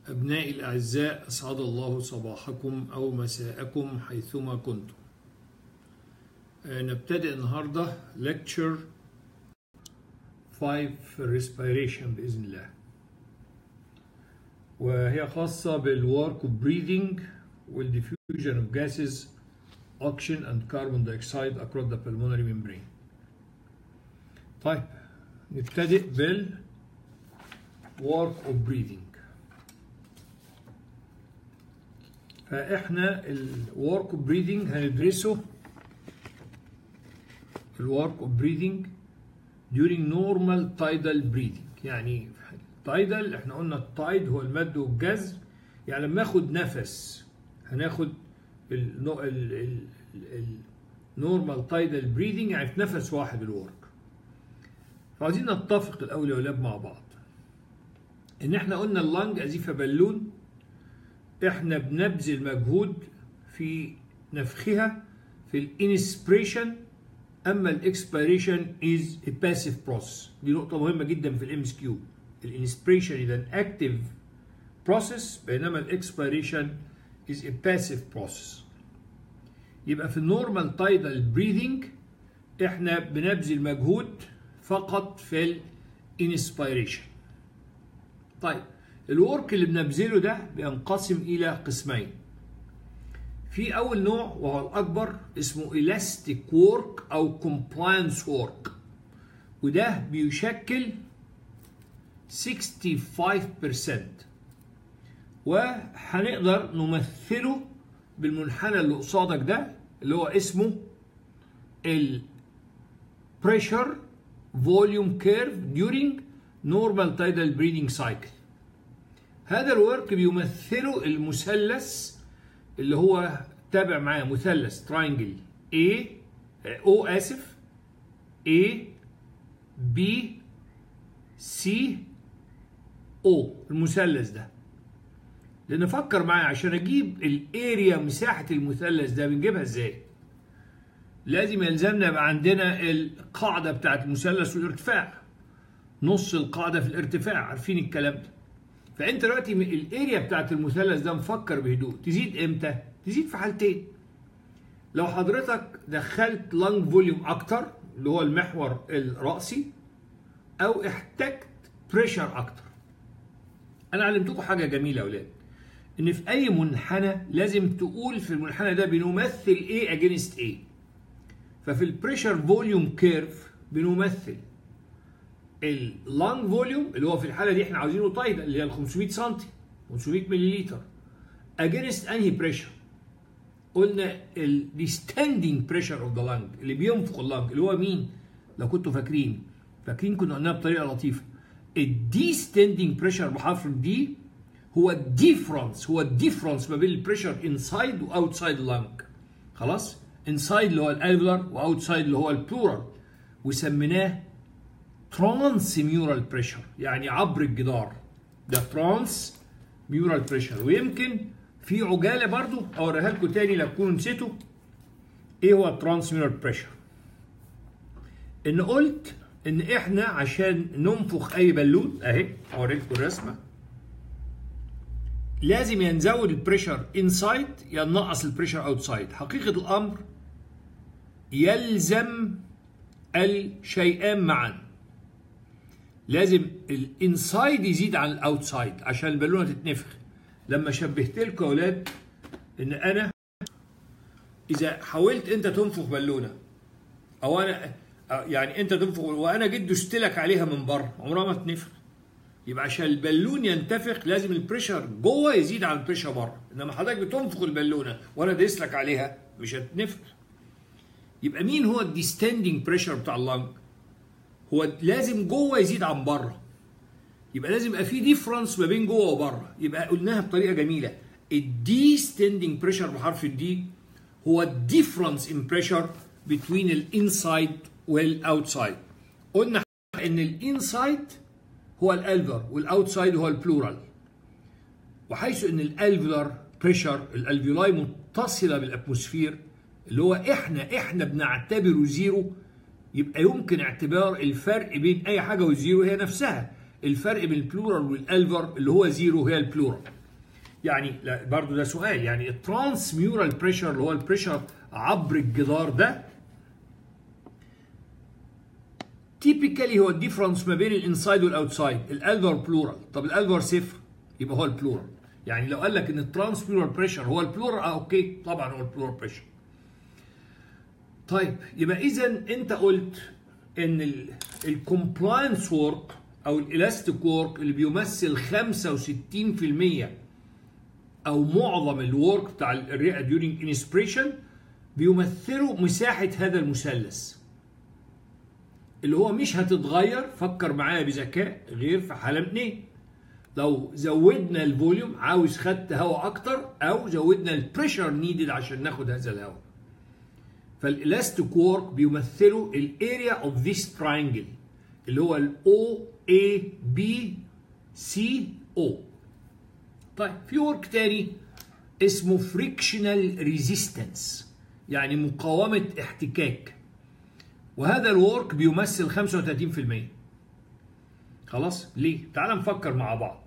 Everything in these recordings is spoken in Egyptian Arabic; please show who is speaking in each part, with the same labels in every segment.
Speaker 1: أبنائي الأعزاء أسعد الله صباحكم أو مساءكم حيثما كنتم آه، نبتدئ النهاردة lecture 5 respiration بإذن الله وهي خاصة بالwork of breathing والdiffusion of gases oxygen and carbon dioxide across the pulmonary membrane طيب نبتدئ بال work of breathing فاحنا الورك اوف بريذنج هندرسه الورك اوف بريذنج during normal tidal breathing يعني تايدال احنا قلنا التايد هو المد والجذب يعني لما اخد نفس هناخد النورمال تايدال بريذنج يعني في نفس واحد الورك فعايزين نتفق الاول يا اولاد مع بعض ان احنا قلنا اللنج ازيفه بالون احنا بنبذل مجهود في نفخها في الانسبريشن اما الاكسبيريشن از a passive process دي نقطة مهمة جدا في الام اس كيو الانسبريشن اذا اكتيف بروسيس بينما الاكسبيريشن is a passive process يبقى في النورمال تايدال بريذنج احنا بنبذل مجهود فقط في الانسبيريشن طيب الورك اللي بنبذله ده بينقسم الى قسمين في اول نوع وهو الاكبر اسمه elastic work او compliance work وده بيشكل 65% وهنقدر نمثله بالمنحنى اللي قصادك ده اللي هو اسمه ال pressure volume curve during normal tidal breathing cycle هذا الورك بيمثله المثلث اللي هو تابع معاه مثلث تراينجل A O آسف A B C O المثلث ده لان فكر معايا عشان اجيب الاريا مساحه المثلث ده بنجيبها ازاي لازم يلزمنا يبقى عندنا القاعده بتاعت المثلث والارتفاع نص القاعده في الارتفاع عارفين الكلام ده فانت دلوقتي الاريا بتاعت المثلث ده مفكر بهدوء تزيد امتى تزيد في حالتين لو حضرتك دخلت لانج فوليوم اكتر اللي هو المحور الراسي او احتجت بريشر اكتر انا علمتكم حاجه جميله يا اولاد ان في اي منحنى لازم تقول في المنحنى ده بنمثل ايه اجينست ايه ففي البريشر فوليوم كيرف بنمثل اللانج فوليوم اللي هو في الحاله دي احنا عاوزينه تايد اللي هي ال 500 سم 500 مللي اجينست انهي بريشر قلنا الديستندنج بريشر اوف ذا لانج اللي بينفخ اللانج اللي هو مين لو كنتوا فاكرين فاكرين كنا قلناها بطريقه لطيفه الديستندنج بريشر بحرف الدي هو الديفرنس هو الديفرنس ما بين البريشر انسايد واوتسايد اللانج خلاص انسايد اللي هو الالفلر واوتسايد اللي هو البلورال وسميناه ترانس ميورال بريشر يعني عبر الجدار ده ترانس ميورال بريشر ويمكن في عجاله برضو اوريها لكم تاني لو تكونوا نسيتوا ايه هو الترانس ميورال بريشر ان قلت ان احنا عشان ننفخ اي بالون اهي اوريكم الرسمه لازم يا نزود البريشر انسايد يا ننقص البريشر اوتسايد حقيقه الامر يلزم الشيئان معا لازم الانسايد يزيد عن الاوتسايد عشان البالونه تتنفخ لما شبهت لكم يا اولاد ان انا اذا حاولت انت تنفخ بالونه او انا يعني انت تنفخ وانا جيت دوست لك عليها من بره عمرها ما تنفخ يبقى عشان البالون ينتفخ لازم البريشر جوه يزيد عن البريشر بره انما حضرتك بتنفخ البالونه وانا دايس لك عليها مش هتنفخ يبقى مين هو الديستندنج بريشر بتاع اللنج هو لازم جوه يزيد عن بره يبقى لازم يبقى في ديفرنس ما بين جوه وبره يبقى قلناها بطريقه جميله الدي ستاندنج بريشر بحرف الدي هو الديفرنس ان بريشر بين الانسايد والاوتسايد قلنا ان الانسايد هو الالفر والاوتسايد هو البلورال وحيث ان الالفلر بريشر الالفيولاي متصله بالاتموسفير اللي هو احنا احنا بنعتبره زيرو يبقى يمكن اعتبار الفرق بين اي حاجه والزيرو هي نفسها الفرق بين البلورال والالفر اللي هو زيرو هي البلورال يعني لا برضو ده سؤال يعني الترانس ميورال بريشر اللي هو البريشر عبر الجدار ده تيبيكالي هو الديفرنس ما بين الانسايد والاوتسايد الالفر بلورال طب الالفر صفر يبقى هو البلورال يعني لو قال لك ان الترانس ميورال بريشر هو البلورال اه اوكي طبعا هو البلورال بريشر طيب يبقى اذا انت قلت ان الكومبلاينس ورك او الالاستيك ورك اللي بيمثل 65% او معظم الورك بتاع الرئه ديورنج انسبريشن بيمثلوا مساحه هذا المثلث اللي هو مش هتتغير فكر معايا بذكاء غير في حاله من ايه لو زودنا الفوليوم عاوز خدت هواء اكتر او زودنا البريشر نيدد عشان ناخد هذا الهواء فالالاستيك وورك بيمثلوا الاريا اوف ذيس تراينجل اللي هو الاو اي بي سي او طيب في ورك تاني اسمه فريكشنال ريزيستنس يعني مقاومه احتكاك وهذا الورك بيمثل 35% خلاص ليه تعال نفكر مع بعض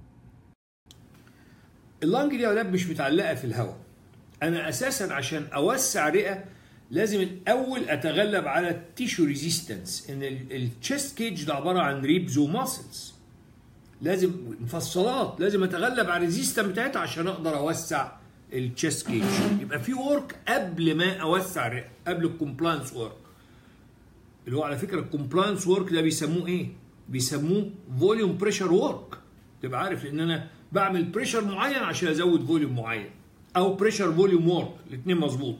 Speaker 1: اللنج دي يا اولاد مش متعلقه في الهواء انا اساسا عشان اوسع رئه لازم الاول اتغلب على التيشو ريزيستنس ان التشيست كيج ده عباره عن ريبز وماسلز لازم مفصلات لازم اتغلب على الريزيستنس بتاعتها عشان اقدر اوسع التشيست كيج يبقى في ورك قبل ما اوسع الرئه قبل الكومبلاينس ورك اللي هو على فكره الكومبلاينس ورك ده بيسموه ايه؟ بيسموه فوليوم بريشر ورك تبقى عارف ان انا بعمل بريشر معين عشان ازود فوليوم معين او بريشر فوليوم ورك الاثنين مظبوط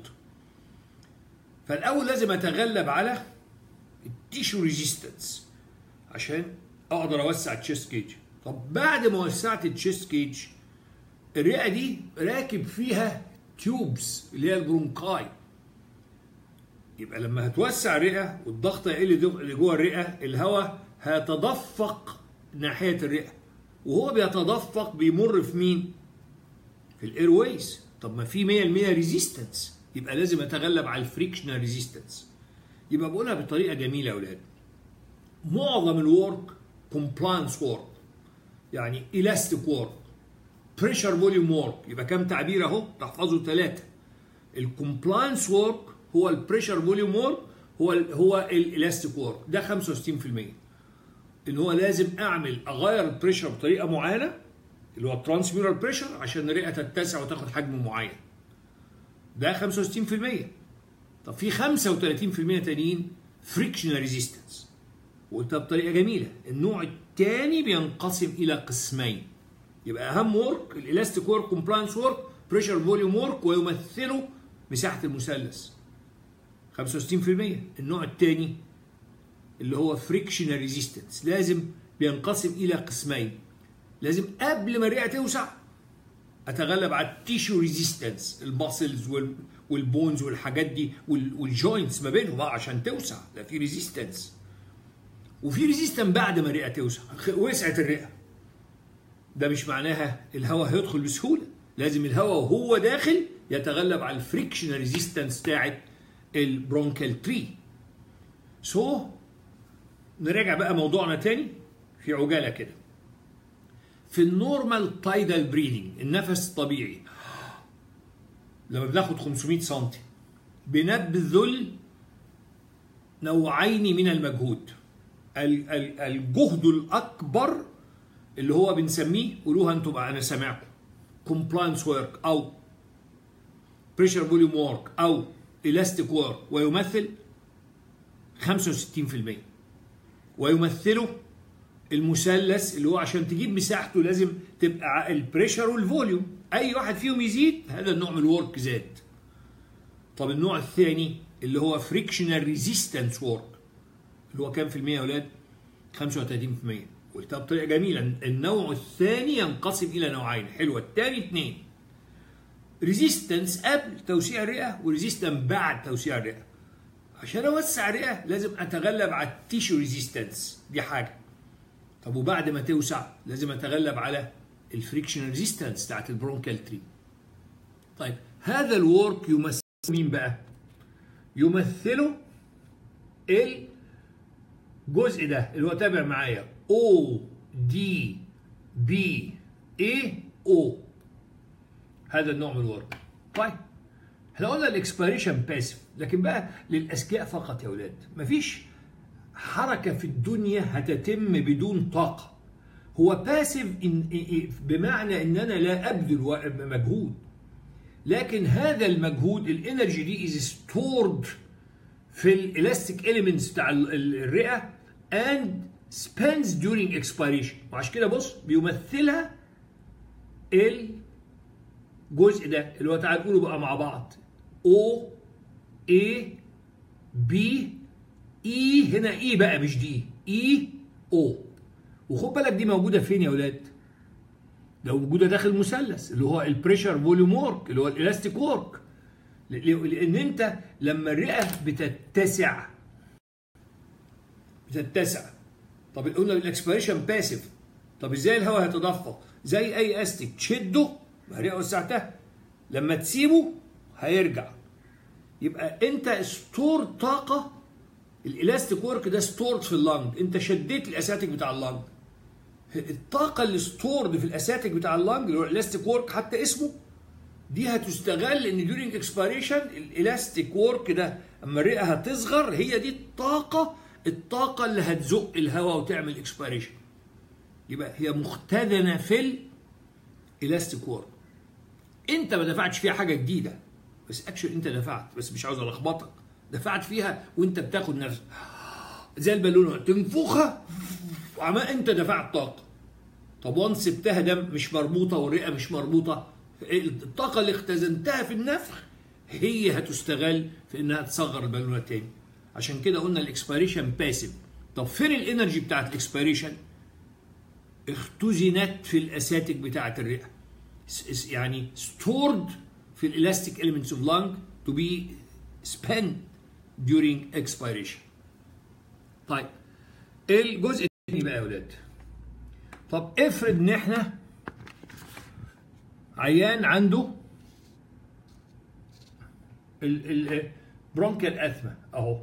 Speaker 1: فالاول لازم اتغلب على التيشو ريزيستنس عشان اقدر اوسع التشيست كيج طب بعد ما وسعت التشيست كيج الرئه دي راكب فيها تيوبس اللي هي البرونكاي يبقى لما هتوسع الرئه والضغط يقل اللي جوه الرئه الهواء هيتدفق ناحيه الرئه وهو بيتدفق بيمر في مين؟ في الاير ويز طب ما في 100% ريزيستنس يبقى لازم اتغلب على الفريكشنال ريزيستنس يبقى بقولها بطريقه جميله يا اولاد معظم الورك كومبلاينس وورك يعني الاستيك وورك بريشر فوليوم وورك يبقى كام تعبير اهو تحفظوا ثلاثه الكومبلاينس وورك هو البريشر فوليوم وورك هو ال هو الالاستيك وورك ده 65% ان هو لازم اعمل اغير البريشر بطريقه معينه اللي هو الترانسميورال بريشر عشان الرئه تتسع وتاخد حجم معين ده 65% طب في 35% تانيين فريكشنال ريزيستنس وقلتها بطريقه جميله النوع الثاني بينقسم الى قسمين يبقى اهم ورك الالاستيك ورك كومبلاينس ورك بريشر فوليوم ورك ويمثله مساحه المثلث 65% النوع الثاني اللي هو فريكشنال ريزيستنس لازم بينقسم الى قسمين لازم قبل ما الرئه توسع اتغلب على التيشو ريزيستنس الماسلز والبونز والحاجات دي والجوينتس ما بينهم بقى عشان توسع ده في ريزيستنس وفي ريزيستنس بعد ما الرئه توسع وسعت الرئه ده مش معناها الهواء هيدخل بسهوله لازم الهواء وهو داخل يتغلب على الفريكشنال ريزيستنس بتاعت البرونكال تري سو so, نراجع بقى موضوعنا تاني في عجاله كده في النورمال تايدال بريدنج النفس الطبيعي لما بناخد 500 سم بنبذل نوعين من المجهود الجهد الاكبر اللي هو بنسميه قولوها انتوا بقى انا سامعكم كومبلاينس ورك او بريشر فوليوم ورك او الاستيك ورك ويمثل 65% ويمثله المثلث اللي هو عشان تجيب مساحته لازم تبقى البريشر والفوليوم اي واحد فيهم يزيد هذا النوع من الورك زاد طب النوع الثاني اللي هو فريكشنال ريزيستنس ورك اللي هو كام في المية يا اولاد 35% قلتها بطريقه جميله النوع الثاني ينقسم الى نوعين حلوه الثاني اثنين ريزيستنس قبل توسيع الرئه وريزيستنس بعد توسيع الرئه عشان اوسع الرئه لازم اتغلب على التيشو ريزيستنس دي حاجه طب وبعد ما توسع لازم اتغلب على الفريكشن ريزيستنس بتاعت البرونكال تري طيب هذا الورك يمثل مين بقى يمثله الجزء ده اللي هو تابع معايا او دي بي اي او هذا النوع من الورك طيب احنا قلنا الاكسبيريشن باسف لكن بقى للاذكياء فقط يا اولاد مفيش حركه في الدنيا هتتم بدون طاقه هو باسف بمعنى ان انا لا ابذل مجهود لكن هذا المجهود الانرجي دي از ستورد في الالاستيك اليمنتس بتاع الرئه and spends during expiration وعشان كده بص بيمثلها الجزء ده اللي هو تعال نقوله بقى مع بعض O A B E هنا E بقى مش دي E O وخد بالك دي موجوده فين يا ولاد؟ لو موجوده داخل مثلث اللي هو البريشر فوليوم ورك اللي هو الالاستيك ورك لان انت لما الرئه بتتسع بتتسع طب قلنا الاكسبيريشن باسيف طب ازاي الهواء هيتدفق زي اي استيك تشده الرئه وسعتها لما تسيبه هيرجع يبقى انت ستور طاقه الالاستيك ورك ده ستورد في اللنج انت شديت الاساتيك بتاع اللنج الطاقه اللي ستورد في الاساتيك بتاع اللنج اللي هو الالاستيك ورك حتى اسمه دي هتستغل ان ديورنج اكسبيريشن الالاستيك ورك ده اما الرئه هتصغر هي دي الطاقه الطاقه اللي هتزق الهواء وتعمل اكسبيريشن يبقى هي مختزنه في الالاستيك ورك انت ما دفعتش فيها حاجه جديده بس اكشن انت دفعت بس مش عاوز الخبطك دفعت فيها وانت بتاخد نفس زي البالونه تنفخها وعما انت دفعت طاقه طب وان سبتها ده مش مربوطه والرئه مش مربوطه الطاقه اللي اختزنتها في النفخ هي هتستغل في انها تصغر البالونه تاني عشان كده قلنا الاكسبيريشن باسيف طب فين الانرجي بتاعت الاكسبيريشن اختزنت في الاساتيك بتاعت الرئه يعني stored في elastic elements of lung to be spent during expiration. طيب الجزء الثاني بقى يا ولاد طب افرض ان احنا عيان عنده البرونكيال اثما اهو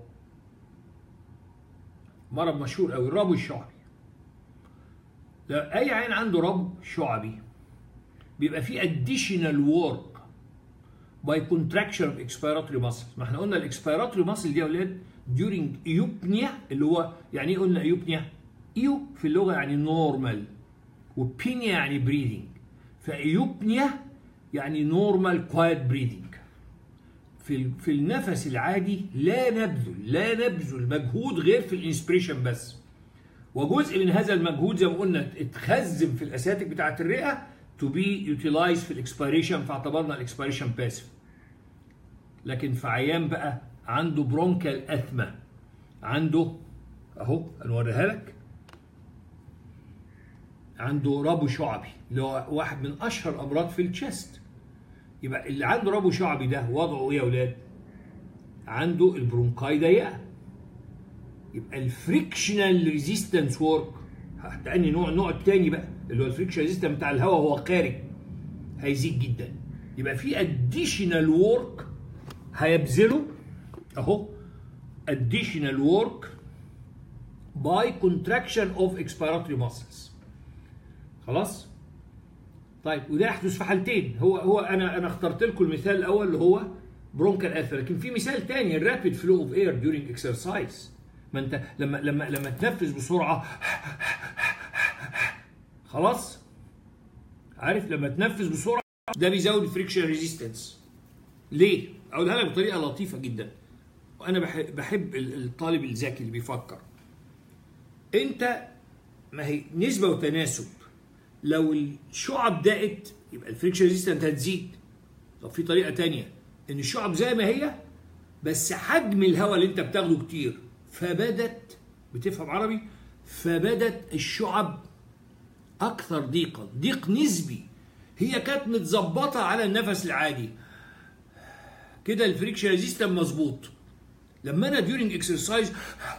Speaker 1: مرض مشهور قوي الربو الشعبي اي عين عنده ربو شعبي بيبقى في additional work by contraction of expiratory muscles ما احنا قلنا الاكسبيراتوري ماسل دي يا اولاد during ايوبنيا اللي هو يعني ايه قلنا ايوبنيا ايو في اللغه يعني نورمال وبينيا يعني بريدنج فايوبنيا يعني نورمال كوايت بريدنج في في النفس العادي لا نبذل لا نبذل مجهود غير في الانسبريشن بس وجزء من هذا المجهود زي ما قلنا اتخزن في الاساتيك بتاعه الرئه to be utilized في الاكسبيريشن فاعتبرنا الاكسبيريشن باسف لكن في عيان بقى عنده برونكال اثما عنده اهو هنوريها لك عنده ربو شعبي اللي هو واحد من اشهر امراض في الشست يبقى اللي عنده ربو شعبي ده وضعه ايه يا اولاد عنده البرونكاي ضيقه يبقى الفريكشنال ريزيستنس وورك هتعني نوع النوع الثاني بقى اللي هو الفريكشن ريزيستنس بتاع الهواء وهو خارج هيزيد جدا يبقى في اديشنال وورك هيبذله اهو additional work by contraction of expiratory muscles خلاص طيب وده يحدث في حالتين هو هو انا انا اخترت لكم المثال الاول اللي هو برونكال اثر لكن في مثال ثاني الرابيد فلو اوف اير during exercise ما انت لما لما لما تنفذ بسرعه خلاص عارف لما تنفذ بسرعه ده بيزود الفريكشن ريزيستنس ليه اقولها لك بطريقه لطيفه جدا وانا بحب, بحب الطالب الذكي اللي بيفكر انت ما هي نسبه وتناسب لو الشعب ضاقت يبقى الفريكشن ريزيستنت هتزيد طب في طريقه تانية ان الشعب زي ما هي بس حجم الهواء اللي انت بتاخده كتير فبدت بتفهم عربي فبدت الشعب اكثر ضيقا ضيق نسبي هي كانت متظبطه على النفس العادي كده الفريكشن ريزيستنت مظبوط لما انا ديورنج اكسرسايز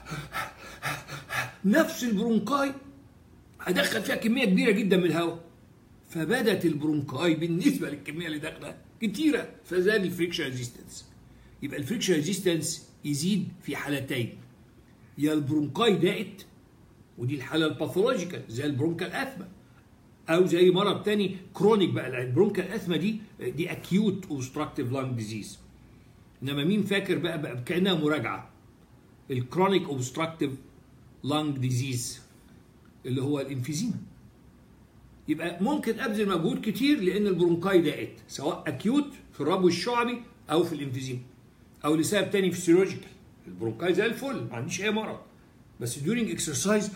Speaker 1: نفس البرونكاي هدخل فيها كميه كبيره جدا من الهواء فبدت البرونكاي بالنسبه للكميه اللي داخله كتيره فزاد الفريكشن ريزيستنس يبقى الفريكشن ريزيستنس يزيد في حالتين يا البرونكاي ضاقت ودي الحاله الباثولوجيكال زي البرونكال اثما او زي مرض تاني كرونيك بقى البرونكال اثما دي دي اكيوت اوبستراكتيف لانج ديزيز انما مين فاكر بقى, بقى كانها مراجعه الكرونيك اوبستراكتيف لانج ديزيز اللي هو الانفيزيما يبقى ممكن ابذل مجهود كتير لان البرونكاي ضاقت سواء اكيوت في الربو الشعبي او في الانفيزيما او لسبب تاني فيسيولوجيكال البرونكاي زي الفل ما عنديش اي مرض بس ديورنج اكسرسايز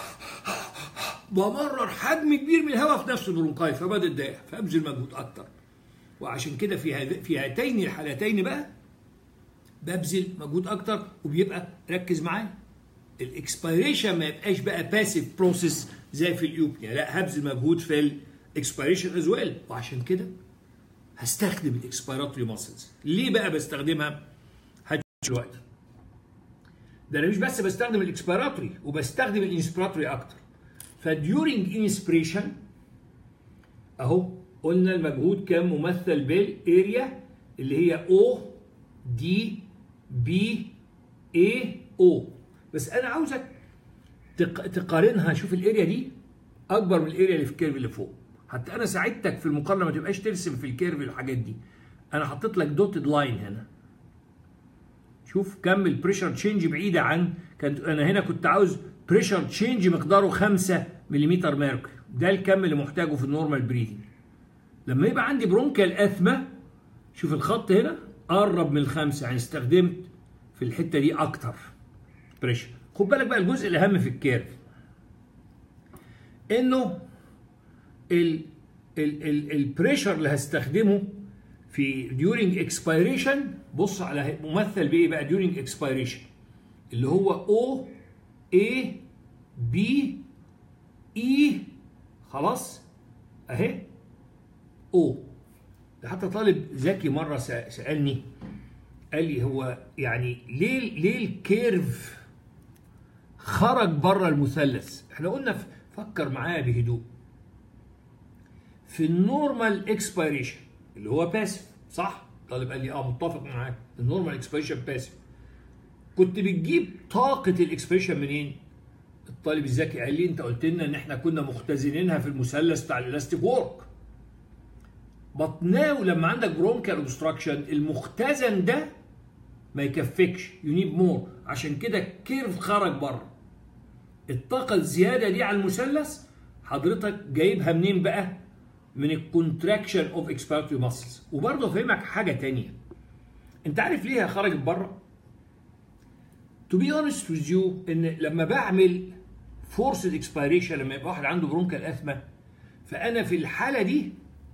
Speaker 1: بمرر حجم كبير من الهواء في نفس البرونكاي فبدا الضيق فابذل مجهود اكتر وعشان كده في هذ... في هاتين الحالتين بقى ببذل مجهود اكتر وبيبقى ركز معايا الاكسبيريشن ما يبقاش بقى باسيف بروسيس زي في اليوبنيا لا هبذل مجهود في الاكسبيريشن از ويل وعشان كده هستخدم الاكسبيراتوري ماسلز ليه بقى بستخدمها هتشوف دلوقتي ده انا مش بس بستخدم الاكسبيراتوري وبستخدم الانسبيراتوري اكتر فديورنج انسبريشن اهو قلنا المجهود كان ممثل بالاريا اللي هي او دي بي اي او بس انا عاوزك تقارنها شوف الاريا دي اكبر من الاريا اللي في الكيرف اللي فوق حتى انا ساعدتك في المقارنه ما تبقاش ترسم في الكيرف الحاجات دي انا حطيت لك دوتد لاين هنا شوف كم البريشر تشينج بعيده عن كانت انا هنا كنت عاوز بريشر تشينج مقداره 5 ملم ميركوري ده الكم اللي محتاجه في النورمال بريدنج لما يبقى عندي برونكال اثما شوف الخط هنا قرب من الخمسه يعني استخدمت في الحته دي اكتر بريشر خد بالك بقى الجزء الاهم في الكيرف انه ال ال ال البريشر اللي هستخدمه في during expiration بص على ممثل بايه بقى during expiration اللي هو O A B E خلاص اهي O ده حتى طالب ذكي مره سالني قال لي هو يعني ليه ليه الكيرف خرج بره المثلث احنا قلنا فكر معايا بهدوء في النورمال اكسبيريشن اللي هو باسف صح طالب قال لي اه متفق معاك النورمال اكسبيريشن باسف كنت بتجيب طاقه الاكسبيريشن منين الطالب الذكي قال لي انت قلت لنا ان احنا كنا مختزنينها في المثلث بتاع الالاستيك وورك بط ناو لما عندك برونكال اوبستراكشن المختزن ده ما يكفكش يو نيد مور عشان كده الكيرف خرج بره الطاقه الزياده دي على المثلث حضرتك جايبها منين بقى من الكونتراكشن اوف اكسبيرتوري ماسلز وبرضه افهمك حاجه تانية انت عارف ليه هي خرجت بره تو بي اونست ويز يو ان لما بعمل فورس اكسبيريشن لما يبقى واحد عنده برونكال اثما فانا في الحاله دي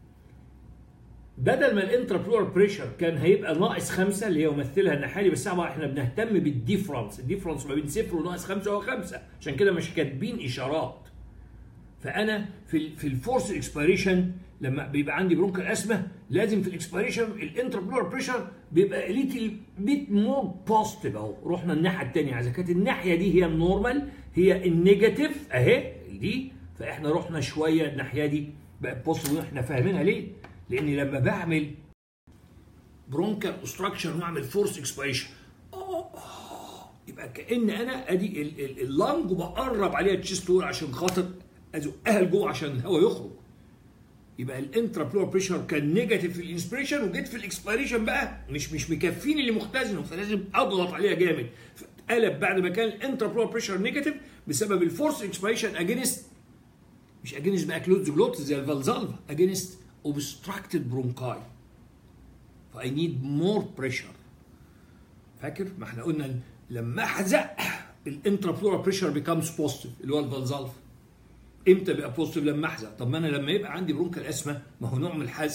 Speaker 1: بدل ما الانترا بريشر كان هيبقى ناقص خمسه اللي هي يمثلها الناحيه دي بس طبعا احنا بنهتم بالديفرنس الديفرنس ما بين صفر وناقص خمسه هو خمسه عشان كده مش كاتبين اشارات فانا في في الفورس اكسبيريشن لما بيبقى عندي برونكال اسمه لازم في الاكسبيريشن الانترا بريشر بيبقى ليتل بيت مور بوزيتيف اهو رحنا الناحيه الثانيه اذا كانت الناحيه دي هي النورمال هي النيجاتيف اهي دي فاحنا رحنا شويه الناحيه دي بقت بوزيتيف واحنا فاهمينها ليه؟ لاني لما بعمل برونكال اوستراكشن واعمل فورس اكسبيريشن يبقى كان انا ادي اللنج وبقرب عليها التشيست وول عشان خاطر ازقها لجوه عشان الهواء يخرج يبقى الانترا بلور بريشر كان نيجاتيف في الانسبريشن وجيت في الاكسبيريشن بقى مش مش مكفيني اللي مختزنه فلازم اضغط عليها جامد فاتقلب بعد ما كان الانترا بلور بريشر نيجاتيف بسبب الفورس اكسبيريشن اجينست مش اجينست بقى كلوز جلوتس زي الفالزالفا اجينست obstructed bronchi فاي نيد مور بريشر فاكر ما احنا قلنا لما احزق الانترا بلورال بريشر بيكامز بوزيتيف اللي هو الفالزالفا امتى بقى بوزيتيف لما احزق طب ما انا لما يبقى عندي برونكال اسما ما هو نوع من الحزق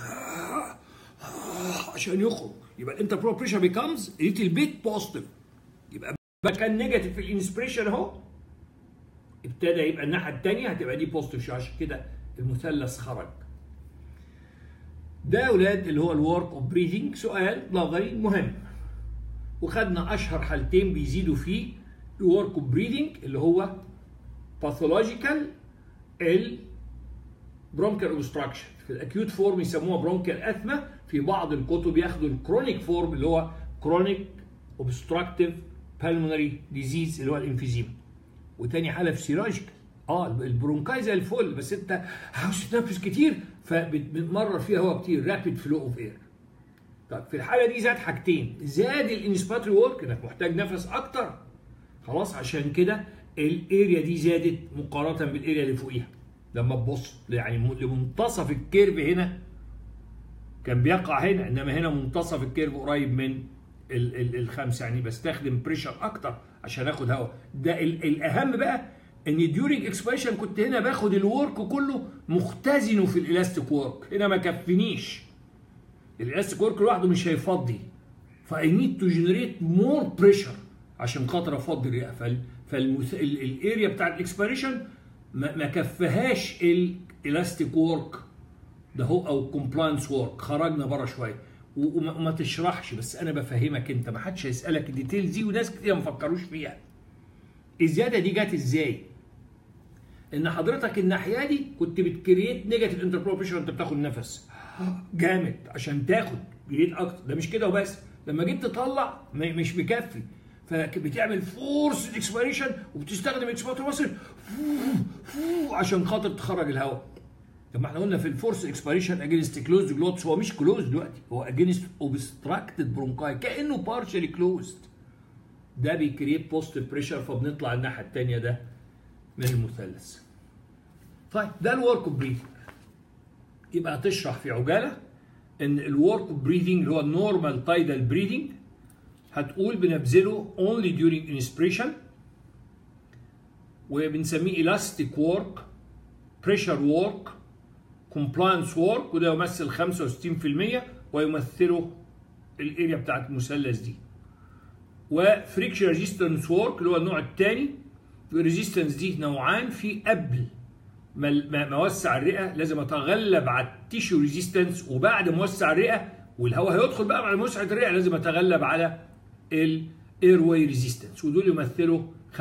Speaker 1: عشان يخرج يبقى الانترا بلورال بريشر بيكامز ليتل بيت بوزيتيف يبقى كان نيجاتيف في الانسبريشن اهو ابتدى يبقى الناحيه الثانيه هتبقى دي بوزيتيف عشان كده المثلث خرج ده يا اولاد اللي هو الورك اوف بريثنج سؤال نظري مهم وخدنا اشهر حالتين بيزيدوا فيه الورك اوف بريثنج اللي هو باثولوجيكال ال برونكال اوبستراكشن في الاكيوت فورم يسموها برونكال اثما في بعض الكتب ياخدوا الكرونيك فورم اللي هو كرونيك اوبستراكتيف بالمونري ديزيز اللي هو الانفيزيما وتاني حاله في سيراجيكال اه البرونكاي زي الفل بس انت عاوز تتنفس كتير فبتمرر فيها هواء كتير رابيد فلو اوف اير طيب في الحاله دي زاد حاجتين زاد الانسباتري ورك انك محتاج نفس اكتر خلاص عشان كده الاريا دي زادت مقارنه بالاريا اللي فوقيها لما تبص يعني لمنتصف الكيرف هنا كان بيقع هنا انما هنا منتصف الكيرف قريب من ال ال الخمسه يعني بستخدم بريشر اكتر عشان اخد هواء ده ال الاهم بقى ان ديورنج اكسبانشن كنت هنا باخد الورك كله مختزنه في الالاستيك ورك هنا ما كفنيش الالاستيك ورك لوحده مش هيفضي فاي نيد تو جنريت مور بريشر عشان خاطر افضي الرئه فالاريا بتاعت الاكسبيريشن ما, ما كفهاش الالاستيك ورك ده هو او كومبلاينس ورك خرجنا بره شويه وما تشرحش بس انا بفهمك انت ما حدش هيسالك الديتيلز دي وناس كتير ما فكروش فيها الزياده دي جت ازاي ان حضرتك الناحيه دي كنت بتكريت نيجاتيف انتربروبيشن وانت بتاخد نفس جامد عشان تاخد كريت اكتر ده مش كده وبس لما جيت تطلع مش مكفي فبتعمل فورس اكسبيريشن وبتستخدم اكسبيريشن مصر عشان خاطر تخرج الهواء طب ما احنا قلنا في الفورس اكسبيريشن اجينست كلوزد جلوتس هو مش كلوز دلوقتي هو اجينست اوبستراكتد برونكاي كانه بارشلي كلوزد ده بيكريت بوزيتيف بريشر فبنطلع الناحيه الثانيه ده من المثلث طيب ده الورك بريثنج يبقى تشرح في عجاله ان الورك بريثنج اللي هو النورمال تايدال بريثنج هتقول بنبذله only during inspiration وبنسميه elastic work pressure work compliance work وده يمثل 65% ويمثله الاريا بتاعت المثلث دي وفريكشن ريزيستنس وورك اللي هو النوع الثاني الريزيستنس دي نوعان في قبل ما ما اوسع الرئه لازم اتغلب على التيشو ريزيستنس وبعد ما اوسع الرئه والهواء هيدخل بقى بعد ما وسعت الرئه لازم اتغلب على الاير واي ريزيستنس ودول يمثلوا 35%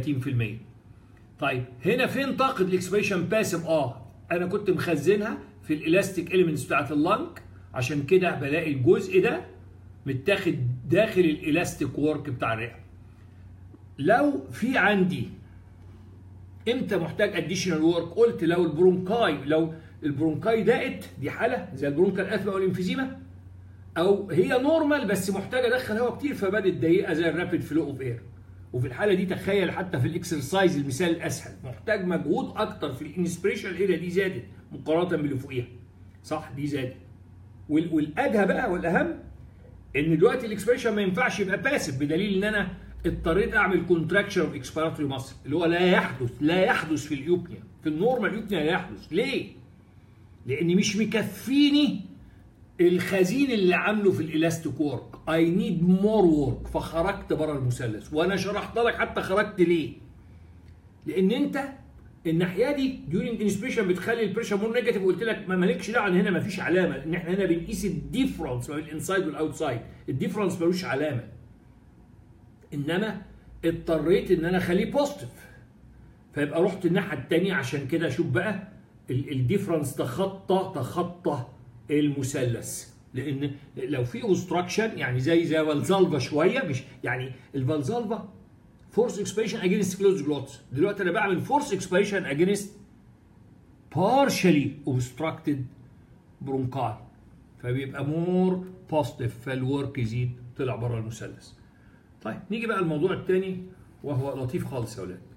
Speaker 1: طيب هنا فين طاقه الاكسبريشن باسف اه انا كنت مخزنها في الالاستيك اليمنتس بتاعت اللنج عشان كده بلاقي الجزء ده متاخد داخل الالاستيك وورك بتاع الرئه لو في عندي امتى محتاج اديشنال وورك قلت لو البرونكاي لو البرونكاي ضاقت دي حاله زي البرونكال اثما او الانفيزيما او هي نورمال بس محتاجه ادخل هواء كتير فبدت ضيقه زي الرابيد فلو اوف اير وفي الحاله دي تخيل حتى في الاكسرسايز المثال الاسهل محتاج مجهود اكتر في الانسبريشن الاريا دي زادت مقارنه باللي فوقيها صح دي زادت والادهى بقى والاهم ان دلوقتي الاكسبريشن ما ينفعش يبقى باسف بدليل ان انا اضطريت اعمل كونتراكشن اوف اكسبيراتوري ماسل اللي هو لا يحدث لا يحدث في اليوبنيا في النورمال يوبنيا لا يحدث ليه؟ لان مش مكفيني الخزين اللي عامله في الالاستيك وورك اي نيد مور وورك فخرجت بره المثلث وانا شرحت لك حتى خرجت ليه لان انت الناحيه دي ديورنج انسبيشن بتخلي البريشر مور نيجاتيف وقلت لك ما مالكش دعوه ان هنا ما فيش علامه ان احنا هنا بنقيس الديفرنس ما بين الانسايد والاوتسايد الديفرنس ملوش علامه انما اضطريت ان انا اخليه بوزيتيف فيبقى رحت الناحيه الثانيه عشان كده اشوف بقى الديفرنس تخطى تخطى المثلث لان لو في اوبستراكشن يعني زي زي فالزالفا شويه مش يعني الفالزالفا فورس اكسبريشن اجينست كلوز جلوتس دلوقتي انا بعمل فورس اكسبريشن اجينست partially obstructed برونكاي فبيبقى مور بوزيتيف فالورك يزيد طلع بره المثلث طيب نيجي بقى الموضوع الثاني وهو لطيف خالص يا اولاد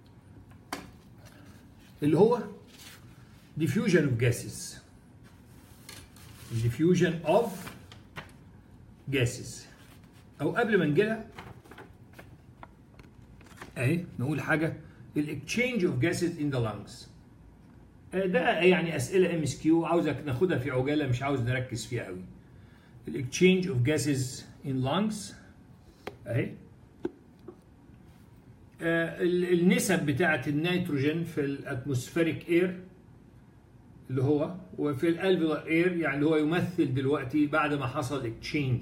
Speaker 1: اللي هو diffusion of gases diffusion of gases او قبل ما نجيلها اهي نقول حاجه الاكتشينج اوف جاسز ان ذا لانجز ده يعني اسئله ام اس كيو عاوزك ناخدها في عجاله مش عاوز نركز فيها قوي الاكتشينج اوف جاسز ان لانجز اهي آه النسب بتاعه النيتروجين في الاتموسفيريك اير اللي هو وفي الالفيولار اير يعني هو يمثل دلوقتي بعد ما حصل اكتشينج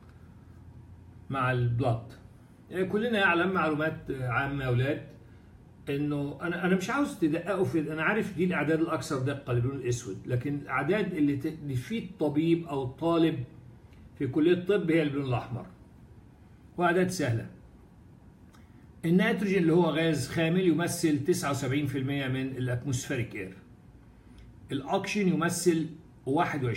Speaker 1: مع البلاد يعني كلنا يعلم معلومات عامه يا اولاد انه انا انا مش عاوز تدققوا في انا عارف دي الاعداد الاكثر دقه للون الاسود لكن الاعداد اللي تفيد طبيب او طالب في كليه الطب هي اللون الاحمر واعداد سهله النيتروجين اللي هو غاز خامل يمثل 79% من الاتموسفيريك اير الاكسجين يمثل 21%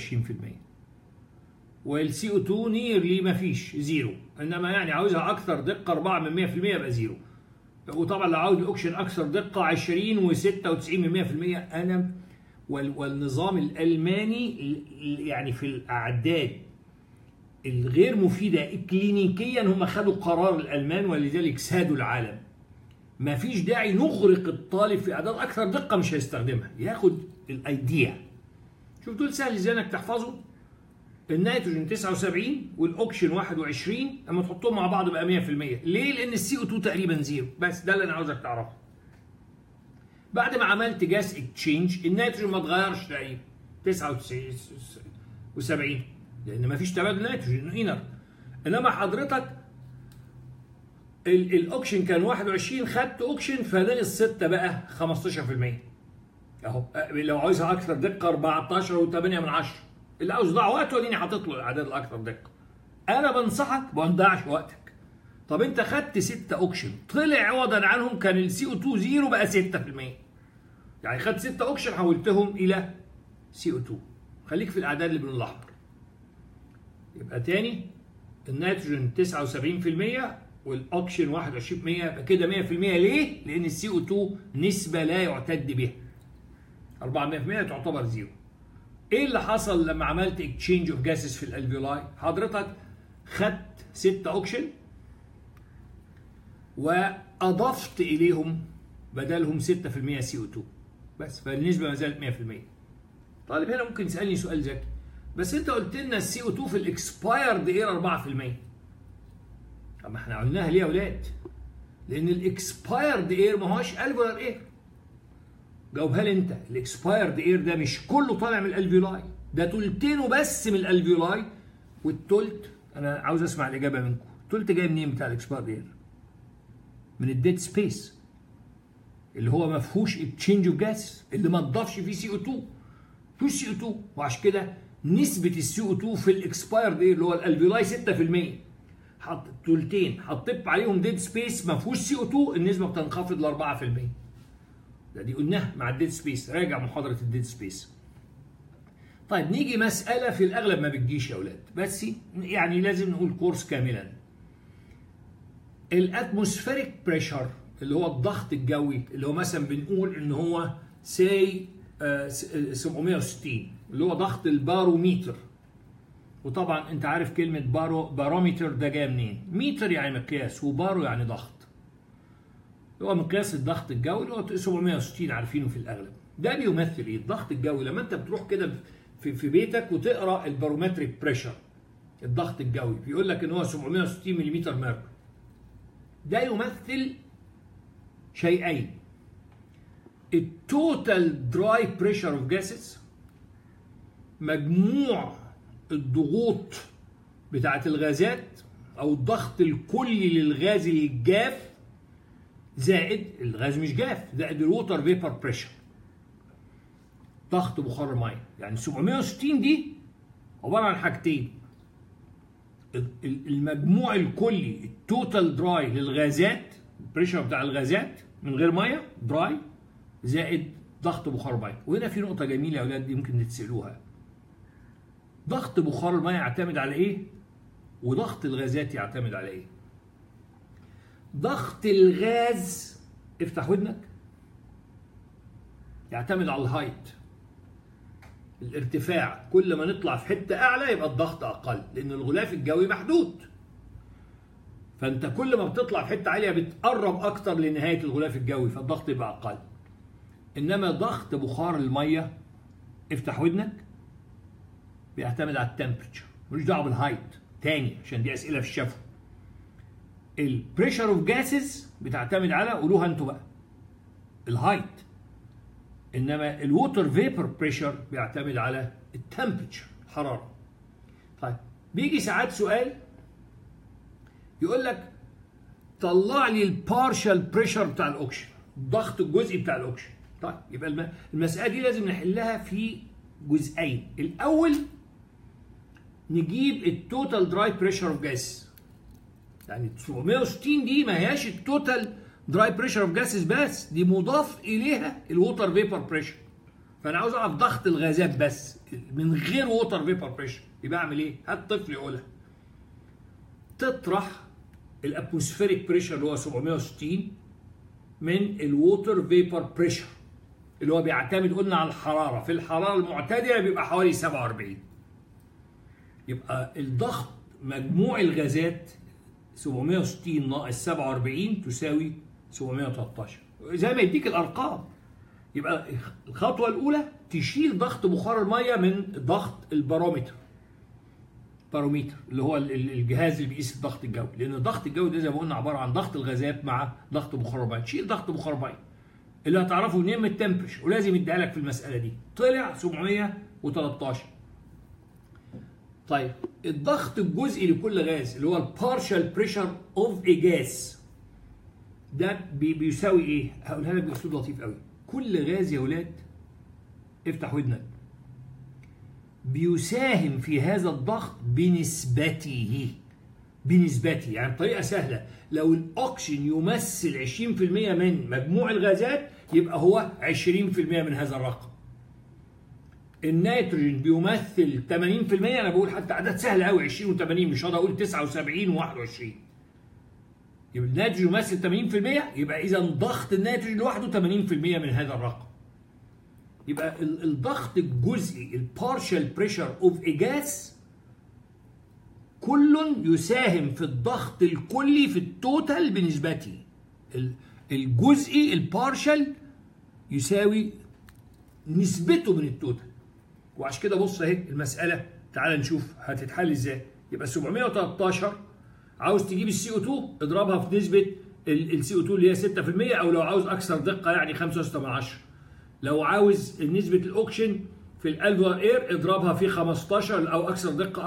Speaker 1: والسي او 2 نيرلي ما فيش زيرو انما يعني عاوزها اكثر دقه 4 من 100% يبقى زيرو وطبعا لو عاوز الاكسجين اكثر دقه 20 و96 من 100% انا والنظام الالماني يعني في الاعداد الغير مفيده كلينيكيا هم خدوا قرار الالمان ولذلك سادوا العالم ما فيش داعي نغرق الطالب في اعداد اكثر دقه مش هيستخدمها ياخد الايديا شوف دول سهل ازاي انك تحفظه النيتروجين 79 والاوكسجين 21 اما تحطهم مع بعض بقى 100% ليه لان السي او 2 تقريبا زيرو بس ده اللي انا عاوزك تعرفه بعد ما عملت جاس اكتشينج النيتروجين ما اتغيرش تقريبا 99 و70 لان ما فيش تبادل نيتروجين انر انما حضرتك الاوكسجين كان 21 خدت اوكسجين فنقص 6 بقى 15% اهو لو عاوزها اكثر دقه 14 و8 من 10 اللي عاوز يضيع وقته اديني حاطط له الاعداد الاكثر دقه انا بنصحك ما تضيعش وقتك طب انت خدت 6 اوكسجين طلع عوضا عنهم كان السي او 2 زيرو بقى 6% يعني خدت 6 اوكسجين حولتهم الى سي او 2 خليك في الاعداد اللي باللون الاحمر يبقى تاني النيتروجين 79% والاوكسجين 21% يبقى كده 100% ليه؟ لان السي او 2 نسبه لا يعتد بها 400% تعتبر زيرو ايه اللي حصل لما عملت اكتشينج اوف جاسز في الالفيولاي حضرتك خدت 6 اوكسجين واضفت اليهم بدلهم 6% سي او 2 بس فالنسبه ما زالت 100% طالب هنا ممكن يسالني سؤال ذكي بس انت قلت لنا السي او 2 في الاكسبايرد اير 4% طب ما احنا قلناها ليه يا اولاد؟ لان الاكسبايرد اير ما هوش الفولار اير جاوبها لي انت الاكسبايرد اير ده مش كله طالع من الالفيولاي ده تلتينه بس من الالفيولاي والتلت انا عاوز اسمع الاجابه منكم التلت جاي منين بتاع الاكسبايرد اير من الديد سبيس اللي هو ما فيهوش اكتشينج اوف جاس اللي ما تضافش فيه سي او 2 فيهوش سي او 2 وعشان كده نسبه السي او 2 في الاكسبايرد اير اللي هو الالفيولاي 6% حط تلتين حطيت عليهم ديد سبيس ما فيهوش سي او 2 النسبه بتنخفض ل 4% ده دي قلناها مع الديد سبيس راجع محاضره الديد سبيس طيب نيجي مساله في الاغلب ما بتجيش يا اولاد بس يعني لازم نقول كورس كاملا الاتموسفيريك بريشر اللي هو الضغط الجوي اللي هو مثلا بنقول ان هو سي 760 اللي هو ضغط الباروميتر وطبعا انت عارف كلمه بارو باروميتر ده جايه منين ميتر يعني مقياس وبارو يعني ضغط هو مقياس الضغط الجوي اللي هو 760 عارفينه في الاغلب ده بيمثل ايه الضغط الجوي لما انت بتروح كده في, في بيتك وتقرا البارومتريك بريشر الضغط الجوي بيقول لك ان هو 760 ملم ميركوري ده يمثل شيئين التوتال دراي بريشر اوف جاسز مجموع الضغوط بتاعت الغازات او الضغط الكلي للغاز الجاف زائد الغاز مش جاف زائد الووتر فيبر بريشر ضغط بخار الميه يعني 760 دي عباره عن حاجتين المجموع الكلي التوتال دراي للغازات البريشر بتاع الغازات من غير ميه دراي زائد ضغط بخار الميه وهنا في نقطه جميله يا اولاد دي ممكن تسالوها ضغط بخار الميه يعتمد على ايه وضغط الغازات يعتمد على ايه ضغط الغاز افتح ودنك يعتمد على الهايت الارتفاع كل ما نطلع في حته اعلى يبقى الضغط اقل لان الغلاف الجوي محدود فانت كل ما بتطلع في حته عاليه بتقرب اكتر لنهايه الغلاف الجوي فالضغط يبقى اقل انما ضغط بخار الميه افتح ودنك بيعتمد على التمبرتشر ملوش دعوه بالهايت تاني عشان دي اسئله في الشفوي البريشر اوف جاسز بتعتمد على قولوها انتوا بقى الهايت انما الووتر فيبر بريشر بيعتمد على التمبرتشر الحراره طيب بيجي ساعات سؤال يقول لك طلع لي البارشال بريشر بتاع الاوكسجين الضغط الجزئي بتاع الاوكسجين طيب يبقى المساله دي لازم نحلها في جزئين الاول نجيب التوتال دراي بريشر اوف جاس يعني 760 دي ما هياش التوتال دراي بريشر اوف جاسز بس دي مضاف اليها الووتر فيبر بريشر فانا عاوز اعرف ضغط الغازات بس من غير ووتر فيبر بريشر يبقى اعمل ايه؟ هات طفل يقولها تطرح الاتموسفيريك بريشر اللي هو 760 من الووتر فيبر بريشر اللي هو بيعتمد قلنا على الحراره في الحراره المعتدله بيبقى حوالي 47 يبقى الضغط مجموع الغازات 760 ناقص 47 تساوي 713 زي ما يديك الارقام يبقى الخطوه الاولى تشيل ضغط بخار الميه من ضغط البارومتر باروميتر اللي هو الجهاز اللي بيقيس الضغط الجوي لان الضغط الجوي ده زي ما قلنا عباره عن ضغط الغازات مع ضغط بخار الميه تشيل ضغط بخار الميه اللي هتعرفه منين من التمبريتشر ولازم يديها لك في المساله دي طلع 713 طيب الضغط الجزئي لكل غاز اللي هو البارشال بريشر اوف ا جاز ده بي بيساوي ايه؟ هقولها لك باسلوب لطيف قوي كل غاز يا ولاد افتح ودنك بيساهم في هذا الضغط بنسبته بنسبته يعني بطريقه سهله لو الاكسجين يمثل 20% من مجموع الغازات يبقى هو 20% من هذا الرقم النيتروجين بيمثل 80% انا بقول حتى اعداد سهله قوي 20 و80 مش هقدر اقول 79 و21 يبقى النيتروجين يمثل 80% يبقى اذا ضغط النيتروجين لوحده 80% من هذا الرقم يبقى الضغط الجزئي البارشال بريشر اوف ا جاس كل يساهم في الضغط الكلي في التوتال بنسبته الجزئي البارشال يساوي نسبته من التوتال وعشان كده بص اهي المساله تعال نشوف هتتحل ازاي يبقى 713 عاوز تجيب السي او 2 اضربها في نسبه السي او 2 اللي هي 6% او لو عاوز اكثر دقه يعني 5.6 لو عاوز نسبه الاوكشن في الالفوار اير اضربها في 15 او اكثر دقه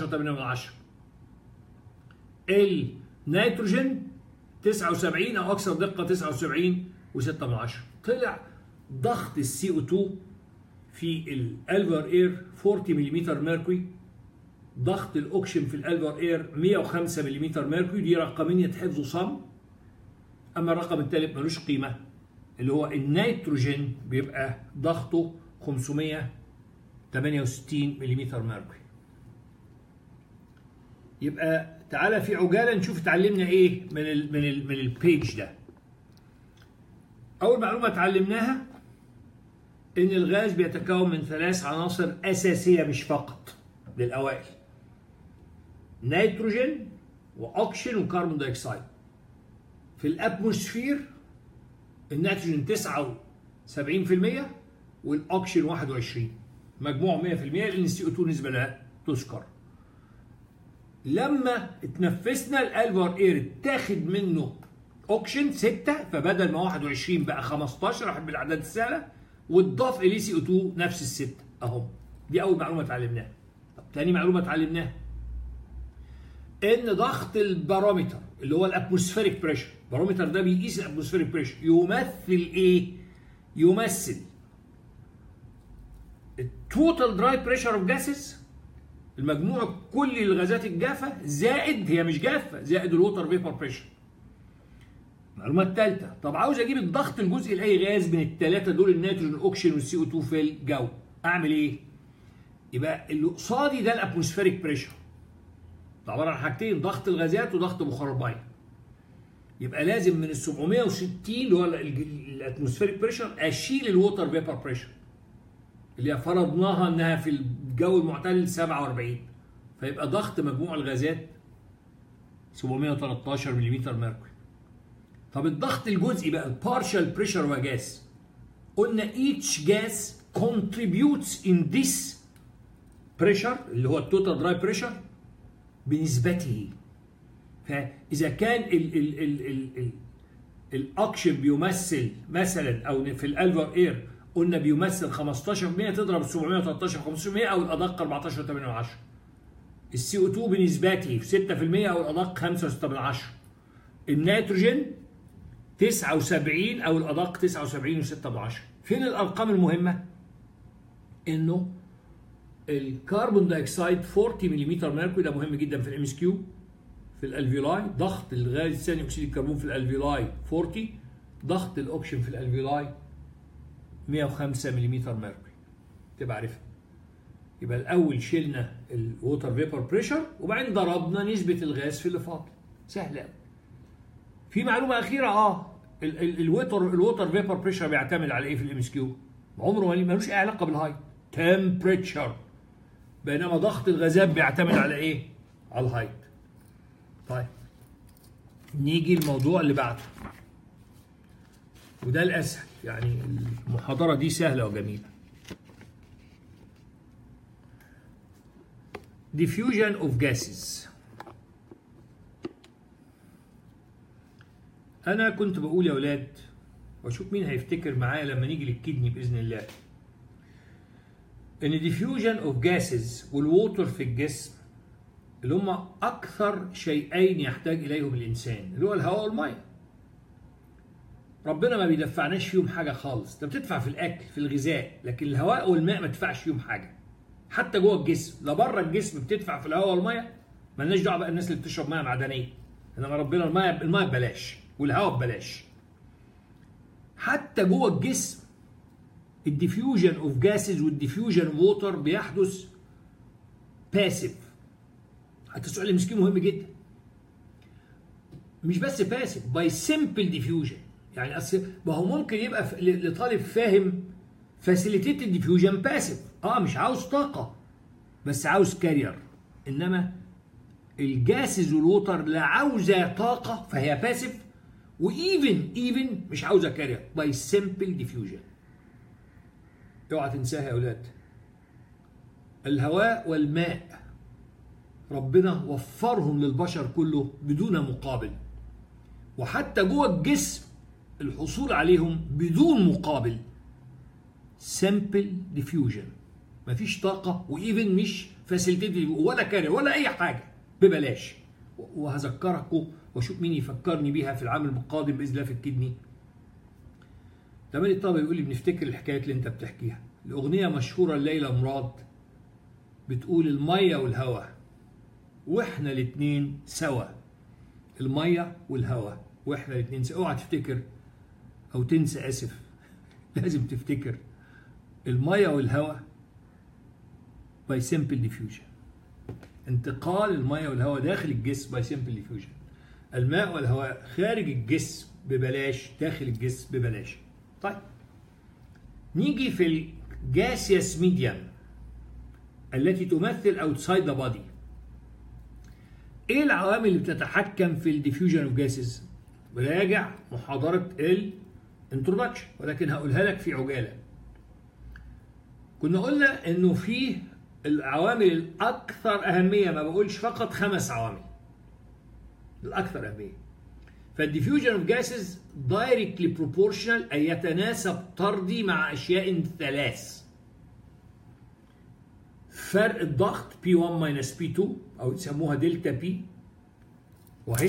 Speaker 1: 14.8 النيتروجين 79 او اكثر دقه 79 و6 طلع ضغط السي او 2 في الالفر اير 40 ملم ميركوري ضغط الاوكشن في الالفر اير 105 ملم ميركوري دي رقمين يتحفظوا صم اما الرقم الثالث ملوش قيمه اللي هو النيتروجين بيبقى ضغطه 568 ملم ميركوري يبقى تعالى في عجاله نشوف اتعلمنا ايه من ال من ال من البيج ده اول معلومه اتعلمناها ان الغاز بيتكون من ثلاث عناصر اساسيه مش فقط للاوائل نيتروجين واكسجين وكربون دايوكسيد في الاتموسفير النيتروجين 79% والاكسجين 21 مجموع 100% لان السي او 2 نسبه لا تذكر لما اتنفسنا الالفر اير اتاخد منه اوكسجين 6 فبدل ما 21 بقى 15 راح بالاعداد السهله واتضاف اليه سي او 2 نفس الستة اهو دي اول معلومه اتعلمناها طب تاني معلومه اتعلمناها ان ضغط البارومتر اللي هو الاتموسفيريك بريشر البارومتر ده بيقيس الاتموسفيريك بريشر يمثل ايه يمثل التوتال دراي بريشر اوف جاسز المجموع كل الغازات الجافه زائد هي مش جافه زائد الووتر فيبر بريشر المعلومه الثالثه طب عاوز اجيب الضغط الجزئي لاي غاز من الثلاثه دول النيتروجين الاكسجين والسي او 2 في الجو اعمل ايه يبقى اللي قصادي ده الاتموسفيريك بريشر ده عباره عن حاجتين ضغط الغازات وضغط بخار الميه يبقى لازم من ال 760 اللي هو الاتموسفيريك بريشر اشيل الووتر فيبر بريشر اللي هي فرضناها انها في الجو المعتدل 47 فيبقى ضغط مجموع الغازات 713 ملم ميركوري طب الضغط الجزئي بقى البارشال بريشر وجاز قلنا each gas contributes in this pressure اللي هو التوتال دراي بريشر بنسبته فاذا كان ال ال ال ال ال الاكشن بيمثل مثلا او في الالفر اير قلنا بيمثل 15% تضرب 713 500 او الادق 14.8 السي او 2 بنسبته في 6% او الادق 5.6 النيتروجين 79 او الادق 79 و6 فين الارقام المهمه انه الكربون دايوكسيد 40 ملم ميركوري ده مهم جدا في الام اس كيو في الالفيولاي ضغط الغاز ثاني اكسيد الكربون في الالفيولاي 40 ضغط الاوكسجين في الالفيولاي 105 ملم ميركوري تبقى عارفها يبقى الاول شلنا الووتر فيبر بريشر وبعدين ضربنا نسبه الغاز في اللي فاضل سهل قوي في معلومه اخيره اه الووتر الووتر فيبر بريشر بيعتمد على ايه في الام اس كيو عمره ما ملوش اي علاقه بالهاي تمبريتشر بينما ضغط الغازات بيعتمد على ايه على الهايت طيب نيجي الموضوع اللي بعده وده الاسهل يعني المحاضره دي سهله وجميله diffusion of gases انا كنت بقول يا اولاد واشوف مين هيفتكر معايا لما نيجي للكدني باذن الله ان diffusion of gases والووتر في الجسم اللي هم اكثر شيئين يحتاج اليهم الانسان اللي هو الهواء والميه ربنا ما بيدفعناش فيهم حاجه خالص انت بتدفع في الاكل في الغذاء لكن الهواء والماء ما تدفعش فيهم حاجه حتى جوه الجسم لا بره الجسم بتدفع في الهواء والميه مالناش دعوه بقى الناس اللي بتشرب ميه معدنيه انما ربنا الميه الميه ببلاش والهواء ببلاش حتى جوه الجسم الديفيوجن اوف جاسز والديفيوجن ووتر بيحدث باسيف حتى السؤال اللي مسكين مهم جدا مش بس باسيف باي سمبل ديفيوجن يعني اصل ما هو ممكن يبقى لطالب فاهم فاسيليتيتد ديفيوجن باسيف اه مش عاوز طاقه بس عاوز كارير انما الجاسز والووتر لا عاوزه طاقه فهي باسيف وايفن ايفن مش عاوزه كارير باي سمبل ديفيوجن اوعى تنساها يا اولاد الهواء والماء ربنا وفرهم للبشر كله بدون مقابل وحتى جوه الجسم الحصول عليهم بدون مقابل سمبل ديفيوجن مفيش طاقه وايفن مش فاسيلتيتد ولا كارير ولا اي حاجه ببلاش وهذكركم واشوف مين يفكرني بيها في العام القادم باذن الله في الكدني تمام الطلبه يقول لي بنفتكر الحكايات اللي انت بتحكيها الاغنيه مشهوره الليله مراد بتقول الميه والهواء واحنا الاثنين سوا الميه والهواء واحنا الاثنين سوا اوعى تفتكر او تنسى اسف لازم تفتكر الميه والهواء باي سمبل ديفيوجن انتقال الميه والهواء داخل الجسم باي سمبل ديفيوجن الماء والهواء خارج الجسم ببلاش داخل الجسم ببلاش طيب نيجي في الجاسيوس ميديم التي تمثل outside the body ايه العوامل اللي بتتحكم في الديفيوجن اوف جاسز راجع محاضره الانترودكشن ولكن هقولها لك في عجاله كنا قلنا انه في العوامل الاكثر اهميه ما بقولش فقط خمس عوامل الاكثر اهميه فالديفيوجن اوف جاسز دايركتلي بروبورشنال اي يتناسب طردي مع اشياء ثلاث فرق الضغط P1 P2 او يسموها دلتا بي وهي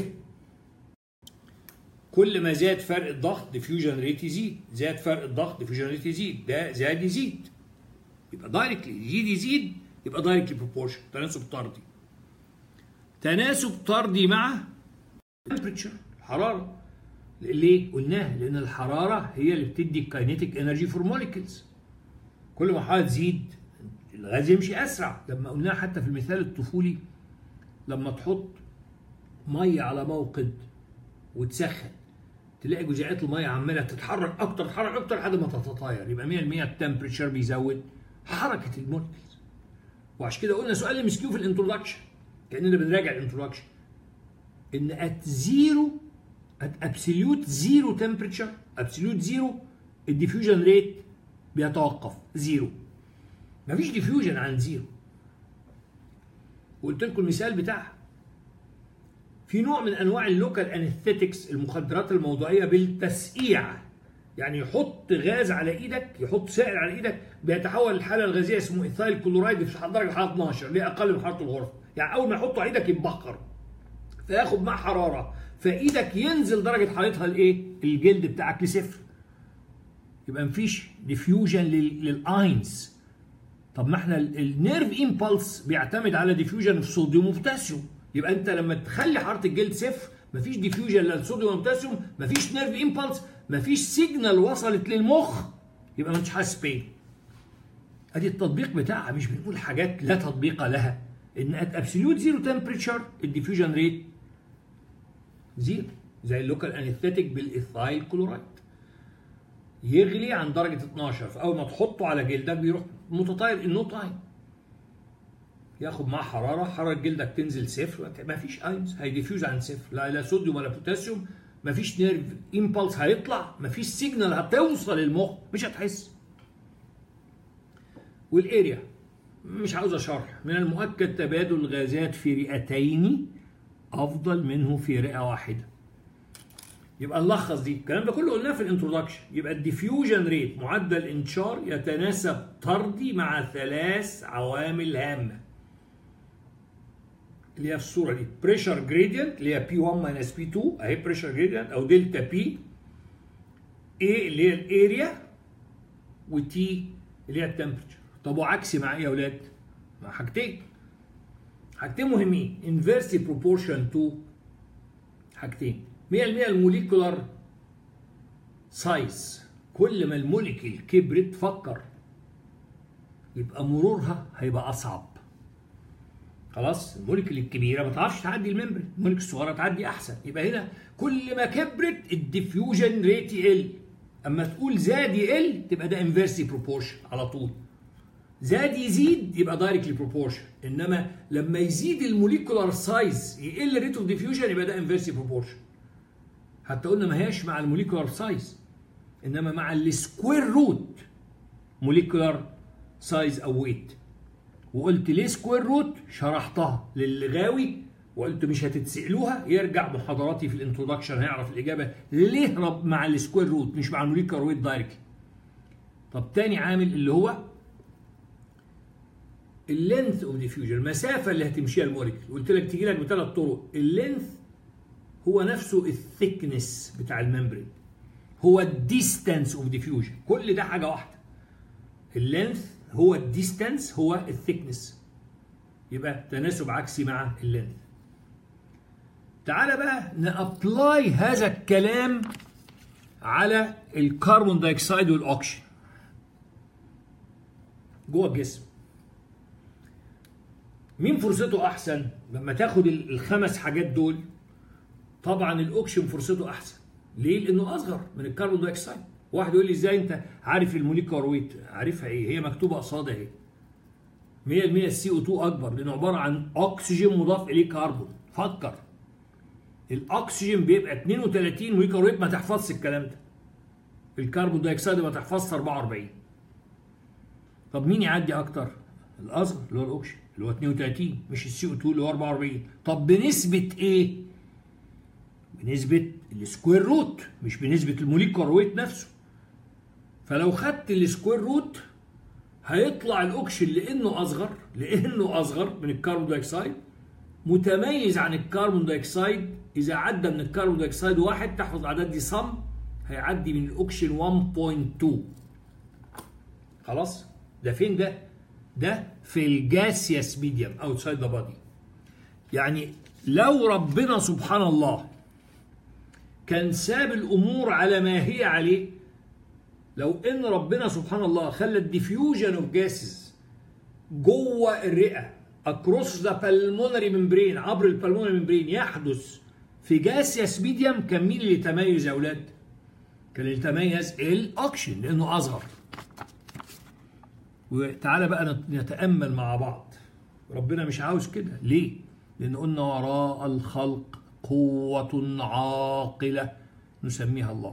Speaker 1: كل ما زاد فرق الضغط ديفيوجن ريت يزيد زاد فرق الضغط ديفيوجن ريت يزيد ده زاد يزيد يبقى دايركتلي يزيد يزيد يبقى دايركتلي بروبورشن تناسب طردي تناسب طردي مع temperature الحراره ليه قلناها لان الحراره هي اللي بتدي الكاينيتيك انرجي فور موليكيولز كل ما الحراره تزيد الغاز يمشي اسرع لما قلناها حتى في المثال الطفولي لما تحط ميه على موقد وتسخن تلاقي جزيئات الميه عماله تتحرك اكتر تتحرك اكتر لحد ما تتطاير يبقى 100% التمبريتشر بيزود حركه المولكيولز وعشان كده قلنا سؤال ام كيو في الانترودكشن كاننا بنراجع الانترودكشن ان ات زيرو ات ابسوليوت زيرو تمبريتشر ابسوليوت زيرو الديفيوجن ريت بيتوقف زيرو مفيش ديفيوجن عن زيرو وقلت لكم المثال بتاعها في نوع من انواع اللوكال انستيتكس المخدرات الموضوعيه بالتسقيع يعني يحط غاز على ايدك يحط سائل على ايدك بيتحول الحاله الغازيه اسمه ايثايل كلورايد في درجه حراره 12 اللي اقل من حراره الغرفه يعني اول ما يحطه على ايدك يتبخر فياخد معاه حراره فايدك ينزل درجه حرارتها لايه؟ الجلد بتاعك لصفر يبقى مفيش ديفيوجن للاينز طب ما احنا النيرف امبلس بيعتمد على ديفيوجن في صوديوم وبوتاسيوم يبقى انت لما تخلي حراره الجلد صفر مفيش ديفيوجن لا للصوديوم ولا بوتاسيوم مفيش نيرف امبلس مفيش سيجنال وصلت للمخ يبقى ما انتش حاسس بيه ادي التطبيق بتاعها مش بنقول حاجات لا تطبيق لها ان ات ابسوليوت زيرو تمبريتشر الديفيوجن ريت زيرو زي اللوكال انستيتيك بالايثايل كلورايد يغلي عن درجه 12 فاول ما تحطه على جلدك بيروح متطاير النو تايم ياخد معاه حراره حراره جلدك تنزل صفر ما فيش اينز هيديفيوز عن صفر لا لا صوديوم ولا بوتاسيوم ما فيش نيرف امبلس هيطلع ما فيش سيجنال هتوصل للمخ مش هتحس والاريا مش عاوز شرح من المؤكد تبادل الغازات في رئتين افضل منه في رئه واحده يبقى نلخص دي الكلام ده كله قلناه في الانترودكشن يبقى الديفيوجن ريت معدل انتشار يتناسب طردي مع ثلاث عوامل هامه اللي هي في الصوره دي بريشر جريدينت اللي هي بي 1 ماينس بي 2 اهي بريشر جريدينت او دلتا بي اي اللي هي الاريا وتي اللي هي التمبرتشر طب وعكسي مع ايه يا اولاد؟ مع حاجتين حاجتين مهمين انفيرسي بروبورشن تو حاجتين 100% الموليكولار سايز كل ما الموليكيول كبرت فكر يبقى مرورها هيبقى اصعب خلاص الموليكيول الكبيره ما تعرفش تعدي الممبرين الموليكيول الصغيره تعدي احسن يبقى هنا كل ما كبرت الديفيوجن ريت يقل اما تقول زاد يقل تبقى ده انفيرسي بروبورشن على طول زاد يزيد يبقى دايركتلي بروبورشن انما لما يزيد الموليكولار سايز يقل ريت اوف ديفيوجن يبقى ده انفيرسي بروبورشن حتى قلنا ما هياش مع الموليكولار سايز انما مع السكوير روت موليكولار سايز او ويت وقلت ليه سكوير روت شرحتها للي غاوي وقلت مش هتتسألوها يرجع محاضراتي في الانترودكشن هيعرف الاجابه ليه رب مع السكوير روت مش مع الموليكولار ويت دايركتلي طب تاني عامل اللي هو اللينث اوف ديفيوجن المسافه اللي هتمشيها الموليكيول قلت لك تيجي لك بثلاث طرق اللينث هو نفسه الثيكنس بتاع الممبرين هو الديستانس اوف ديفيوجن كل ده حاجه واحده اللينث هو الديستانس هو الثيكنس يبقى تناسب عكسي مع اللينث تعالى بقى نابلاي هذا الكلام على الكربون دايوكسيد والاكسجين جوه الجسم مين فرصته احسن لما تاخد الخمس حاجات دول طبعا الاوكسجين فرصته احسن ليه لانه اصغر من الكربون دايوكسيد واحد يقول لي ازاي انت عارف الموليكولار ويت عارفها ايه هي مكتوبه قصادها اهي 100% السي او 2 اكبر لانه عباره عن اكسجين مضاف اليه كربون فكر الاكسجين بيبقى 32 موليكولار ويت ما تحفظش الكلام ده الكربون دايوكسيد ما تحفظش 44 طب مين يعدي اكتر الاصغر اللي هو الاكسجين اللي هو 32 مش السي او 2 اللي هو 44 طب بنسبه ايه بنسبه السكوير روت مش بنسبه الموليكولار ويت نفسه فلو خدت السكوير روت هيطلع الاكسجين لانه اصغر لانه اصغر من الكربون دايوكسيد متميز عن الكربون دايوكسيد اذا عدى من الكربون دايوكسيد واحد تحفظ الاعداد دي صم هيعدي من الاكسجين 1.2 خلاص ده فين ده ده في الجاسيوس ميديوم اوتسايد ذا بادي يعني لو ربنا سبحان الله كان ساب الامور على ما هي عليه لو ان ربنا سبحان الله خلى الديفيوجن اوف جاسز جوه الرئه اكروس ذا بالمونري ممبرين عبر البلمونري ممبرين يحدث في جاسيوس ميديوم كان مين اللي يتميز يا اولاد؟ كان اللي يتميز الاكشن لانه اصغر وتعالى بقى نتامل مع بعض ربنا مش عاوز كده ليه؟ لان قلنا وراء الخلق قوة عاقلة نسميها الله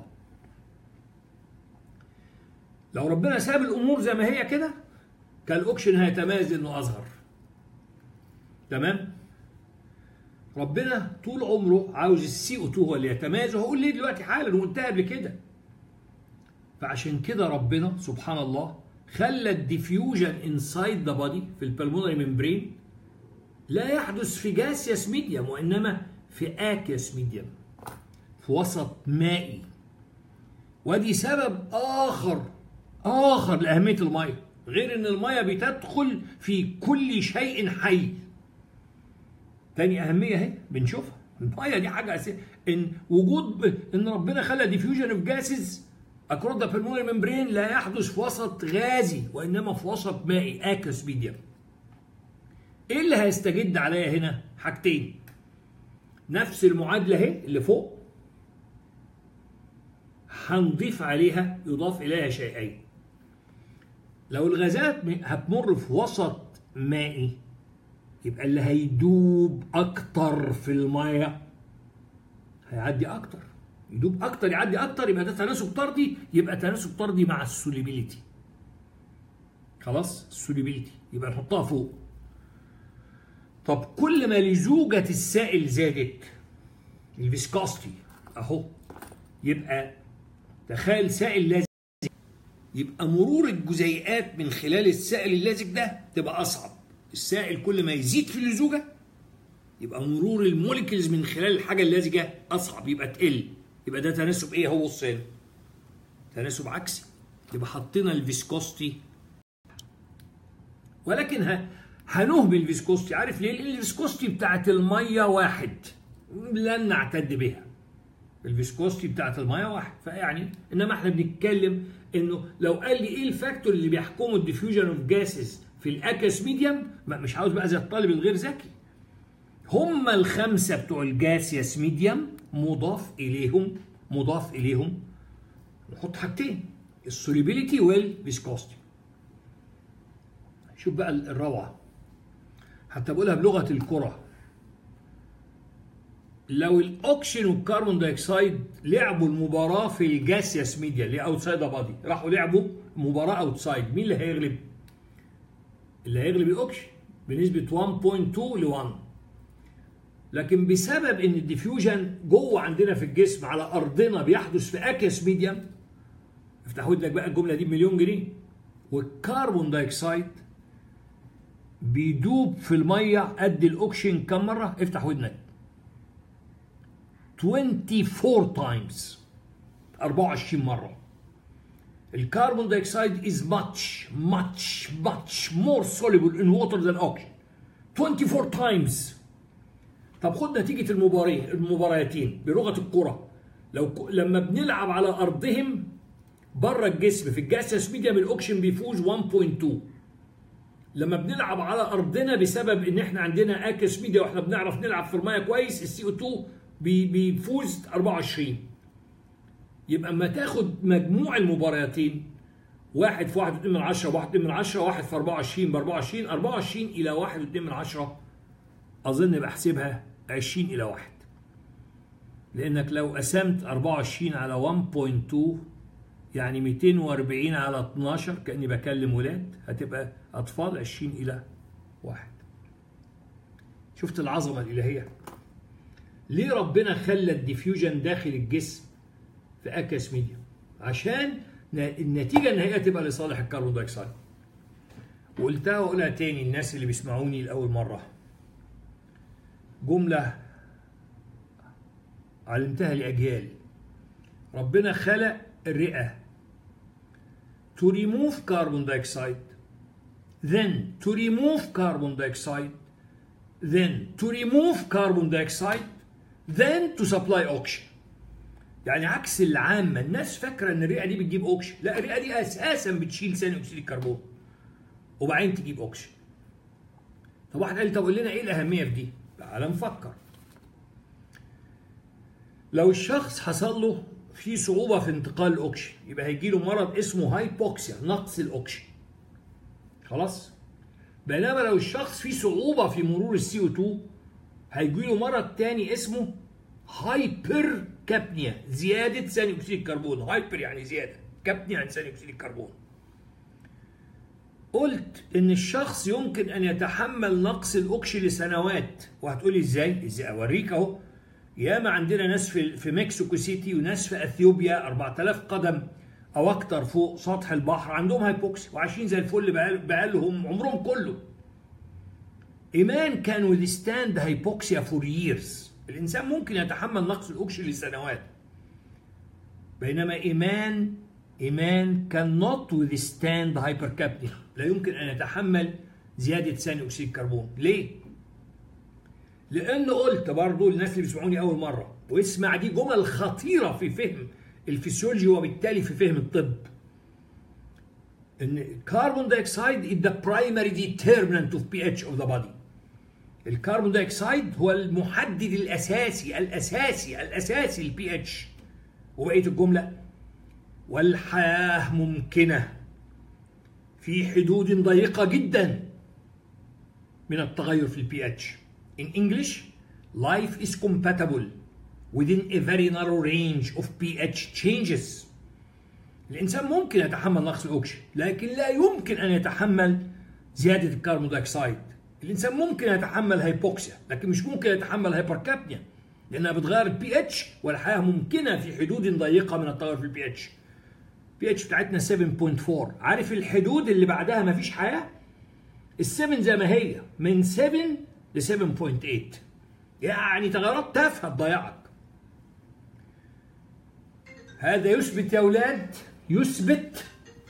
Speaker 1: لو ربنا ساب الأمور زي ما هي كده كان الأوكشن هيتميز إنه أصغر تمام ربنا طول عمره عاوز السي او 2 هو اللي يتميز وهقول ليه دلوقتي حالا وانتهى قبل كده فعشان كده ربنا سبحان الله خلى الديفيوجن انسايد ذا بادي في البلمونري ممبرين لا يحدث في جاسيوس ميديوم وانما في اكيس ميديوم في وسط مائي ودي سبب اخر اخر لاهميه الميه غير ان الميه بتدخل في كل شيء حي تاني اهميه اهي بنشوفها الميه دي حاجه اساسيه ان وجود ان ربنا خلى ديفيوجن اوف جاسز اكروس ذا pulmonary ممبرين لا يحدث في وسط غازي وانما في وسط مائي اكس ميديم ايه اللي هيستجد عليا هنا حاجتين نفس المعادله اهي اللي فوق هنضيف عليها يضاف اليها شيئين لو الغازات هتمر في وسط مائي يبقى اللي هيدوب اكتر في الميه هيعدي اكتر يدوب اكتر يعدي اكتر يبقى ده تناسب طردي يبقى تناسب طردي مع السوليبيليتي خلاص السوليبيليتي يبقى نحطها فوق طب كل ما لزوجة السائل زادت الفيسكاستي اهو يبقى تخيل سائل لازق يبقى مرور الجزيئات من خلال السائل اللازق ده تبقى اصعب السائل كل ما يزيد في اللزوجه يبقى مرور الموليكيولز من خلال الحاجه اللازجه اصعب يبقى تقل يبقى ده تناسب ايه هو الصين تناسب عكسي يبقى حطينا الفيسكوستي ولكن ها هنهمل الفيسكوستي عارف ليه؟ لان الفيسكوستي بتاعت الميه واحد لن نعتد بها الفيسكوستي بتاعت الميه واحد فيعني انما احنا بنتكلم انه لو قال لي ايه الفاكتور اللي بيحكموا الديفيوجن اوف جاسز في الاكس ميديم مش عاوز بقى زي الطالب الغير ذكي هم الخمسه بتوع الجاسيس ميديم مضاف اليهم مضاف اليهم نحط حاجتين السوليبيليتي والفيسكوستي شوف بقى الروعه حتى بقولها بلغه الكره لو الاوكسجين والكربون دايوكسيد لعبوا المباراه في الجاسيس ميديا اللي اوتسايد بادي راحوا لعبوا مباراه اوتسايد مين اللي هيغلب؟ اللي هيغلب الاوكسجين بنسبه 1.2 ل 1 لكن بسبب ان الديفيوجن جوه عندنا في الجسم على ارضنا بيحدث في اكيس ميديم افتحوا لك بقى الجمله دي بمليون جنيه والكربون دايوكسيد بيدوب في الميه قد الاوكسجين كم مره افتح ودنك 24 times 24 مره الكربون دايوكسيد is much much much more soluble in water than oxygen 24 times طب خد نتيجة المبارين المباراتين بلغة الكرة لو ك... لما بنلعب على أرضهم بره الجسم في الجاسس ميديم الأوكسجين بيفوز 1.2 لما بنلعب على أرضنا بسبب إن إحنا عندنا أكس ميديا وإحنا بنعرف نلعب في المية كويس السي او 2 بي... بيفوز 24 يبقى اما تاخد مجموع المباراتين واحد في واحد واتنين من عشرة واحد اتنين من عشرة واحد في 24 ب 24 24 إلى واحد واتنين من عشرة أظن بحسبها 20 إلى واحد لأنك لو قسمت 24 على 1.2 يعني 240 على 12 كأني بكلم ولاد هتبقى أطفال 20 إلى واحد شفت العظمة الإلهية ليه ربنا خلى الديفيوجن داخل الجسم في اكس ميديوم عشان النتيجه النهائيه تبقى لصالح الكربون دايوكسيد وقلتها واقولها تاني الناس اللي بيسمعوني لاول مره جمله علمتها لاجيال ربنا خلق الرئه to remove carbon dioxide then to remove carbon dioxide then to remove carbon dioxide then to supply oxygen يعني عكس العامه الناس فاكره ان الرئه دي بتجيب اوكسجين لا الرئه دي اساسا بتشيل ثاني اكسيد الكربون وبعدين تجيب اوكسجين طب واحد قال لي طب قول لنا ايه الاهميه في دي تعال نفكر لو الشخص حصل له في صعوبه في انتقال الاكسجين يبقى هيجي له مرض اسمه هايبوكسيا نقص الاكسجين خلاص بينما لو الشخص فيه صعوبه في مرور السي او 2 هيجي له مرض تاني اسمه هايبر كابنيا زيادة ثاني أكسيد الكربون هايبر يعني زيادة كابنيا يعني ثاني أكسيد الكربون قلت إن الشخص يمكن أن يتحمل نقص الأكسجين لسنوات وهتقولي إزاي؟ إزاي أوريك أهو ياما عندنا ناس في في مكسيكو سيتي وناس في اثيوبيا 4000 قدم او اكتر فوق سطح البحر عندهم هايبوكسي وعايشين زي الفل بقالهم عمرهم كله ايمان كان ويستاند هايبوكسيا فور ييرز الانسان ممكن يتحمل نقص الاكسجين لسنوات بينما ايمان ايمان كان نوت ويستاند هايبركابنيا لا يمكن ان يتحمل زياده ثاني اكسيد الكربون ليه لان قلت برضو للناس اللي بيسمعوني اول مره واسمع دي جمل خطيره في فهم الفسيولوجي وبالتالي في فهم الطب ان كربون دايوكسيد is the primary determinant of pH of the body الكربون دايوكسيد هو المحدد الاساسي الاساسي الاساسي للبي اتش وبقيه الجمله والحياه ممكنه في حدود ضيقه جدا من التغير في البي اتش in English life is compatible within a very narrow range of pH changes الإنسان ممكن يتحمل نقص الأكسجين لكن لا يمكن أن يتحمل زيادة الكربون دايوكسيد الإنسان ممكن يتحمل هايبوكسيا لكن مش ممكن يتحمل هايبركابنيا لأنها بتغير البي اتش والحياة ممكنة في حدود ضيقة من التغير في البي اتش البي اتش بتاعتنا 7.4 عارف الحدود اللي بعدها مفيش حياة ال7 زي ما هي من 7 ل 7.8 يعني تغيرات تافهة تضيعك هذا يثبت يا أولاد يثبت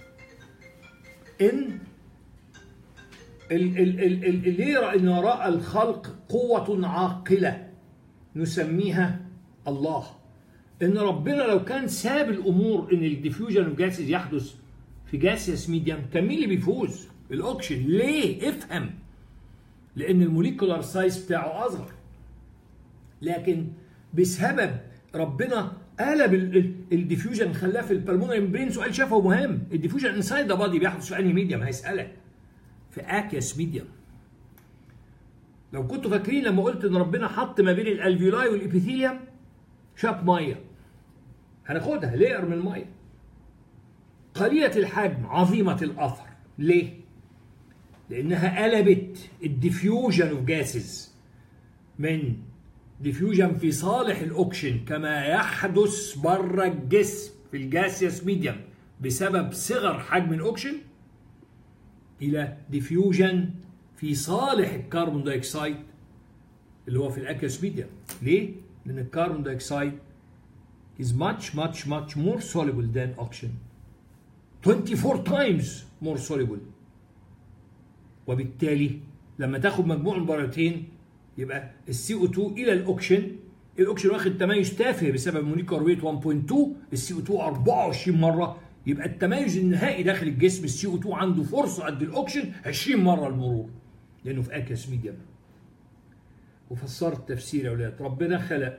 Speaker 1: إن ال- ال- ال- ال- اللي يرى ان وراء الخلق قوة عاقلة نسميها الله ان ربنا لو كان ساب الامور ان الديفيوجن اوف جاسز يحدث في جاسيس ميديم كان مين اللي بيفوز؟ الاوكسجين ليه؟ افهم لان الموليكولار سايز بتاعه اصغر لكن بسبب ربنا قلب الديفيوجن خلاه في البلمونري ممبرين سؤال شافه مهم الديفيوجن انسايد ذا بادي بيحدث في انهي ميديم هيسالك في اكيس ميديم لو كنتوا فاكرين لما قلت ان ربنا حط ما بين الالفيولاي والابيثيليوم شاب ميه هناخدها لير من الميه قليله الحجم عظيمه الاثر ليه لانها قلبت الديفيوجن اوف جاسز من ديفيوجن في صالح الاوكشن كما يحدث بره الجسم في الجاسيوس ميديم بسبب صغر حجم الاوكشن الى ديفيوجن في صالح الكربون دايوكسيد اللي هو في الاكيوس ميديم ليه؟ لان الكربون دايوكسيد is much much much more soluble than oxygen 24 times more soluble وبالتالي لما تاخد مجموع المباراتين يبقى السي او 2 الى الاوكشن الاوكشن واخد تميز تافه بسبب مونيكار ويت 1.2 السي او 2 24 مره يبقى التميز النهائي داخل الجسم السي او 2 عنده فرصه قد الاوكشن 20 مره المرور لانه في اكيس ميديم وفسرت تفسير يا اولاد ربنا خلق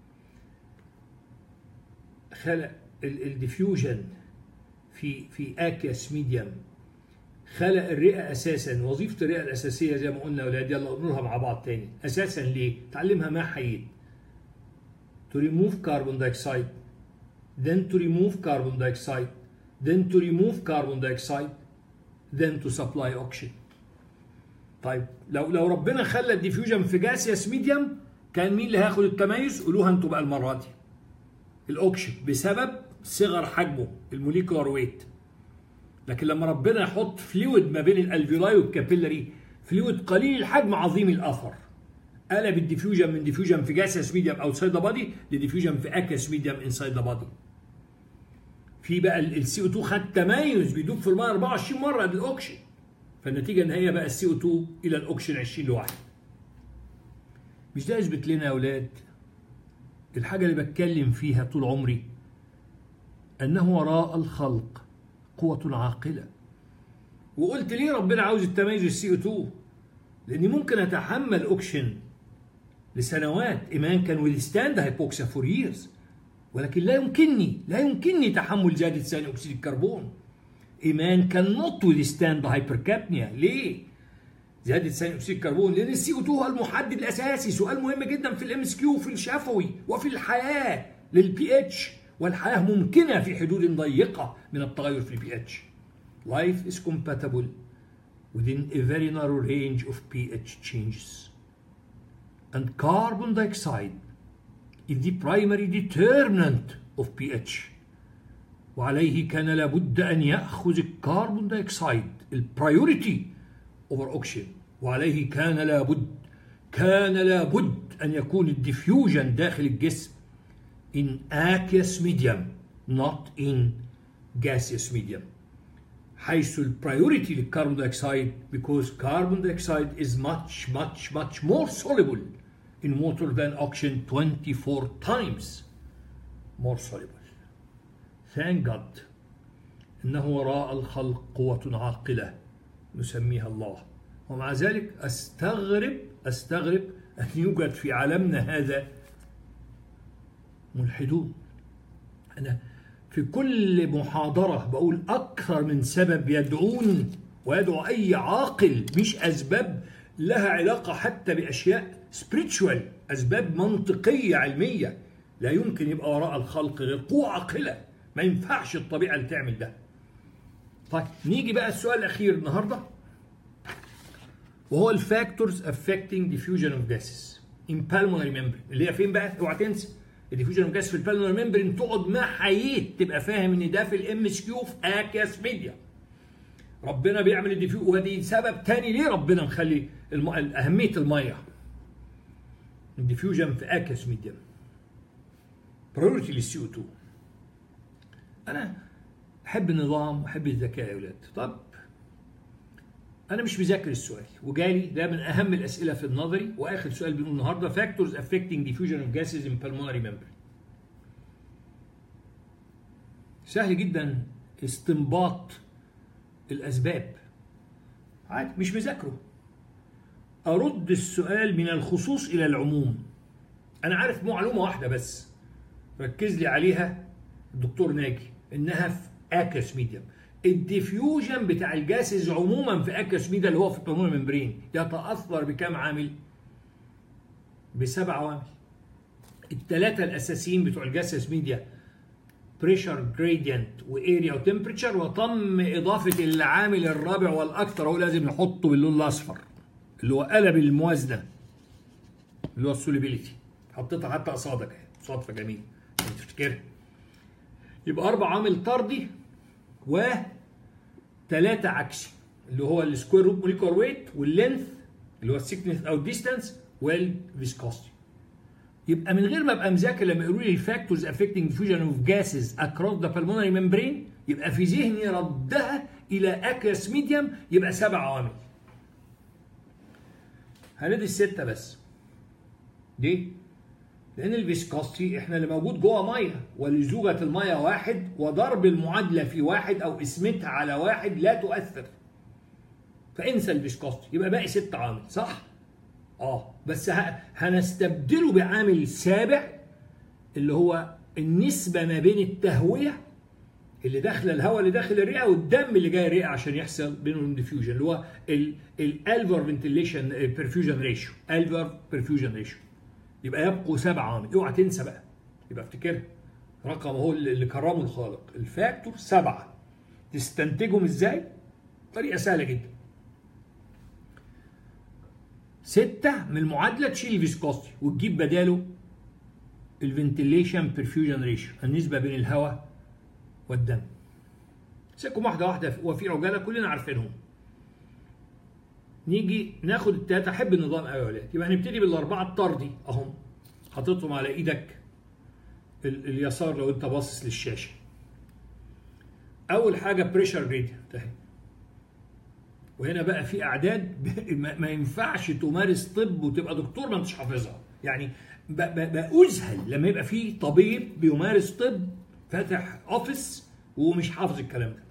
Speaker 1: خلق الديفيوجن في في اكيس ميديم خلق الرئه اساسا وظيفه الرئه الاساسيه زي ما قلنا يا اولاد يلا نقولها مع بعض تاني اساسا ليه؟ تعلمها ما حييت to remove carbon dioxide then to remove carbon dioxide then to remove carbon dioxide then to supply oxygen طيب لو لو ربنا خلى الديفيوجن في جاسيوس ميديم كان مين اللي هياخد التميز قولوها انتوا بقى المره دي الاوكسجين بسبب صغر حجمه الموليكولار ويت لكن لما ربنا يحط فلويد ما بين الالفيولاي والكابيلاري فلويد قليل الحجم عظيم الاثر قلب الديفيوجن من ديفيوجن في جاسيوس ميديم اوتسايد ذا بادي لديفيوجن في اكيس ميديم انسايد ذا بادي في بقى السي او 2 خد تميز بيدوب في الميه 24 مره قبل الاوكسجين فالنتيجه ان هي بقى السي او 2 الى الاوكسجين 20 لواحد مش ده يثبت لنا يا اولاد الحاجه اللي بتكلم فيها طول عمري انه وراء الخلق قوه عاقله وقلت ليه ربنا عاوز التميز السي او 2 لاني ممكن اتحمل اوكسجين لسنوات ايمان كان ويلستاند هايبوكسيا فور ييرز ولكن لا يمكنني لا يمكنني تحمل زياده ثاني اكسيد الكربون ايمان كان نوت ويلستاند هايبركابنيا ليه؟ زياده ثاني اكسيد الكربون لان السي او 2 هو المحدد الاساسي سؤال مهم جدا في الام اس كيو في الشفوي وفي الحياه للبي اتش والحياه ممكنه في حدود ضيقه من التغير في البي اتش life is compatible within a very narrow range of pH changes and carbon dioxide is the primary determinant of pH وعليه كان لابد أن يأخذ الكربون دايوكسيد البرايوريتي over oxygen وعليه كان لابد كان لابد أن يكون الديفيوجن داخل الجسم in aqueous medium not in gaseous medium حيث البرايوريتي للكربون دايوكسيد because carbon dioxide is much much much more soluble in water than oxygen 24 times more soluble thank God إنه وراء الخلق قوة عاقلة نسميها الله ومع ذلك أستغرب أستغرب أن يوجد في عالمنا هذا ملحدون أنا في كل محاضرة بقول أكثر من سبب يدعون ويدعو أي عاقل مش أسباب لها علاقة حتى بأشياء spiritual أسباب منطقية علمية لا يمكن يبقى وراء الخلق غير قوة عاقلة ما ينفعش الطبيعة اللي تعمل ده طيب نيجي بقى السؤال الأخير النهاردة وهو الفاكتورز affecting diffusion of gases in pulmonary membrane اللي هي فين بقى؟ اوعى تنسى الديفيوجن اوف جاس في البالونر ممبرين تقعد ما حييت تبقى فاهم ان ده في الام اس كيو في اكياس ميديا ربنا بيعمل الديفيو ودي سبب تاني ليه ربنا مخلي الم... اهميه الميه الديفيوجن في اكياس ميديا برايورتي للسي او 2 انا احب النظام واحب الذكاء يا ولاد طب انا مش مذاكر السؤال وجالي ده من اهم الاسئله في النظري واخر سؤال بنقول النهارده فاكتورز افكتنج ديفيوجن اوف جاسز ان pulmonary membrane سهل جدا استنباط الاسباب عادي مش مذاكره ارد السؤال من الخصوص الى العموم انا عارف معلومه واحده بس ركز لي عليها الدكتور ناجي انها في اكس ميديم الديفيوجن بتاع الجاسز عموما في اكس ميديا اللي هو في البلمونري ممبرين يتاثر بكام عامل؟ بسبع عوامل الثلاثه الاساسيين بتوع الجاسز ميديا بريشر جريدينت واريا وتمبريتشر وتم اضافه العامل الرابع والاكثر هو لازم نحطه باللون الاصفر اللي هو قلب الموازنه اللي هو السوليبيليتي حطيتها حتى قصادك اهي صدفه جميله تفتكرها يبقى اربع عوامل طردي و ثلاثة عكسي اللي هو السكوير روت موليكولار ويت واللينث اللي هو السيكنس او الديستانس والفيسكوستي يبقى من غير ما ابقى مذاكر لما يقولوا لي الفاكتورز افكتنج ديفيوجن اوف جاسز اكروس ذا pulmonary ممبرين يبقى في ذهني ردها الى اكياس ميديم يبقى سبع عوامل هندي الستة بس ليه؟ لان الفيسكوستي احنا اللي موجود جوه ميه ولزوجة الميه واحد وضرب المعادله في واحد او قسمتها على واحد لا تؤثر فانسى الفيسكوستي يبقى باقي ست عوامل صح؟ اه بس هنستبدله بعامل سابع اللي هو النسبه ما بين التهويه اللي داخله الهواء اللي داخل الرئه والدم اللي جاي الرئه عشان يحصل بينهم ديفيوجن اللي هو الالفر فنتيليشن برفيوجن ريشيو الفر برفيوجن ريشيو يبقى يبقوا سبع عوامل اوعى تنسى بقى يبقى افتكرها رقم هو اللي كرمه الخالق الفاكتور سبعه تستنتجهم ازاي؟ طريقه سهله جدا ستة من المعادلة تشيل الفيسكوستي وتجيب بداله الفنتيليشن برفيوجن ريشيو النسبة بين الهواء والدم سيبكم واحدة واحدة وفي عجالة كلنا عارفينهم نيجي ناخد التلاتة أحب النظام قوي يا ولاد يبقى هنبتدي بالأربعة الطردي أهم حاططهم على إيدك اليسار لو أنت باصص للشاشة أول حاجة بريشر جريدينت أهي وهنا بقى في اعداد ما ينفعش تمارس طب وتبقى دكتور ما انتش حافظها يعني بأذهل لما يبقى في طبيب بيمارس طب فاتح اوفيس ومش حافظ الكلام ده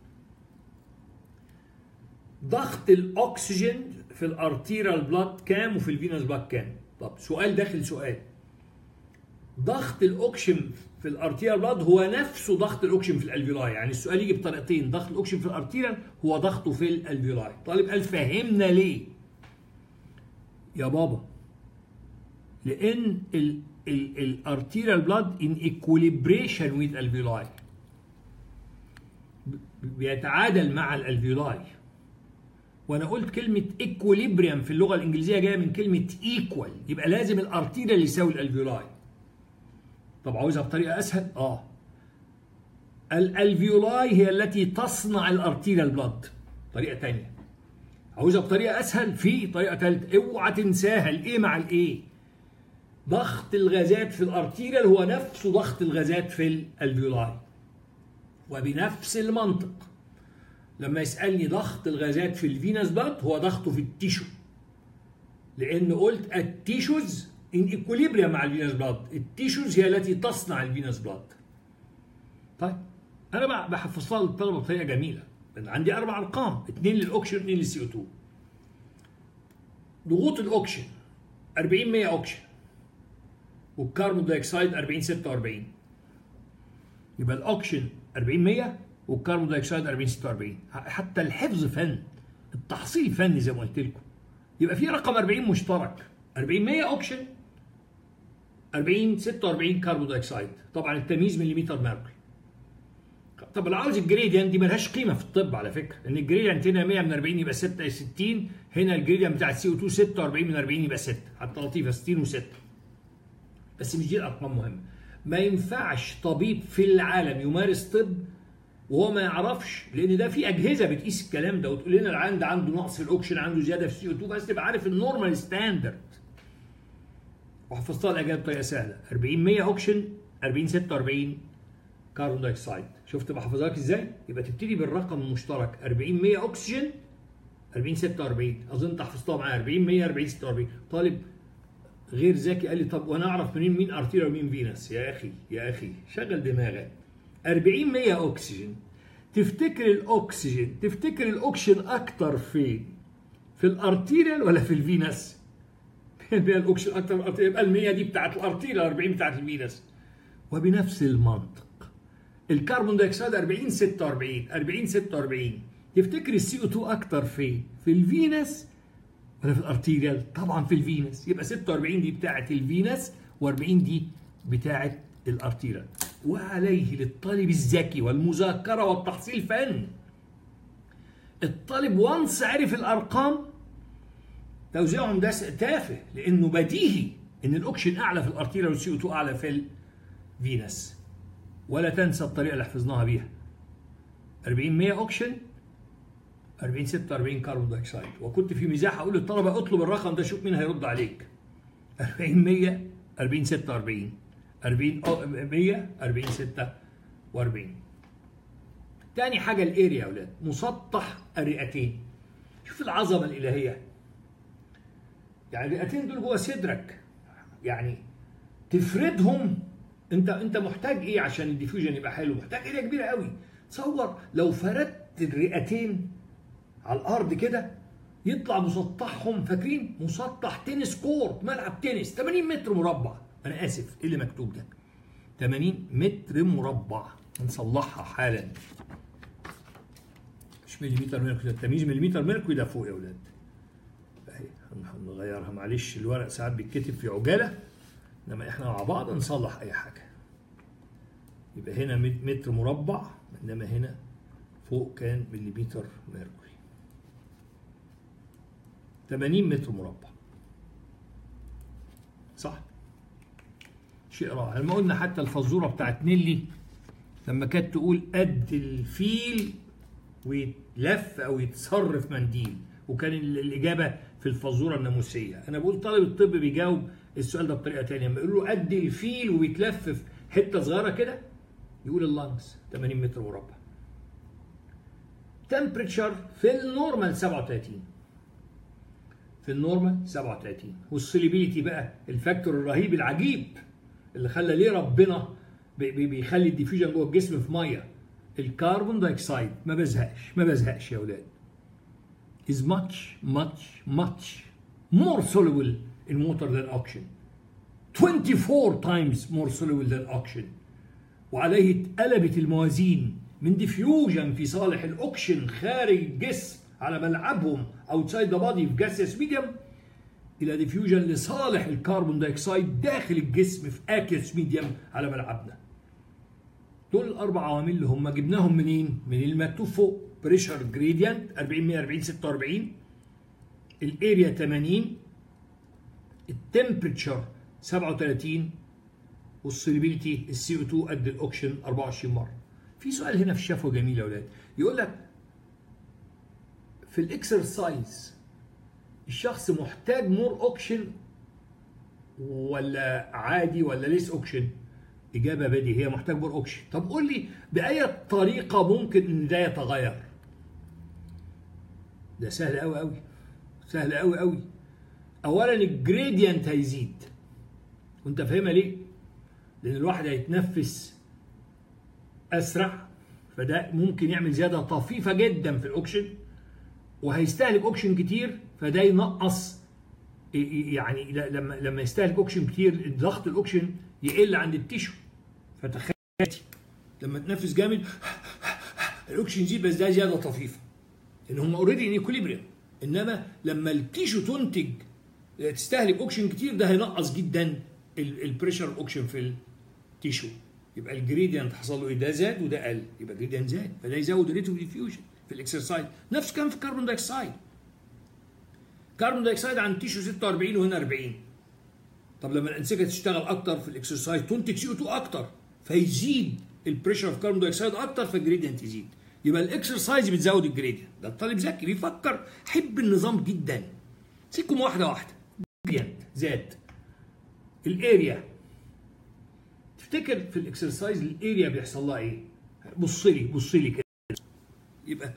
Speaker 1: ضغط الاكسجين في الارتيرال بلاد كام وفي الفينوس بلاد كام طب سؤال داخل سؤال ضغط الاكسجين في الارتيريال بلاد هو نفسه ضغط الاكسجين في الالفيولاي يعني السؤال يجي بطريقتين ضغط الاكسجين في الارتيريال هو ضغطه في الالفيولاي طالب قال فهمنا ليه يا بابا لان الارتيريال بلاد ان ايكوليبريشن ويز الفيولاي بيتعادل مع الالفيولاي وانا قلت كلمه ايكوليبريم في اللغه الانجليزيه جايه من كلمه ايكوال يبقى لازم الارتيريال يساوي الالفيولاي طب عاوزها بطريقه اسهل اه الالفيولاي هي التي تصنع الارتيريال بلاد طريقه ثانيه عاوزها بطريقه اسهل في طريقه ثالثه اوعى تنساها الايه مع الايه ضغط الغازات في الارتيريال هو نفسه ضغط الغازات في الالفيولاي وبنفس المنطق لما يسالني ضغط الغازات في الفينس بلاد هو ضغطه في التيشو لان قلت التيشوز ان اكوليبريم مع الفينس بلاد التيشوز هي التي تصنع الفينس بلاد طيب انا بقى بحفظها للطلبه بطريقه جميله عندي اربع ارقام اثنين للاوكسجين واثنين للسي او 2 ضغوط الاوكسجين 40 100 اوكسجين والكربون دايوكسيد 40 46 يبقى الاوكسجين 40 100 والكربون دايوكسيد 40 46 حتى الحفظ فن التحصيل فني زي ما قلت لكم يبقى في رقم 40 مشترك 40 100 اوكسجين 40 46 كربون دايوكسيد طبعا التمييز مليمتر ميركوري طب لو عاوز الجريدينت دي ملهاش قيمه في الطب على فكره لان الجريدينت هنا 100 من 40 يبقى 6 60 هنا الجريدينت بتاع السي او 2 46 من 40 يبقى 6 حتى لطيفه 60 و6 بس مش دي الارقام مهمه ما ينفعش طبيب في العالم يمارس طب وهو ما يعرفش لان ده في اجهزه بتقيس الكلام ده وتقول لنا العيان ده عنده نقص في الاوكسجين عنده زياده في السي او 2 بس تبقى عارف النورمال ستاندرد وحفظتها الاجابه بطريقه سهله 40 100 اوكسجين 40 46 كربون دايوكسيد شفت بحفظها لك ازاي؟ يبقى تبتدي بالرقم المشترك 40 100 اكسجين 40 46 اظن انت حفظتها معايا 40 100 40 46 طالب غير ذكي قال لي طب وانا اعرف منين مين ارتيريا ومين فينس يا اخي يا اخي شغل دماغك 40 100 اكسجين تفتكر الاكسجين تفتكر الاكسجين اكتر فين؟ في الارتيريال ولا في الفينس؟ يبقى الاكسجين اكتر في الارتيريال يبقى ال 100 دي بتاعت الارتيريال 40 بتاعت الفينس وبنفس المنطق الكربون دايوكسيد 40 46 40 46 تفتكر السي او 2 اكتر فين؟ في الفينس ولا في الارتيريال؟ طبعا في الفينس يبقى 46 دي بتاعه الفينس و40 دي بتاعه الارتيريال وعليه للطالب الذكي والمذاكره والتحصيل فن الطالب وانس عرف الارقام توزيعهم ده تافه لانه بديهي ان الاوكسجين اعلى في الارتيريال والسي او 2 اعلى في الفينس ولا تنسى الطريقه اللي حفظناها بيها 40 100 اوكسجين 40 46 كربون دايوكسيد وكنت في مزاح اقول للطلبه اطلب الرقم ده شوف مين هيرد عليك 40 100 40 46 40 100 40 46 تاني حاجة الاريا يا اولاد مسطح الرئتين شوف العظمة الإلهية يعني الرئتين دول جوه صدرك يعني تفردهم انت انت محتاج ايه عشان الديفيوجن يبقى حلو محتاج اريا كبيره قوي تصور لو فردت الرئتين على الارض كده يطلع مسطحهم فاكرين مسطح تنس كورت ملعب تنس 80 متر مربع انا اسف ايه اللي مكتوب ده 80 متر مربع نصلحها حالا مش مليمتر ميركوري ده التمييز مليمتر ميركوري ده فوق يا اولاد اهي هنغيرها معلش الورق ساعات بيتكتب في عجاله انما احنا مع بعض نصلح اي حاجه يبقى هنا متر مربع انما هنا فوق كان مليمتر ميركوري 80 متر مربع صح شيء رائع لما قلنا حتى الفزوره بتاعت نيلي لما كانت تقول قد الفيل ويتلف او يتصرف منديل وكان الاجابه في الفزوره الناموسيه انا بقول طالب الطب بيجاوب السؤال ده بطريقه ثانيه لما يقول له قد الفيل وبيتلف في حته صغيره كده يقول اللانجز 80 متر مربع تمبريتشر في النورمال 37 في النورمال 37 والسوليبيليتي بقى الفاكتور الرهيب العجيب اللي خلى ليه ربنا بيخلي الديفيوجن جوه الجسم في ميه الكربون دايوكسيد ما بزهقش ما بزهقش يا اولاد is much much much more soluble in water than oxygen 24 times more soluble than oxygen وعليه اتقلبت الموازين من ديفيوجن في صالح الاوكسجين خارج الجسم على ملعبهم اوتسايد ذا بادي في جاسيس ميديوم الى ديفيوجن لصالح الكربون دايوكسيد داخل الجسم في اكيس ميديوم على ملعبنا دول الاربع عوامل اللي هم جبناهم منين من المكتوب فوق بريشر جريدينت 40 140 46 الاريا 80 التمبريتشر 37 والسوليبيليتي السي او 2 قد الاوكسجين 24 مره في سؤال هنا في الشفوي جميل يا اولاد يقول لك في الاكسرسايز الشخص محتاج مور اوكسجين ولا عادي ولا ليس اوكسجين اجابه بديهيه محتاج مور اوكسجين طب قول لي باي طريقه ممكن ان ده يتغير ده سهل قوي قوي سهل قوي قوي اولا الجريدينت هيزيد وانت فاهمها ليه؟ لان الواحد هيتنفس اسرع فده ممكن يعمل زياده طفيفه جدا في الاوكسجين وهيستهلك اوكسجين كتير فده ينقص يعني لما لما يستهلك اوكسجين كتير ضغط الاوكسجين يقل عند التيشو فتخيل لما تنفس جامد الاوكسجين يزيد بس ده زياده طفيفه ان هم اوريدي ان اكوليبريم انما لما التيشو تنتج تستهلك اوكسجين كتير ده هينقص جدا البريشر الاوكسجين في التيشو يبقى الجريدينت حصل له ايه ده زاد وده قل يبقى الجريدينت زاد فده يزود الريت اوف ديفيوجن في الاكسرسايز نفس الكلام في الكربون دايوكسيد كربون دايوكسيد عند تيشو 46 وهنا 40 طب لما الانسجه تشتغل اكتر في الاكسرسايز تنتج سي او 2 اكتر فيزيد البريشر في كربون دايوكسيد اكتر فالجريدينت يزيد يبقى الاكسرسايز بتزود الجريدينت ده الطالب ذكي بيفكر حب النظام جدا سيبكم واحده واحده جريدينت زاد الاريا تفتكر في الاكسرسايز الاريا بيحصل لها ايه؟ بص لي بص لي كده يبقى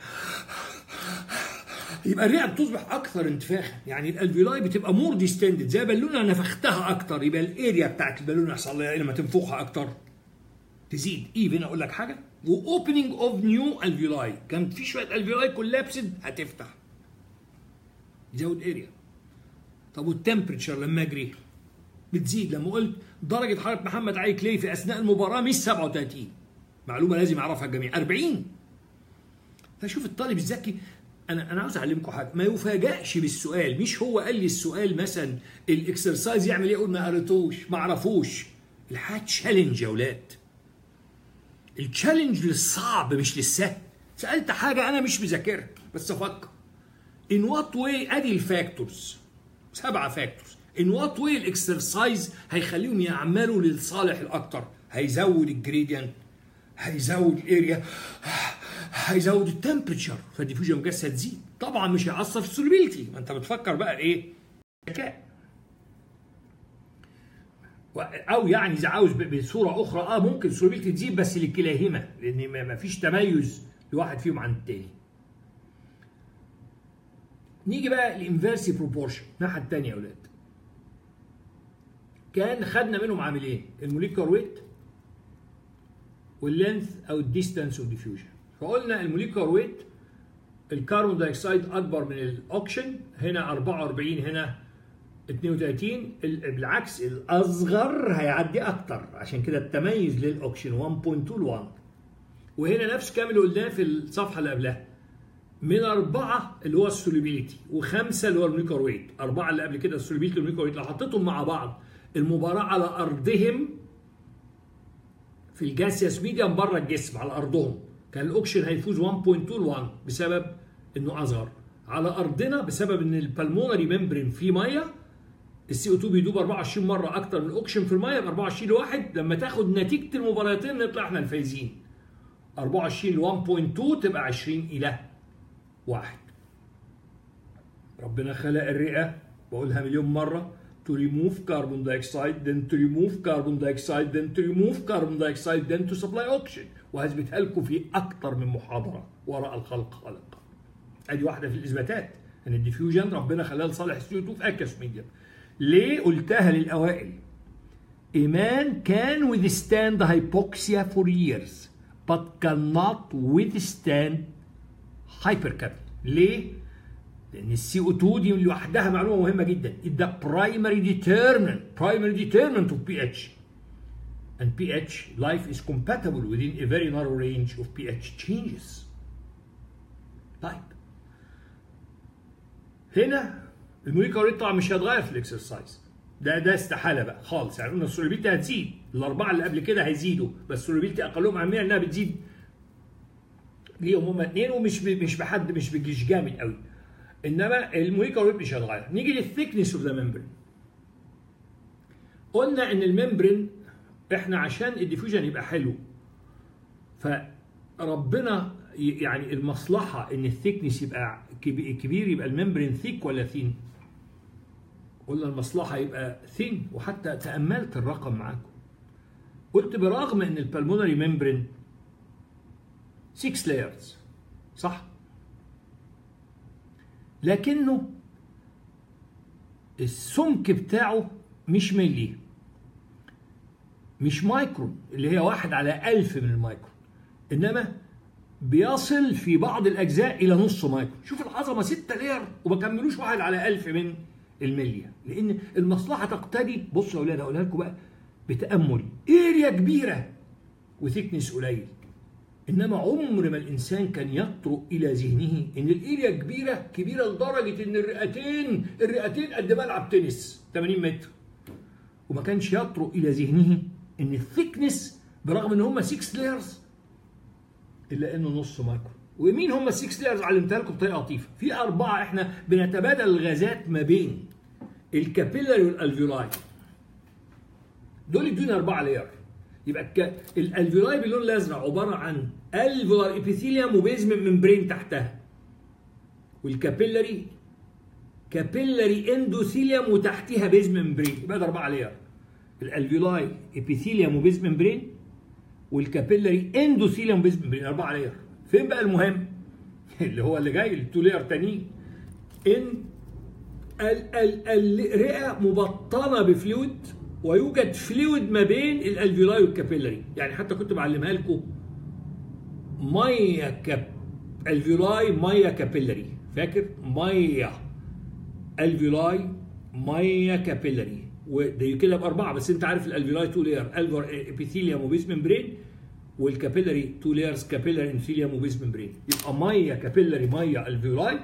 Speaker 1: يبقى الرئه بتصبح اكثر انتفاخا يعني الالفيولاي بتبقى مور ديستندد زي بالونه نفختها اكتر يبقى الاريا بتاعت البالونه يحصل لها ايه لما تنفخها اكتر تزيد ايفن اقول لك حاجه واوبننج اوف نيو الفيولاي كان في شويه الفيولاي كولابسد هتفتح يزود اريا طب والتمبريتشر لما اجري بتزيد لما قلت درجه حراره محمد علي كلاي في اثناء المباراه مش 37 معلومه لازم يعرفها الجميع 40 فشوف الطالب الذكي انا انا عاوز اعلمكم حاجه ما يفاجئش بالسؤال مش هو قال لي السؤال مثلا الاكسرسايز يعمل ايه يقول ما قريتوش ما اعرفوش الحاجه تشالنج يا اولاد التشالنج للصعب مش للسهل سالت حاجه انا مش مذاكرها بس افكر ان وات واي ادي الفاكتورز سبعه فاكتورز ان وات واي الاكسرسايز هيخليهم يعملوا للصالح الاكتر هيزود الجريدينت هيزود الاريا هيزود التمبريتشر فالديفيوجن جاس هتزيد طبعا مش هيأثر في السوليبيليتي ما انت بتفكر بقى ايه ذكاء او يعني اذا عاوز بصوره اخرى اه ممكن السوليبيليتي تزيد بس لكلاهما لان ما فيش تميز لواحد فيهم عن التاني نيجي بقى الانفيرسي بروبورشن الناحيه الثانيه يا اولاد كان خدنا منهم عاملين الموليكولار ويت واللينث او الديستانس اوف ديفيوجن فقلنا الموليكولار ويت الكربون دايوكسيد اكبر من الاوكسجين هنا 44 هنا 32 بالعكس الاصغر هيعدي اكتر عشان كده التميز للاوكسجين 1.2 ل 1 وهنا نفس الكلام اللي قلناه في الصفحه اللي قبلها من أربعة اللي هو السوليبيليتي وخمسة اللي هو الموليكولار ويت أربعة اللي قبل كده السوليبيليتي والموليكولار ويت لو حطيتهم مع بعض المباراة على أرضهم في الجاسيوس ميديم بره الجسم على أرضهم كان الأوكسجين هيفوز 1.2 ل 1 بسبب إنه أصغر على أرضنا بسبب إن البلمونري ممبرين فيه مية السي او 2 بيدوب 24 مرة أكتر من الأوكسجين في المية ب 24 لواحد لما تاخد نتيجة المباراتين نطلع إحنا الفايزين 24 ل 1.2 تبقى 20 إلى واحد ربنا خلق الرئة بقولها مليون مرة to remove carbon dioxide then to remove carbon dioxide then to remove carbon dioxide then to supply oxygen وهثبتها لكم في أكتر من محاضرة وراء الخلق خلق ادي واحدة في الإثباتات ان الديفيوجن ربنا خلاه لصالح السي 2 في اكس ميديم ليه قلتها للأوائل إيمان can withstand hypoxia for years but cannot withstand هايبركابل ليه؟ لان السي او 2 دي لوحدها معلومه مهمه جدا ده برايمري ديترمنت برايمري ديترمنت اوف بي اتش and pH life is compatible within a very narrow range of pH changes طيب هنا الموليكولار ريت طبعا مش هيتغير في الاكسرسايز ده ده استحاله بقى خالص يعني قلنا السوليبيلتي هتزيد الاربعه اللي قبل كده هيزيدوا بس السوليبيلتي اقلهم اهميه انها بتزيد ليهم هما اثنين ومش مش بحد مش بجيش جامد قوي انما الموليكولار ويت مش هيتغير نيجي للثيكنس اوف ذا ممبرين قلنا ان الممبرين احنا عشان الديفيوجن يبقى حلو فربنا يعني المصلحه ان الثيكنس يبقى كبير يبقى الممبرين ثيك ولا ثين قلنا المصلحه يبقى ثين وحتى تاملت الرقم معاكم قلت برغم ان البلمونري ممبرين 6 لايرز صح لكنه السمك بتاعه مش ملي مش مايكرون اللي هي واحد على ألف من المايكرون إنما بيصل في بعض الأجزاء إلى نص مايكرون شوف العظمة ستة لير وما كملوش واحد على ألف من المليا لأن المصلحة تقتضي بصوا يا أولاد هقولها لكم بقى بتأمل اريا كبيرة وثيكنس قليل انما عمر ما الانسان كان يطرق الى ذهنه ان الاريا كبيره كبيره لدرجه ان الرئتين الرئتين قد ملعب تنس 80 متر وما كانش يطرق الى ذهنه ان الثيكنس برغم ان هم 6 لايرز الا انه نص مايكرو ومين هم ال 6 لايرز علمتها لكم بطريقه لطيفه في اربعه احنا بنتبادل الغازات ما بين الكابيلاري والالفيولاي دول يدونا اربعه لاير يبقى الالفيولاي باللون الازرق عباره عن الفيولار ايبيثيليوم وبيزمنت ممبرين تحتها والكابيلاري كابيلاري اندوثيليوم وتحتها بيزمنت ممبرين يبقى ده اربعه لير الالفيولاي ايبيثيليوم وبيزمنت ممبرين والكابيلاري اندوثيليوم وبيزمنت ممبرين اربعه لير فين بقى المهم اللي هو اللي جاي التو لير تانيين ان الرئه مبطنه بفلويد ويوجد فلويد ما بين الالفيولاي والكابيلاري يعني حتى كنت بعلمها لكم ميه كاب الفيولاي ميه كابيلاري فاكر ميه الفيولاي ميه كابيلاري وده كده باربعه بس انت عارف الالفيولاي تو لير الفر ابيثيليوم وبيس ممبرين والكابيلاري تو ليرز كابيلاري انثيليوم وبيس ممبرين يبقى ميه كابيلاري ميه الفيولاي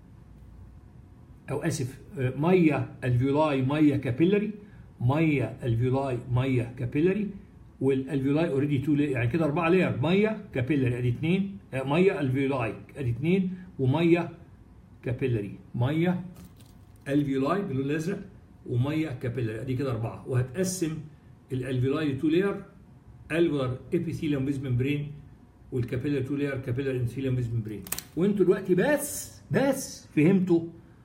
Speaker 1: او اسف ميه الفيولاي ميه كابيلاري ميه الفيولاي ميه كابيلاري والالفيولاي اوريدي تو يعني كده اربعه لير ميه كابيلاري ادي اثنين ميه الفيولاي ادي اثنين وميه كابيلاري ميه الفيولاي باللون الازرق وميه كابيلاري ادي كده اربعه وهتقسم الالفيولاي تو لير الفر ابيثيليوم بيز ممبرين والكابيلاري تو لير كابيلاري انثيليوم بيز ممبرين وانتوا دلوقتي بس بس فهمتوا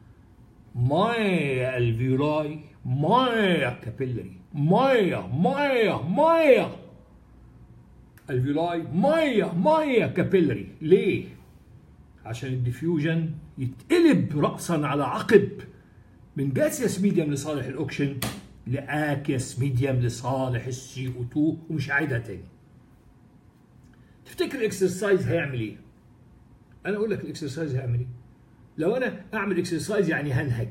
Speaker 1: ميه الفيولاي ميه كابيلاري ميه ميه ميه الفيولاي ميه ميه كابيلاري ليه؟ عشان الديفيوجن يتقلب راسا على عقب من جاسيوس ميديم لصالح الاوكشن لاكيس ميديم لصالح السي او 2 ومش هعيدها تاني. تفتكر الاكسرسايز هيعمل ايه؟ انا اقول لك الاكسرسايز هيعمل ايه؟ لو انا اعمل اكسرسايز يعني هنهج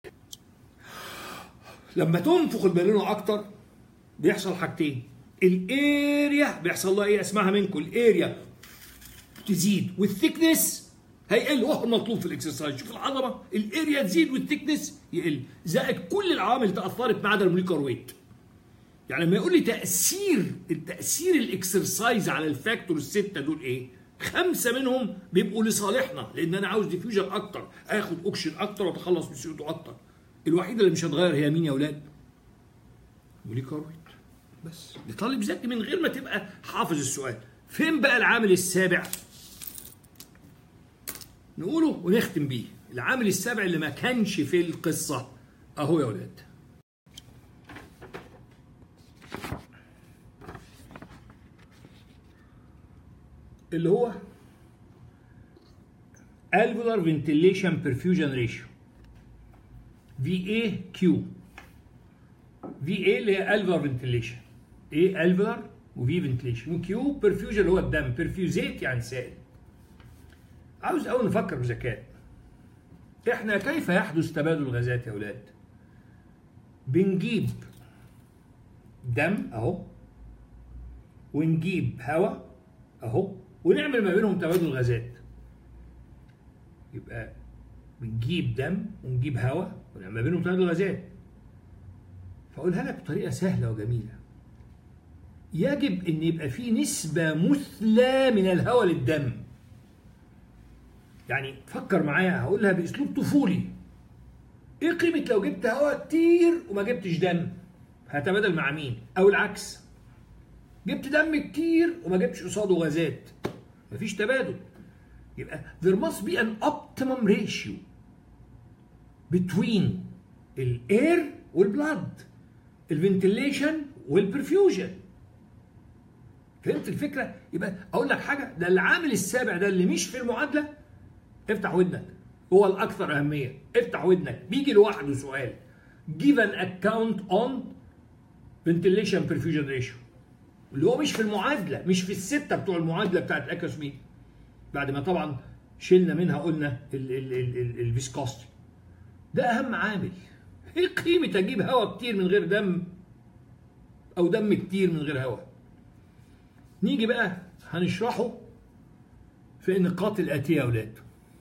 Speaker 1: لما تنفخ البالونه اكتر بيحصل حاجتين الاريا بيحصل لها ايه اسمعها منكم الاريا تزيد والثيكنس هيقل وهو المطلوب في الاكسرسايز شوف العظمه الاريا تزيد والثيكنس يقل زائد كل العوامل اللي تاثرت ما عدا الموليكر ويت يعني لما يقول لي تاثير التاثير الاكسرسايز على الفاكتور السته دول ايه خمسه منهم بيبقوا لصالحنا لان انا عاوز ديفيوجن اكتر اخد اوكشن اكتر واتخلص من سيوته اكتر الوحيده اللي مش هتغير هي مين يا اولاد موليكر ويت بس لطالب ذكي من غير ما تبقى حافظ السؤال فين بقى العامل السابع نقوله ونختم بيه العامل السابع اللي ما كانش في القصة أهو يا ولاد اللي هو alveolar ventilation perfusion ratio VAQ VA اللي هي alveolar ventilation A alveolar وفي ventilation وQ perfusion اللي هو الدم perfusate يعني سائل عاوز اول نفكر بذكاء احنا كيف يحدث تبادل الغازات يا اولاد بنجيب دم اهو ونجيب هواء اهو ونعمل ما بينهم تبادل غازات يبقى بنجيب دم ونجيب هواء ونعمل ما بينهم تبادل غازات فاقولها لك بطريقه سهله وجميله يجب ان يبقى في نسبه مثلى من الهواء للدم يعني فكر معايا هقولها باسلوب طفولي ايه قيمه لو جبت هواء كتير وما جبتش دم هتبادل مع مين او العكس جبت دم كتير وما جبتش قصاده غازات مفيش تبادل يبقى there must be an optimum ratio between الاير والبلاد الفنتيليشن والبرفيوجن فهمت الفكره يبقى اقول لك حاجه ده العامل السابع ده اللي مش في المعادله افتح ودنك هو الاكثر اهميه افتح ودنك بيجي لوحده سؤال give an account on ventilation perfusion ratio اللي هو مش في المعادله مش في السته بتوع المعادله بتاعت الاكاسمين بعد ما طبعا شلنا منها قلنا الفيسكوستي ده اهم عامل ايه قيمه اجيب هواء كتير من غير دم او دم كتير من غير هواء نيجي بقى هنشرحه في النقاط الاتيه يا اولاد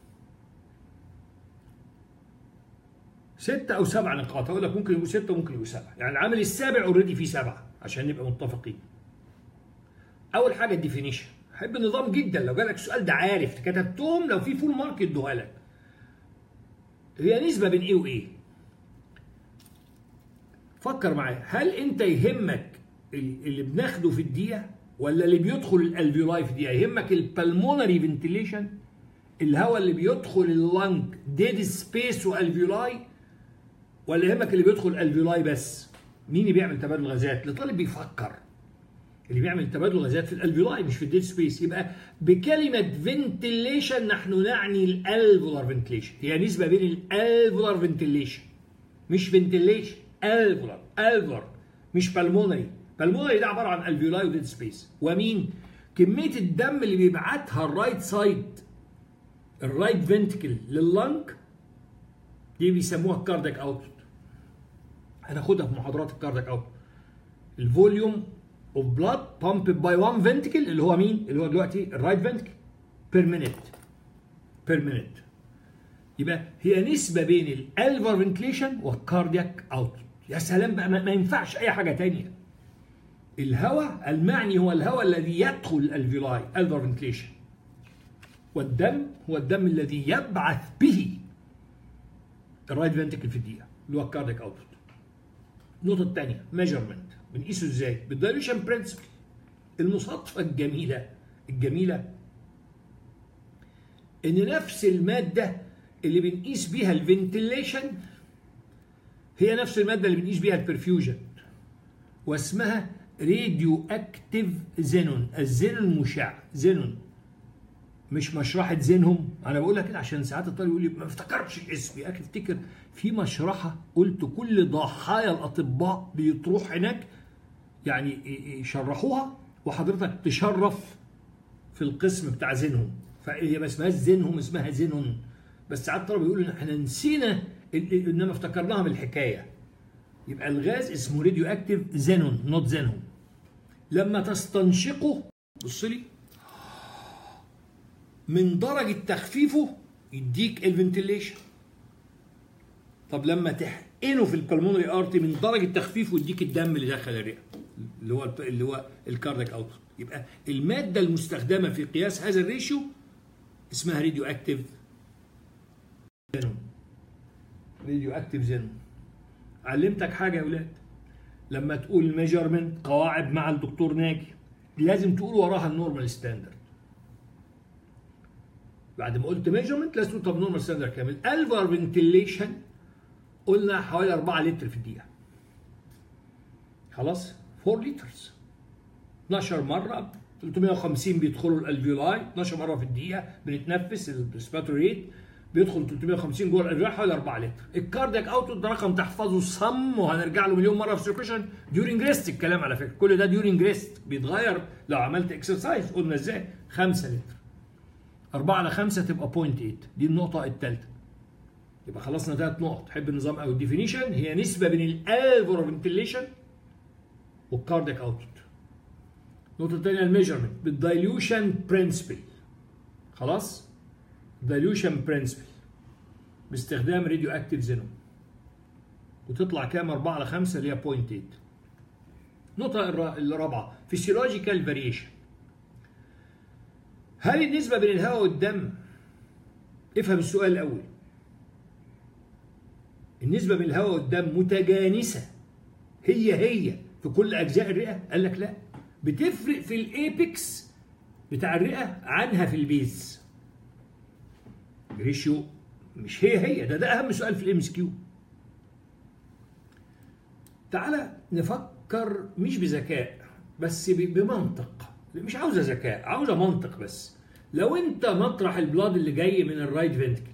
Speaker 1: ستة أو سبع نقاط هقول لك ممكن يبقوا ستة وممكن يبقوا سبعة يعني العامل السابع اوريدي فيه سبعة عشان نبقى متفقين أول حاجة الديفينيشن أحب النظام جدا لو جالك السؤال ده عارف كتبتهم لو في فول مارك ادوها لك هي نسبة بين إيه وإيه فكر معايا هل أنت يهمك اللي بناخده في الدقيقة ولا اللي بيدخل الالفيولاي في الدقيقة يهمك البلمونري فنتيليشن الهواء اللي بيدخل اللنج ديد سبيس والفيولاي ولا يهمك اللي بيدخل الفيولاي بس مين اللي بيعمل تبادل غازات لطالب بيفكر اللي بيعمل تبادل غازات في الالفيولاي مش في الديد سبيس يبقى بكلمه فنتيليشن نحن نعني الالفولار فنتيليشن هي نسبه بين الالفولار فنتيليشن مش فنتيليشن الفولار الفولار مش بالمونري بالمونري ده عباره عن الفيولاي وديد سبيس ومين كميه الدم اللي بيبعتها الرايت سايد الرايت فنتكل لللنج دي بيسموها الكاردياك اوتبوت هناخدها في محاضرات الكاردياك اوت الفوليوم اوف بلاد بامب باي وان فنتكل اللي هو مين؟ اللي هو دلوقتي الرايت فنتكل بير مينيت بير مينيت يبقى هي نسبه بين الالفر فنتليشن والكاردياك اوت يا سلام بقى ما ينفعش اي حاجه تانية الهواء المعني هو الهواء الذي يدخل الفيلاي الفر فنتليشن والدم هو الدم الذي يبعث به الرايت فنتكل في الدقيقه اللي هو الكاردياك اوتبوت النقطة الثانية ميجرمنت بنقيسه ازاي؟ بالدايلوشن برنسبل المصادفة الجميلة الجميلة ان نفس المادة اللي بنقيس بيها الفنتيليشن هي نفس المادة اللي بنقيس بيها البرفيوجن واسمها راديو اكتيف زينون الزينون مشع زينون مش مشرحة زينهم انا بقول لك كده عشان ساعات الطالب يقول لي ما افتكرتش الاسم يا اخي افتكر في مشرحة قلت كل ضحايا الاطباء بيتروح هناك يعني يشرحوها وحضرتك تشرف في القسم بتاع زينهم فهي ما اسمهاش زينهم اسمها زينون بس ساعات الطلبه يقولوا احنا نسينا انما افتكرناها من الحكايه يبقى الغاز اسمه راديو اكتيف زينون نوت زينهم لما تستنشقه بص لي من درجة تخفيفه يديك الفنتيليشن طب لما تحقنه في البلمونري ارتي من درجة تخفيفه يديك الدم اللي دخل الرئة اللي هو اللي هو الكاردياك اوت يبقى المادة المستخدمة في قياس هذا الريشيو اسمها راديو اكتيف زينون راديو اكتيف زينون علمتك حاجة يا ولاد لما تقول ميجرمنت قواعد مع الدكتور ناجي لازم تقول وراها النورمال ستاندرد بعد ما قلت ميجرمنت لازم تقول طب نورمال ستاندرد كامل الفار فنتيليشن قلنا حوالي 4 لتر في الدقيقه خلاص 4 لترز 12 مره 350 بيدخلوا الالفيولاي 12 مره في الدقيقه بنتنفس الريسبيراتوري ريت بيدخل 350 جوه الالفيولاي حوالي 4 لتر الكاردياك اوتبوت ده رقم تحفظه صم وهنرجع له مليون مره في سيركيشن ديورنج ريست الكلام على فكره كل ده ديورنج ريست بيتغير لو عملت اكسرسايز قلنا ازاي 5 لتر 4 على 5 تبقى 0.8 دي النقطة الثالثة يبقى خلصنا ثلاث نقط تحب النظام او الديفينيشن هي نسبة بين الالفور فنتيليشن والكاردياك اوتبوت النقطة الثانية الميجرمنت بالدايليوشن برنسبل خلاص دايليوشن برنسبل باستخدام راديو اكتيف زينوم وتطلع كام 4 على 5 اللي هي 0.8 النقطة الرابعة فيسيولوجيكال فاريشن هل النسبة بين الهواء والدم افهم السؤال الأول النسبة بين الهواء والدم متجانسة هي هي في كل أجزاء الرئة قال لك لا بتفرق في الإيبكس بتاع الرئة عنها في البيز ريشيو مش هي هي ده ده أهم سؤال في الام اس كيو تعالى نفكر مش بذكاء بس بمنطق مش عاوزه ذكاء عاوزه منطق بس لو انت مطرح البلاد اللي جاي من الرايت فنتكل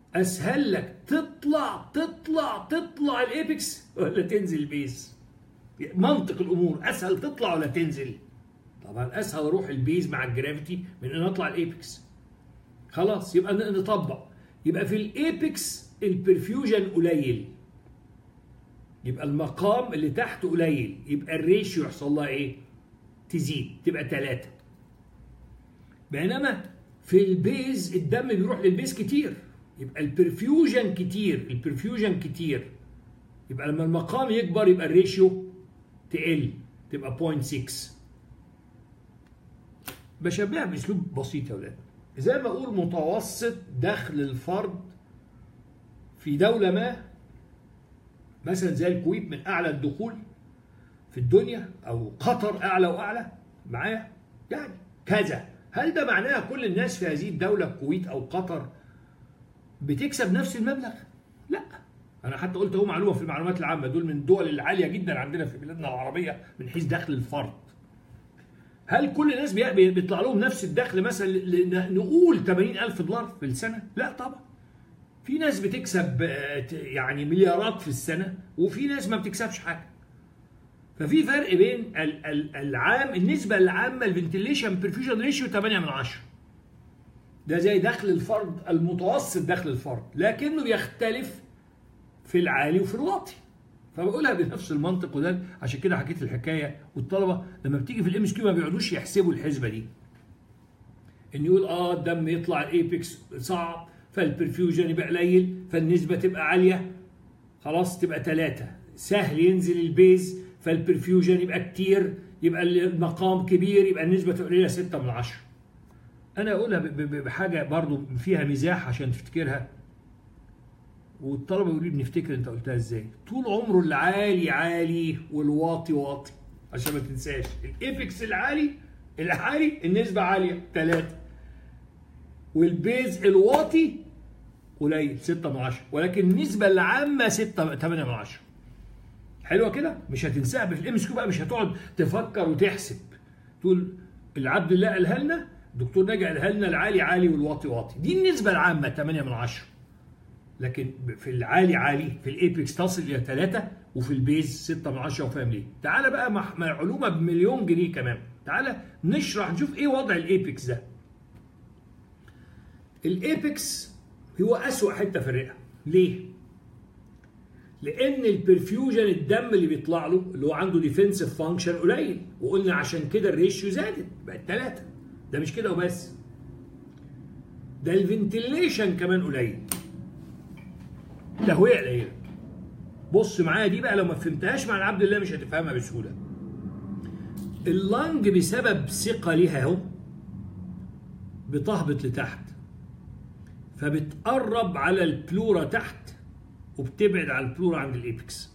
Speaker 1: اسهل لك تطلع تطلع تطلع الايبكس ولا تنزل بيس منطق الامور اسهل تطلع ولا تنزل طبعا اسهل اروح البيز مع الجرافيتي من ان اطلع الايبكس خلاص يبقى نطبق يبقى في الايبكس البرفيوجن قليل يبقى المقام اللي تحت قليل يبقى الريشيو يحصل لها ايه تزيد تبقى 3 بينما في البيز الدم بيروح للبيز كتير يبقى البرفيوجن كتير البرفيوجن كتير يبقى لما المقام يكبر يبقى الريشيو تقل تبقى 0.6 بشبهها باسلوب بسيط يا ولاد زي ما اقول متوسط دخل الفرد في دولة ما مثلا زي الكويت من اعلى الدخول في الدنيا او قطر اعلى واعلى معايا يعني كذا هل ده معناه كل الناس في هذه الدولة الكويت او قطر بتكسب نفس المبلغ؟ لا انا حتى قلت اهو معلومه في المعلومات العامه دول من الدول العاليه جدا عندنا في بلادنا العربيه من حيث دخل الفرد هل كل الناس بيطلع لهم نفس الدخل مثلا نقول 80000 دولار في السنه لا طبعا في ناس بتكسب يعني مليارات في السنه وفي ناس ما بتكسبش حاجه ففي فرق بين العام النسبه العامه الفنتيليشن برفيوجن ريشيو 8 من 10 ده زي دخل الفرد المتوسط دخل الفرد لكنه بيختلف في العالي وفي الواطي فبقولها بنفس المنطق وده عشان كده حكيت الحكايه والطلبه لما بتيجي في الام اس كيو ما بيقعدوش يحسبوا الحسبه دي ان يقول اه الدم يطلع الايبكس صعب فالبرفيوجن يبقى قليل فالنسبه تبقى عاليه خلاص تبقى ثلاثه سهل ينزل البيز فالبرفيوجن يبقى كتير يبقى المقام كبير يبقى النسبه تبقى قليله 6 من 10 انا اقولها بحاجه برضو فيها مزاح عشان تفتكرها والطلبه يقولوا لي بنفتكر انت قلتها ازاي طول عمره العالي عالي والواطي واطي عشان ما تنساش الايبكس العالي العالي النسبه عاليه 3 والبيز الواطي قليل 6 من 10 ولكن النسبه العامه 6 8 من 10 حلوه كده مش هتنساها في الام اس كيو بقى مش هتقعد تفكر وتحسب تقول العبد الله قالها لنا الدكتور ناجي قالها لنا العالي عالي والواطي واطي دي النسبه العامه 8 من 10 لكن في العالي عالي في الايبكس تصل الى 3 وفي البيز 6 من 10 وفاهم ليه تعالى بقى مع معلومه بمليون جنيه كمان تعالى نشرح نشوف ايه وضع الايبكس ده الايبكس هو اسوأ حته في الرئه ليه لان البرفيوجن الدم اللي بيطلع له اللي هو عنده ديفنسيف فانكشن قليل وقلنا عشان كده الريشيو زادت بقت 3 ده مش كده وبس ده الفنتيليشن كمان قليل تهويه قليله بص معايا دي بقى لو ما فهمتهاش مع عبد الله مش هتفهمها بسهوله اللنج بسبب ثقلها اهو بتهبط لتحت فبتقرب على البلورا تحت وبتبعد على البلورا عند الايبكس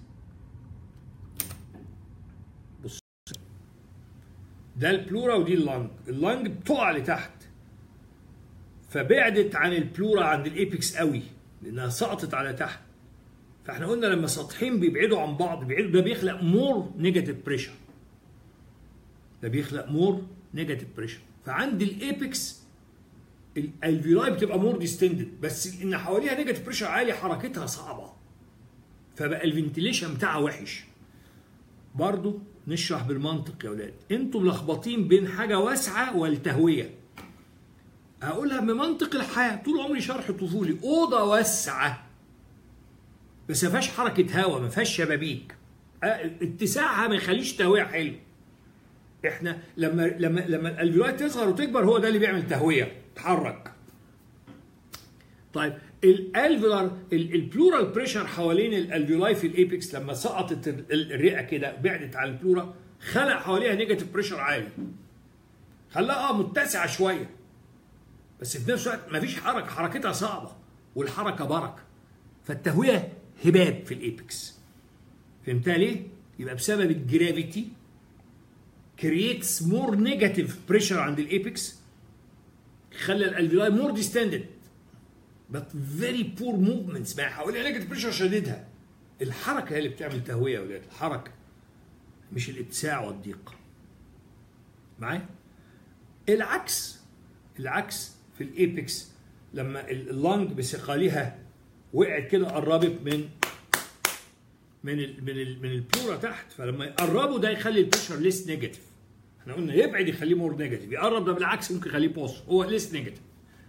Speaker 1: بص ده البلورا ودي اللنج اللنج بتقع لتحت فبعدت عن البلورا عند الايبكس قوي لانها سقطت على تحت فاحنا قلنا لما سطحين بيبعدوا عن بعض بيبعدوا ده بيخلق مور نيجاتيف بريشر ده بيخلق مور نيجاتيف بريشر فعند الايبكس الالفيولاي بتبقى مور ديستندد بس ان حواليها نيجاتيف بريشر عالي حركتها صعبه فبقى الفنتيليشن بتاعها وحش برضو نشرح بالمنطق يا اولاد انتوا ملخبطين بين حاجه واسعه والتهويه هقولها بمنطق الحياه طول عمري شرح طفولي اوضه واسعه بس ما فيهاش حركه هواء ما فيهاش شبابيك اتساعها ما يخليش تهويه حلو احنا لما لما لما الالفيولاي تصغر وتكبر هو ده اللي بيعمل تهويه تحرك طيب الالفيولار البلورال بريشر حوالين الالفيولاي في الايبكس لما سقطت الرئه كده بعدت عن البلورا خلق حواليها نيجاتيف بريشر عالي خلاها اه متسعه شويه بس في نفس الوقت مفيش حركه حركتها صعبه والحركه بركه فالتهويه هباب في الايبكس فهمتها ليه؟ يبقى بسبب الجرافيتي creates more negative pressure عند الايبكس خلى الالفيولاي مور ديستندد but very poor movements ما حواليها نيجاتيف بريشر شديدها الحركه هي اللي بتعمل تهويه يا ولاد الحركه مش الاتساع والضيق معايا العكس العكس في الايبكس لما اللنج بثقلها وقعت كده قربت من من ال من ال من البلورا تحت فلما يقربوا ده يخلي البريشر ليس نيجاتيف احنا قلنا يبعد يخليه مور نيجاتيف يقرب ده بالعكس ممكن يخليه بوز هو ليس نيجاتيف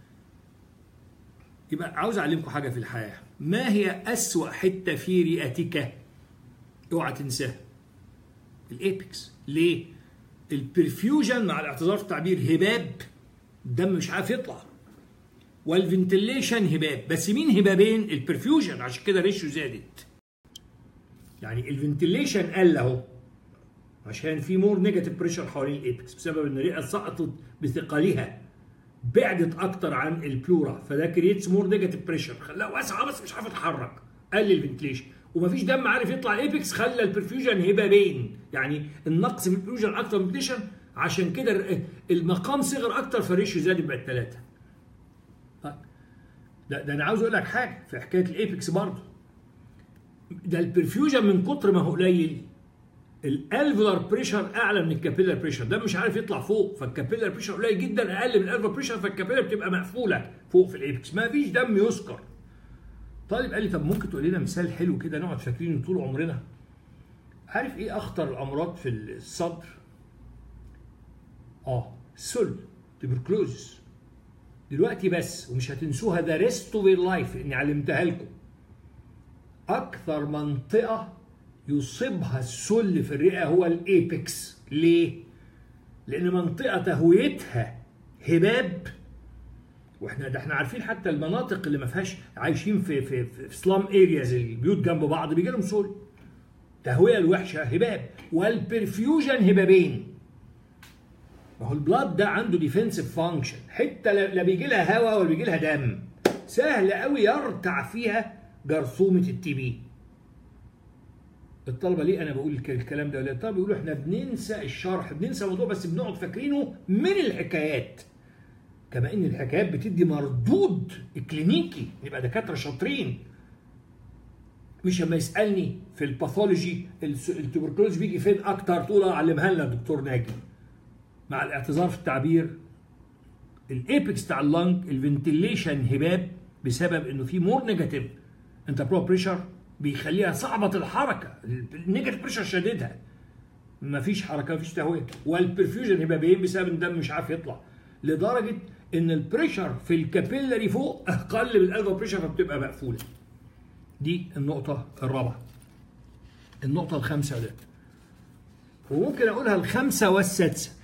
Speaker 1: يبقى عاوز اعلمكم حاجه في الحياه ما هي اسوا حته في رئتك اوعى تنساها الابيكس ليه البرفيوجن مع الاعتذار في التعبير هباب الدم مش عارف يطلع والفنتليشن هباب بس مين هبابين البرفيوجن عشان كده ريشيو زادت يعني الفنتليشن قل اهو عشان في مور نيجاتيف بريشر حوالين الابيكس بسبب ان الرئه سقطت بثقلها بعدت اكتر عن البلورا فده كريتس مور نيجاتيف بريشر خلاها واسعه بس مش عارف يتحرك قلل الفنتليشن ومفيش دم عارف يطلع الايبكس خلى البرفيوجن هبابين يعني النقص في البرفيوجن اكتر من البرفيوجن عشان كده المقام صغر اكتر فالريشيو زاد بقت ثلاثه طيب ده, ده انا عاوز اقول لك حاجه في حكايه الايبكس برضه ده البرفيوجن من كتر ما هو قليل الالفولار بريشر اعلى من الكابيلر بريشر ده مش عارف يطلع فوق فالكابيلر بريشر قليل جدا اقل من الالفولار بريشر فالكابيلر بتبقى مقفوله فوق في الايبكس ما فيش دم يذكر طالب قال لي طب ممكن تقول لنا مثال حلو كده نقعد فاكرينه طول عمرنا عارف ايه اخطر الامراض في الصدر اه سل تبركلوزس دلوقتي بس ومش هتنسوها ذا ريست اوف لايف اني علمتها لكم اكثر منطقه يصيبها السل في الرئه هو الايبكس ليه لان منطقه تهويتها هباب واحنا ده احنا عارفين حتى المناطق اللي ما فيهاش عايشين في في في سلام ارياز البيوت جنب بعض بيجي لهم سل التهويه الوحشه هباب والبرفيوجن هبابين ما هو البلاد ده عنده ديفنسيف فانكشن حته لا بيجي لها هواء ولا بيجي لها دم سهل قوي يرتع فيها جرثومه التي بي الطلبه ليه انا بقول الكلام ده الطلبه بيقولوا احنا بننسى الشرح بننسى الموضوع بس بنقعد فاكرينه من الحكايات كما ان الحكايات بتدي مردود كلينيكي نبقى دكاتره شاطرين مش لما يسالني في الباثولوجي التوبركلوز بيجي فين اكتر تقول علمها لنا الدكتور ناجي مع الاعتذار في التعبير الايبكس بتاع اللنج الفنتليشن هباب بسبب انه في مور نيجاتيف انت برو بريشر بيخليها صعبه الحركه النيجاتيف بريشر شديدها مفيش حركه مفيش تهويه والبرفيوجن هبابين بسبب ان الدم مش عارف يطلع لدرجه ان البريشر في الكابيلاري فوق اقل من الالفا بريشر فبتبقى مقفوله دي النقطه الرابعه النقطه الخامسه ده وممكن اقولها الخامسه والسادسه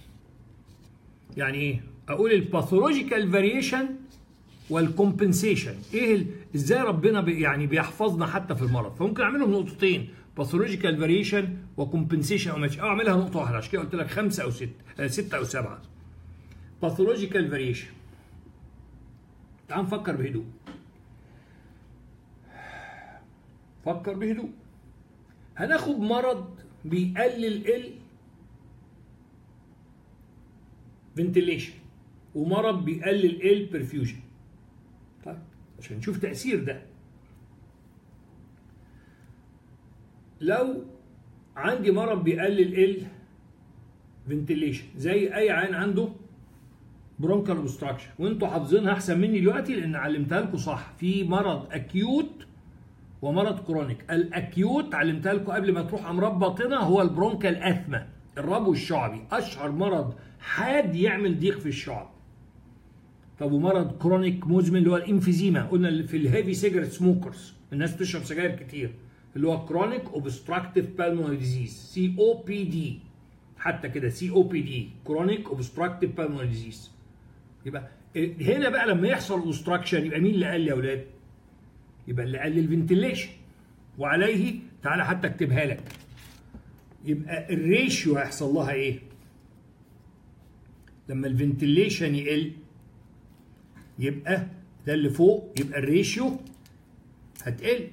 Speaker 1: يعني ايه اقول الباثولوجيكال فاريشن والكومبنسيشن ايه ازاي ربنا بي يعني بيحفظنا حتى في المرض فممكن اعملهم نقطتين باثولوجيكال فاريشن وكومبنسيشن او ماشي او اعملها نقطه واحده عشان كده قلت لك خمسه او سته آه سته او سبعه باثولوجيكال فاريشن تعال نفكر بهدوء فكر بهدوء هناخد مرض بيقلل ال فنتيليشن ومرض بيقلل ال برفيوجن طيب عشان نشوف تأثير ده لو عندي مرض بيقلل ال فنتيليشن زي اي عين عنده برونكال اوبستراكشن وانتوا حافظينها احسن مني دلوقتي لان علمتها لكم صح في مرض اكيوت ومرض كرونيك الاكيوت علمتها لكم قبل ما تروح امراض باطنه هو البرونكال اثما الربو الشعبي اشهر مرض حاد يعمل ضيق في الشعب طب ومرض كرونيك مزمن اللي هو الانفيزيما قلنا في الهيفي سيجرت سموكرز الناس بتشرب سجاير كتير اللي هو كرونيك اوبستراكتيف بالمونري ديزيز سي او بي دي حتى كده سي او بي دي كرونيك اوبستراكتيف بالمونري ديزيز يبقى هنا بقى لما يحصل اوبستراكشن يبقى مين اللي قال يا اولاد؟ يبقى اللي قال الفنتليشن وعليه تعالى حتى اكتبها لك يبقى الريشيو هيحصل لها ايه؟ لما الفنتليشن يقل يبقى ده اللي فوق يبقى الريشيو هتقل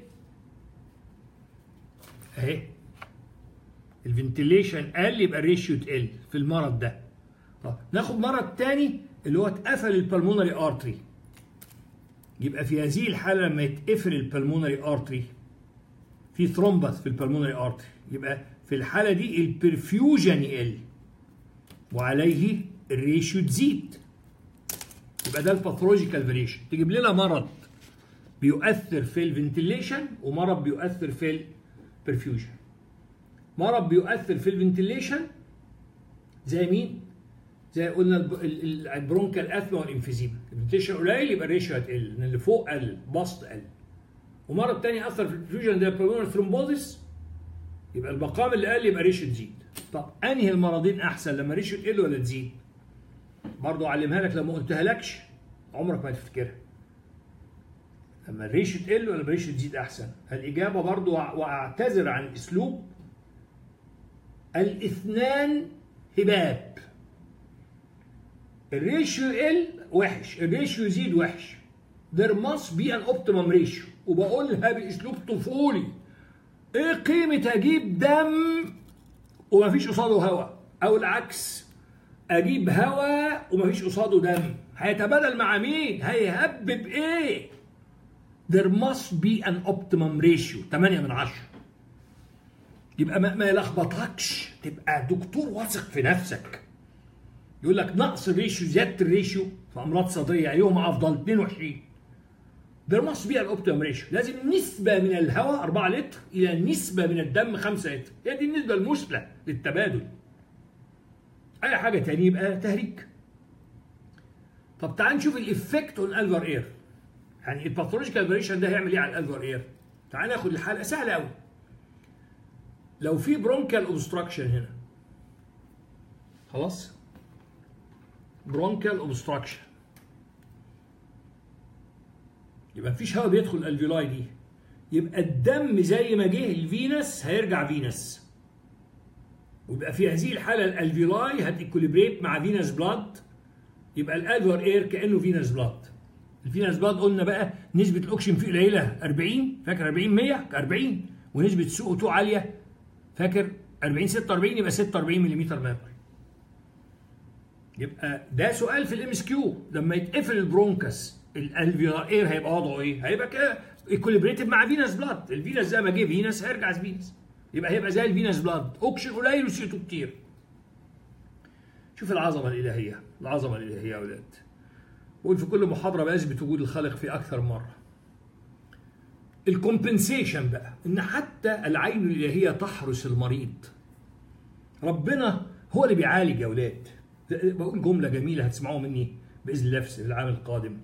Speaker 1: اهي الفنتليشن قل يبقى الريشيو تقل في المرض ده طب ناخد مرض تاني اللي هو اتقفل البلمونري ارتري يبقى في هذه الحاله لما يتقفل البلمونري ارتري في ثرومبس في البلمونري ارتري يبقى في الحاله دي البرفيوجن يقل وعليه الريشيو تزيد يبقى ده الباثولوجيكال فاريشن تجيب لنا مرض بيؤثر في الفنتيليشن ومرض بيؤثر في برفيوجن مرض بيؤثر في الفنتيليشن زي مين؟ زي قلنا الب- ال- ال- البرونكال اثما والانفيزيما الفنتيليشن قليل يبقى الريشيو هتقل لان اللي فوق قل بسط قل ومرض تاني اثر في البرفيوجن ده البلمونر ثرومبوزيس يبقى المقام اللي قل يبقى ريشيو تزيد طب انهي المرضين احسن لما ريشيو تقل ولا تزيد؟ برضه اعلمها لك لو ما قلتها لكش عمرك ما هتفتكرها لما الريشيو تقل ولا الريشيو تزيد احسن الاجابه برضو واعتذر عن اسلوب الاثنان هباب الريشيو يقل وحش الريشيو يزيد وحش there must be an optimum ratio وبقولها باسلوب طفولي ايه قيمه اجيب دم ومفيش قصاده هواء او العكس اجيب هواء ومفيش قصاده دم هيتبادل مع مين هيهب بايه there must be an optimum ratio 8 من 10 يبقى ما, ما يلخبطكش تبقى دكتور واثق في نفسك يقول لك نقص الريشيو زياده الريشيو في امراض صدريه ايهما افضل 22 there must be an optimum ratio لازم نسبه من الهواء 4 لتر الى نسبه من الدم 5 لتر هي دي النسبه المثلى للتبادل اي حاجه تاني يبقى تهريج طب تعال نشوف الافكت اون الفر اير يعني الباثولوجيكال فاريشن ده هيعمل ايه على الالفر اير تعال ناخد الحلقه سهله قوي لو في برونكال اوبستراكشن هنا خلاص برونكال اوبستراكشن يبقى مفيش هواء بيدخل الالفيولاي دي يبقى الدم زي ما جه الفينس هيرجع فينس ويبقى في هذه الحاله الالفيولاي هتيكوليبريت مع فينس بلاد يبقى الالفر اير كانه فينس بلاد الفينس بلاد قلنا بقى نسبه الاكسجين فيه قليله 40 فاكر 40 100 40 ونسبه سو 2 عاليه فاكر 40 46 يبقى 46 ملم ميركوري يبقى ده سؤال في الام اس كيو لما يتقفل البرونكس الالفيولار اير هيبقى وضعه ايه؟ هيبقى كده ايكوليبريتد مع فينس بلاد الفينس زي ما جه فينس هيرجع فينس يبقى هيبقى زي الفينس بلاد اكسجين قليل وسيتو كتير شوف العظمه الالهيه العظمه الالهيه يا اولاد بقول في كل محاضره بثبت وجود الخالق في اكثر مره الكومبنسيشن بقى ان حتى العين الالهيه تحرس المريض ربنا هو اللي بيعالج يا اولاد بقول جمله جميله هتسمعوها مني باذن الله في العام القادم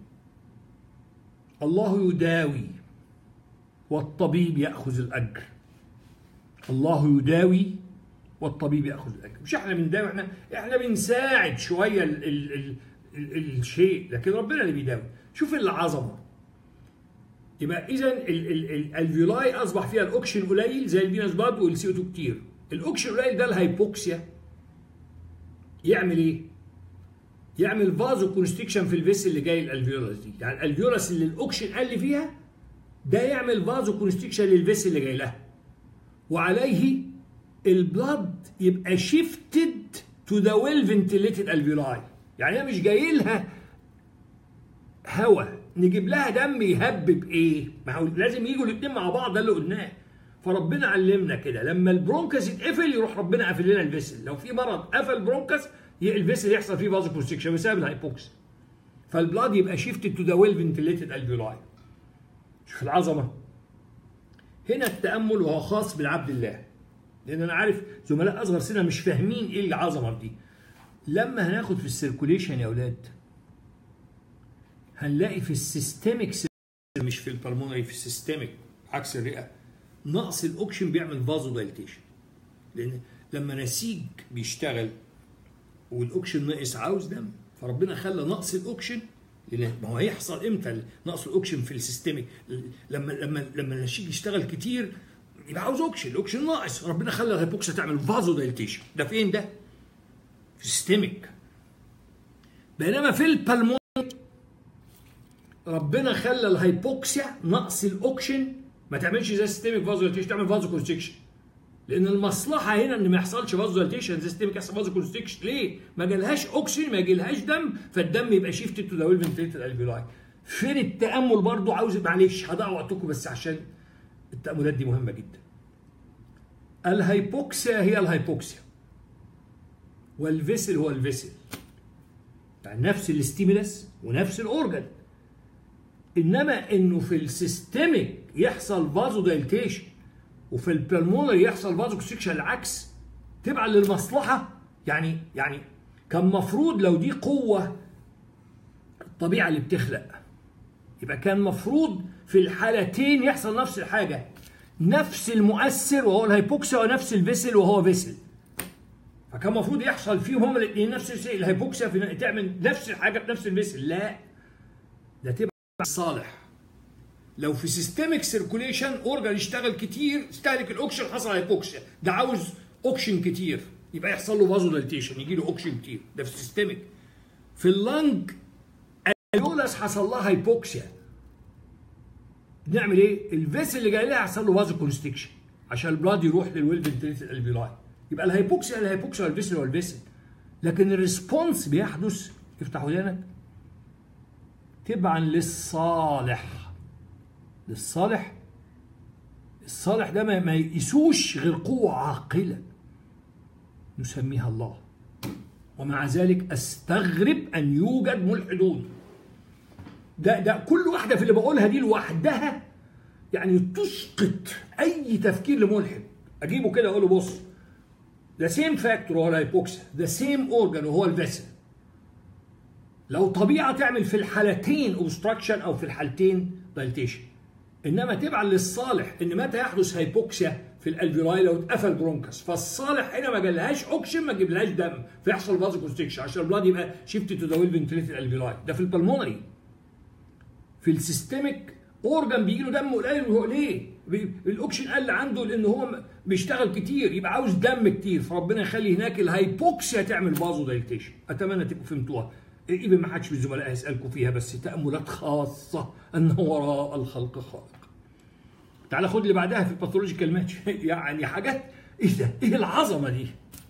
Speaker 1: الله يداوي والطبيب ياخذ الاجر الله يداوي والطبيب ياخذ الاجر مش احنا بنداوي احنا احنا بنساعد شويه ال ال ال ال الشيء لكن ربنا اللي بيداوي شوف العظمه يبقى اذا الالفيولاي اصبح فيها الاكسجين قليل زي الفينوس بلاد والسي او 2 كتير الاكسجين قليل ده الهايبوكسيا يعمل ايه؟ يعمل فازو كونستريكشن في الفيس اللي جاي الالفيولاس دي يعني الالفيولاس اللي الاكسجين قل فيها ده يعمل فازو كونستريكشن للفيس اللي جاي لها وعليه البلاد يبقى شيفتد تو ذا ويل فنتليتد الفيولاي يعني هي مش جاي لها هواء نجيب لها دم يهبب ايه؟ ما هو لازم يجوا الاثنين مع بعض ده اللي قلناه فربنا علمنا كده لما البرونكس يتقفل يروح ربنا قافل لنا الفيسل لو في مرض قفل البرونكس الفيسل يحصل فيه فازو كونستريكشن بسبب الهايبوكسي فالبلاد يبقى شيفتد تو ذا ويل فنتليتد الفيولاي شوف العظمه هنا التامل وهو خاص بالعبد الله لان انا عارف زملاء اصغر سنه مش فاهمين ايه العظمه دي لما هناخد في السيركوليشن يا اولاد هنلاقي في السيستميك مش في البلمونري في السيستميك عكس الرئه نقص الاكسجين بيعمل فازو دايليتيشن لان لما نسيج بيشتغل والاكسجين ناقص عاوز دم فربنا خلى نقص الاكسجين لان ما هو هيحصل امتى نقص الاكسجين في السيستميك لما لما لما النسيج يشتغل كتير يبقى عاوز اكسجين الاكسجين ناقص ربنا خلى الهيبوكسيا تعمل فازو دايليتيشن ده فين ده؟ في السيستميك بينما في البلمون ربنا خلى الهيبوكسيا نقص الاكسجين ما تعملش زي السيستميك فازو دايليتيشن تعمل فازو كونستريكشن لان المصلحه هنا ان ما يحصلش فازو دايليتيشن زي السيستميك يحصل فازو كونستريكشن ليه؟ ما جالهاش اكسجين ما يجيلهاش دم فالدم يبقى شيفتد تو ذا ويل فنتليتد الفيولاي فين التامل برضو عاوز معلش هضيع وقتكم بس عشان التاملات دي مهمه جدا الهيبوكسيا هي الهيبوكسيا والفيسل هو الفيسل يعني نفس الاستيمولس ونفس الاورجن انما انه في السيستميك يحصل فازو دايليتيشن وفي البلمونري يحصل فازو كونستريكشن العكس تبقى للمصلحه يعني يعني كان مفروض لو دي قوه الطبيعه اللي بتخلق يبقى كان مفروض في الحالتين يحصل نفس الحاجه نفس المؤثر وهو الهيبوكسيا ونفس الفيسل وهو فيسل فكان المفروض يحصل فيهم هما الاثنين نفس الشيء الهيبوكسيا في تعمل نفس الحاجه بنفس الفيسل لا ده تبقى صالح لو في سيستميك سيركوليشن اورجان يشتغل كتير استهلك الاوكسجين حصل هيبوكسيا ده عاوز اوكسجين كتير يبقى يحصل له فازو دايليتيشن يجي له اوكسجين كتير ده في السيستميك في اللنج اليولس حصل لها هيبوكسيا نعمل ايه؟ الفيس اللي جاي لها حصل له فازو كونستكشن عشان البلاد يروح للويل فنتريتد الفيلاي يبقى الهيبوكسيا الهيبوكسيا والفيسل والفيسل لكن الريسبونس بيحدث افتح ودانك تبعا للصالح للصالح الصالح ده ما يقيسوش غير قوة عاقلة نسميها الله ومع ذلك استغرب ان يوجد ملحدون ده ده كل واحده في اللي بقولها دي لوحدها يعني تسقط اي تفكير لملحد اجيبه كده اقول له بص ذا سيم فاكتور هو الهيبوكسيا ذا سيم اورجان وهو الفيسل لو طبيعه تعمل في الحالتين اوبستراكشن او في الحالتين دايلتيشن انما تبعا للصالح ان متى يحدث هيبوكسيا في الالفيولاي لو اتقفل برونكس فالصالح هنا ما جالهاش اوكسجين ما جابلهاش دم فيحصل فازو كونستكشن عشان البلاد يبقى شيفت تو ذا ويل فنتليتد الالفيولاي ده في البلمونري في السيستميك اورجان بيجي له دم قليل وهو ليه؟ الاوكسجين قل عنده لان هو بيشتغل كتير يبقى عاوز دم كتير فربنا يخلي هناك الهايبوكسيا تعمل فازو دايليتيشن اتمنى تبقوا فهمتوها ايفن ما حدش من الزملاء هيسالكم فيها بس تاملات خاصه ان وراء الخلق خالق تعال خد اللي بعدها في الباثولوجيكال ماتش يعني حاجات ايه ده؟ ايه العظمه دي؟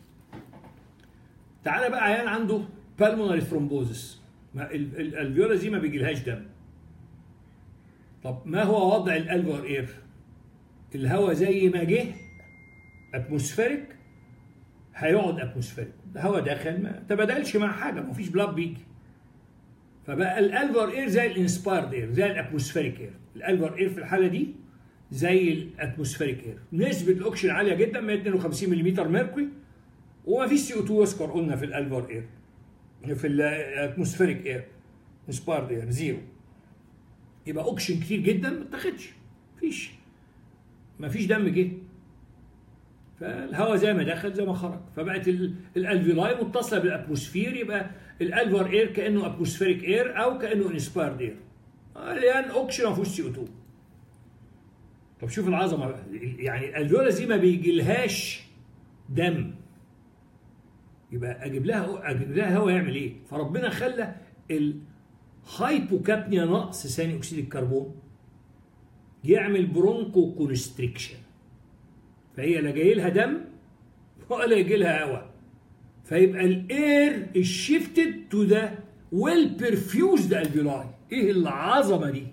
Speaker 1: تعالى بقى عيان عنده بالمونري ثرومبوزس الالفيولا دي ما بيجيلهاش دم طب ما هو وضع الالفور اير؟ الهواء زي ما جه اتموسفيريك هيقعد اتموسفيريك الهواء دخل ما تبادلش مع حاجه ما فيش بلاد بيجي فبقى الالفور اير زي الانسبايرد اير زي الاتموسفيريك اير الالفور اير في الحاله دي زي الاتموسفيريك اير نسبه الاكسجين عاليه جدا 152 ملم ميركوري وما فيش سي او 2 يذكر قلنا في الالفور اير في الاتموسفيريك اير انسبايرد اير زيرو يبقى اوكسجين كتير جدا ما اتاخدش مفيش مفيش دم جه فالهواء زي ما دخل زي ما خرج فبقت الالفيولاي متصله بالاتموسفير يبقى الالفر اير كانه اتموسفيريك اير او كانه انسبايرد اير لان اوكسجين ما فيهوش سي او 2 طب شوف العظمه بقى يعني الالفيولا دي ما بيجيلهاش دم يبقى اجيب لها اجيب لها هواء يعمل ايه؟ فربنا خلى الهايبوكابنيا نقص ثاني اكسيد الكربون يعمل برونكو كونستريكشن فهي لا جاي لها دم ولا يجي لها هواء فيبقى الاير الشيفتد تو ذا ويل بيرفيوزد الفيولاي ايه العظمه دي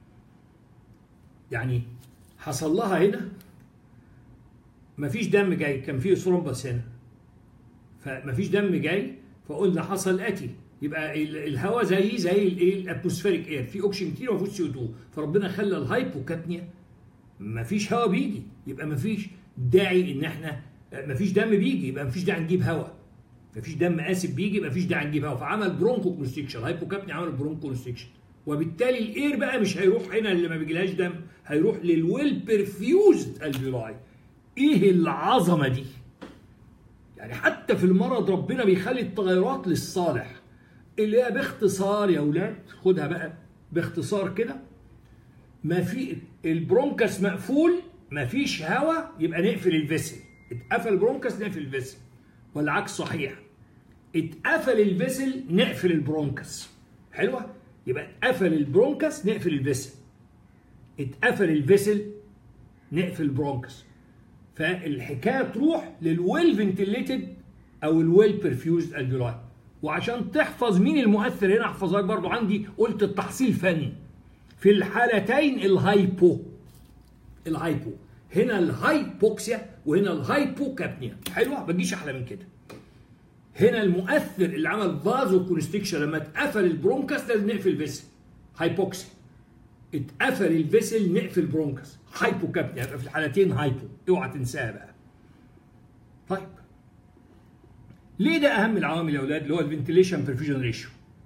Speaker 1: يعني حصل لها هنا مفيش دم جاي كان فيه ثرومبس هنا فمفيش دم جاي فقلنا حصل الاتي يبقى الهواء زي زي الايه الاتموسفيريك اير في اوكسجين كتير وما فيهوش سي او 2 فربنا خلى الهايبوكابنيا مفيش هواء بيجي يبقى مفيش داعي ان احنا مفيش دم بيجي يبقى مفيش داعي نجيب هواء مفيش دم اسف بيجي يبقى مفيش داعي نجيب هواء فعمل برونكو كونستكشن هايبوكابنيا عمل برونكو كونستكشن وبالتالي الاير بقى مش هيروح هنا اللي ما بيجيلهاش دم هيروح للويل بيرفيوزد الفيولاي ايه العظمه دي يعني حتى في المرض ربنا بيخلي التغيرات للصالح اللي هي باختصار يا اولاد خدها بقى باختصار كده ما في البرونكس مقفول ما فيش هواء يبقى نقفل الفيسل اتقفل البرونكس نقفل الفيسل والعكس صحيح اتقفل الفيسل نقفل البرونكس حلوه يبقى اتقفل البرونكس نقفل الفيسل اتقفل الفيسل نقفل البرونكس فالحكايه تروح للويل فنتليتد او الويل بيرفيوزد الفيولاي وعشان تحفظ مين المؤثر هنا احفظها برضو عندي قلت التحصيل فني في الحالتين الهايبو الهايبو هنا الهايبوكسيا وهنا الهايبوكابنيا حلوه ما تجيش احلى من كده هنا المؤثر اللي عمل فازو كونستكشن لما اتقفل البرونكاس لازم نقفل فيسل هايبوكسيا اتقفل الفيسل نقفل برونكس هايبو كابنيا يبقى في الحالتين هايبو اوعى تنساها بقى طيب ليه ده اهم العوامل يا اولاد اللي هو الفنتيليشن برفيوجن ريشيو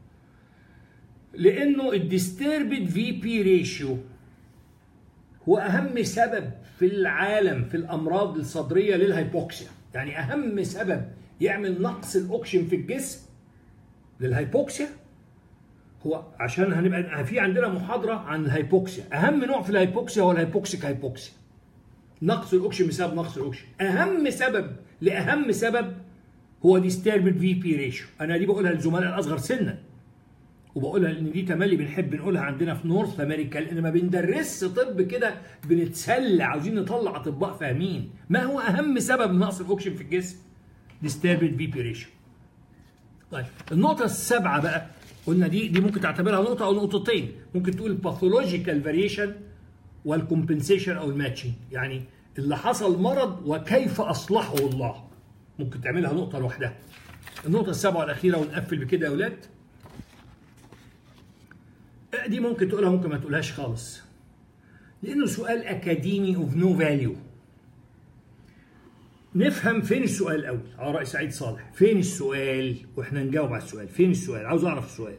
Speaker 1: لانه الديستربد في بي ريشيو هو اهم سبب في العالم في الامراض الصدريه للهايبوكسيا يعني اهم سبب يعمل نقص الاكسجين في الجسم للهايبوكسيا هو عشان هنبقى في عندنا محاضره عن الهايبوكسيا اهم نوع في الهايبوكسيا هو الهايبوكسيك هايبوكسيا نقص الاكسجين بسبب نقص الاكسجين اهم سبب لاهم سبب هو ديستربد في بي ريشيو انا دي بقولها للزملاء الاصغر سنا وبقولها لان دي تملي بنحب نقولها عندنا في نورث امريكا لان ما بندرسش طب كده بنتسلى عاوزين نطلع اطباء فاهمين ما هو اهم سبب نقص الاكسجين في الجسم ديستربد في بي ريشيو طيب النقطة السابعة بقى قلنا دي دي ممكن تعتبرها نقطة أو نقطتين ممكن تقول باثولوجيكال فاريشن والكومبنسيشن أو الماتشنج يعني اللي حصل مرض وكيف أصلحه الله ممكن تعملها نقطة لوحدها النقطة السابعة والأخيرة ونقفل بكده يا أولاد دي ممكن تقولها ممكن ما تقولهاش خالص لأنه سؤال أكاديمي أوف نو فاليو نفهم فين السؤال الاول على راي سعيد صالح فين السؤال واحنا نجاوب على السؤال فين السؤال عاوز اعرف السؤال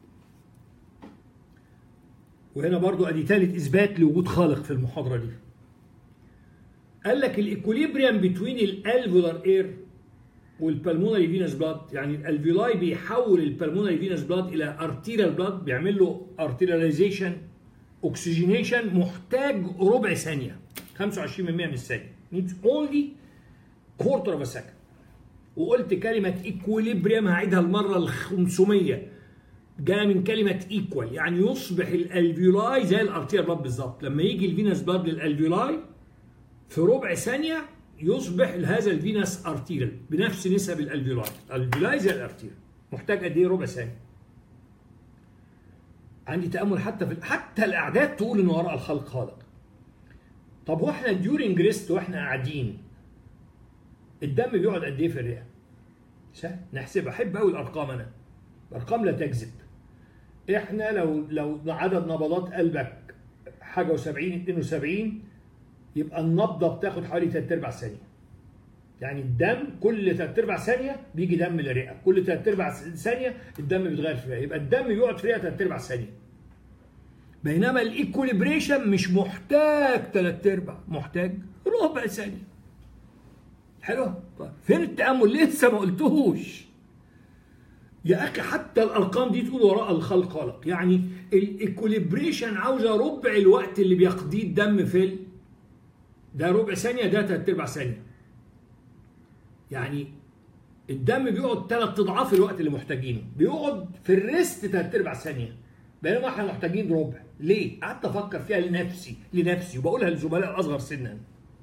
Speaker 1: وهنا برضو ادي ثالث اثبات لوجود خالق في المحاضره دي قال لك الايكوليبريم بتوين الالفولار اير والبلمونري فينس بلاد يعني الالفيولاي بيحول البلمونري فينس بلاد الى ارتيريال بلاد بيعمل له ارتيرياليزيشن اوكسجينيشن محتاج ربع ثانيه 25% من الثانيه needs only كورتر اوف سكند وقلت كلمة ايكوليبريم هعيدها المرة ال 500 جاء من كلمة ايكوال يعني يصبح الالفيولاي زي الارتير بلاد بالظبط لما يجي الفينس بلاد للالفيولاي في ربع ثانية يصبح هذا الفينس ارتيريال بنفس نسب الالفيولاي الالفيولاي زي الارتيريال محتاج قد ايه ربع ثانية عندي تأمل حتى في حتى الأعداد تقول إن وراء الخلق خالق. طب واحنا ديورنج ريست واحنا قاعدين الدم بيقعد قد ايه في الرئه؟ سهل نحسبها احب قوي الارقام انا الارقام لا تكذب احنا لو لو عدد نبضات قلبك حاجه و70 72 يبقى النبضه بتاخد حوالي 3 ارباع ثانيه يعني الدم كل 3 ارباع ثانيه بيجي دم للرئه كل 3 ارباع ثانيه الدم بيتغير في الرئه يبقى الدم بيقعد في الرئه 3 ارباع ثانيه بينما الايكوليبريشن مش محتاج 3 ارباع محتاج ربع ثانيه حلوه طيب فين التامل لسه ما قلتهوش يا اخي حتى الارقام دي تقول وراء الخلق خلق يعني الايكوليبريشن عاوزه ربع الوقت اللي بيقضيه الدم في ال... ده ربع ثانيه ده تلات ارباع ثانيه يعني الدم بيقعد ثلاث اضعاف الوقت اللي محتاجينه بيقعد في الريست ثلاث ارباع ثانيه بينما احنا محتاجين ربع ليه قعدت افكر فيها لنفسي لنفسي وبقولها للزملاء الاصغر سنا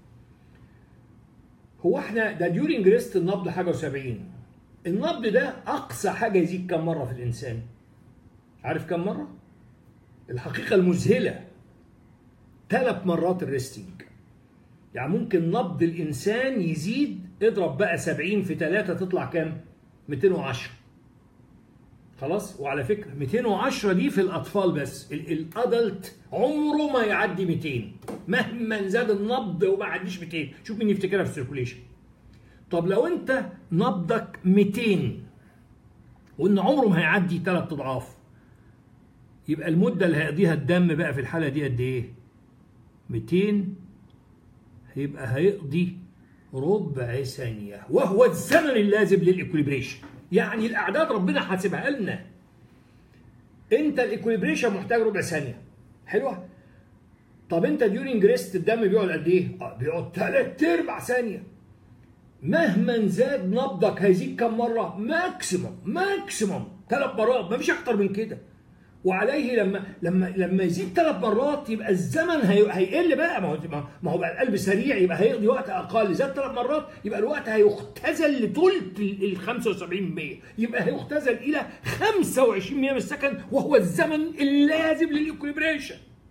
Speaker 1: هو احنا ده ديورنج ريست النبض حاجه و70 النبض ده اقصى حاجه يزيد كم مره في الانسان عارف كم مره الحقيقه المذهله ثلاث مرات الريستنج يعني ممكن نبض الانسان يزيد اضرب بقى 70 في 3 تطلع كام 210 خلاص وعلى فكره 210 دي في الاطفال بس الادلت عمره ما يعدي 200 مهما زاد النبض وما عديش 200 شوف مين يفتكرها في السيركوليشن طب لو انت نبضك 200 وان عمره ما هيعدي ثلاث اضعاف يبقى المده اللي هيقضيها الدم بقى في الحاله دي قد ايه 200 هيبقى هيقضي ربع ثانيه وهو الزمن اللازم للايكوليبريشن يعني الاعداد ربنا حاسبها لنا انت الايكوليبريشن محتاج ربع ثانيه حلوه طب انت ديورنج ريست الدم بيقعد قد ايه؟ اه بيقعد ثلاث ارباع ثانيه مهما زاد نبضك هيزيد كم مره؟ ماكسيموم ماكسيموم ثلاث مرات مفيش اكتر من كده وعليه لما لما لما يزيد ثلاث مرات يبقى الزمن هي هيقل بقى ما هو ما هو بقى القلب سريع يبقى هيقضي وقت اقل زاد ثلاث مرات يبقى الوقت هيختزل لثلث ال 75% يبقى هيختزل الى 25% من السكند وهو الزمن اللازم للايكوليبريشن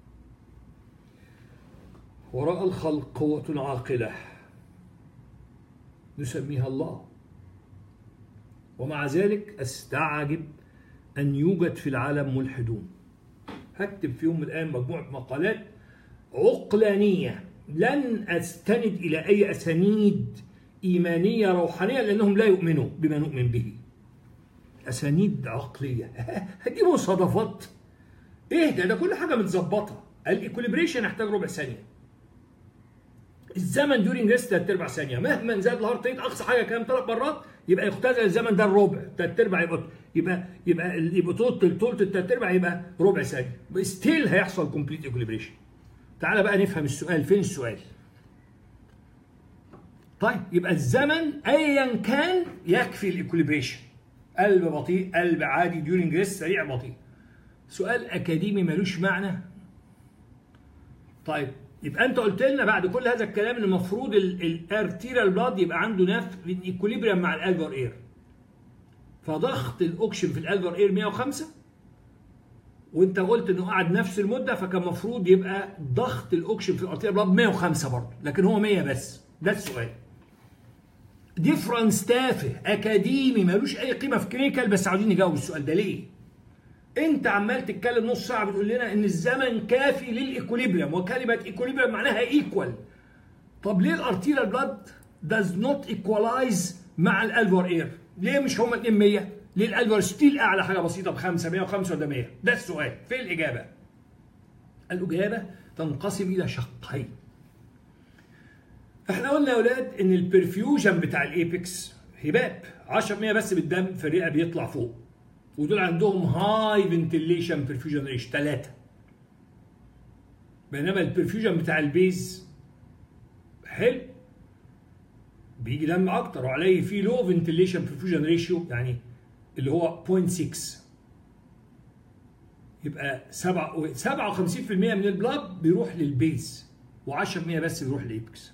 Speaker 1: وراء الخلق قوة عاقلة نسميها الله ومع ذلك استعجب أن يوجد في العالم ملحدون هكتب في يوم من الايام مجموعه مقالات عقلانيه لن استند الى اي اسانيد ايمانيه روحانيه لانهم لا يؤمنوا بما نؤمن به اسانيد عقليه دي مصادفات ايه ده ده كل حاجه متظبطه الايكوليبريشن يحتاج ربع ثانيه الزمن دورينج ريست ثلاث ارباع ثانيه مهما زاد الهارت ريت اقصى حاجه كام ثلاث مرات يبقى يختزل الزمن ده الربع ثلاث ارباع يبقى يبقى يبقى يبقى طول طول الثلاث ارباع يبقى ربع ثانيه ستيل هيحصل كومبليت ايكوليبريشن تعالى بقى نفهم السؤال فين السؤال طيب يبقى الزمن ايا كان يكفي الايكوليبريشن قلب بطيء قلب عادي ديورنج ريست سريع بطيء سؤال اكاديمي ملوش معنى طيب يبقى انت قلت لنا بعد كل هذا الكلام ان المفروض الارتيريال بلاد يبقى عنده نفس ايكوليبريم مع الالفر اير فضغط الاوكشن في الالفر اير 105 وانت قلت انه قعد نفس المده فكان المفروض يبقى ضغط الاوكشن في الارتيريال بلاد 105 برضه لكن هو 100 بس ده السؤال ديفرنس تافه اكاديمي ملوش اي قيمه في كلينيكال بس عاوزين نجاوب السؤال ده ليه؟ انت عمال تتكلم نص ساعه بتقول لنا ان الزمن كافي للايكوليبريم وكلمه ايكوليبريم معناها ايكوال طب ليه الارتيريال بلاد does not equalize مع الالفور اير ليه مش هما الاثنين 100 ليه الالفور ستيل اعلى حاجه بسيطه ب 5 105 وده 100 ده السؤال فين الاجابه الاجابه تنقسم الى شقين احنا قلنا يا اولاد ان البرفيوجن بتاع الايبكس هباب 10% بس بالدم في الرئه بيطلع فوق ودول عندهم هاي فنتيليشن برفيوجن ريش 3 بينما البرفيوجن بتاع البيز حلو بيجي دم اكتر وعليه فيه لو فنتيليشن برفيوجن ريشيو يعني اللي هو 0.6 يبقى 7 57% من البلاد بيروح للبيز و10% بس بيروح للايبكس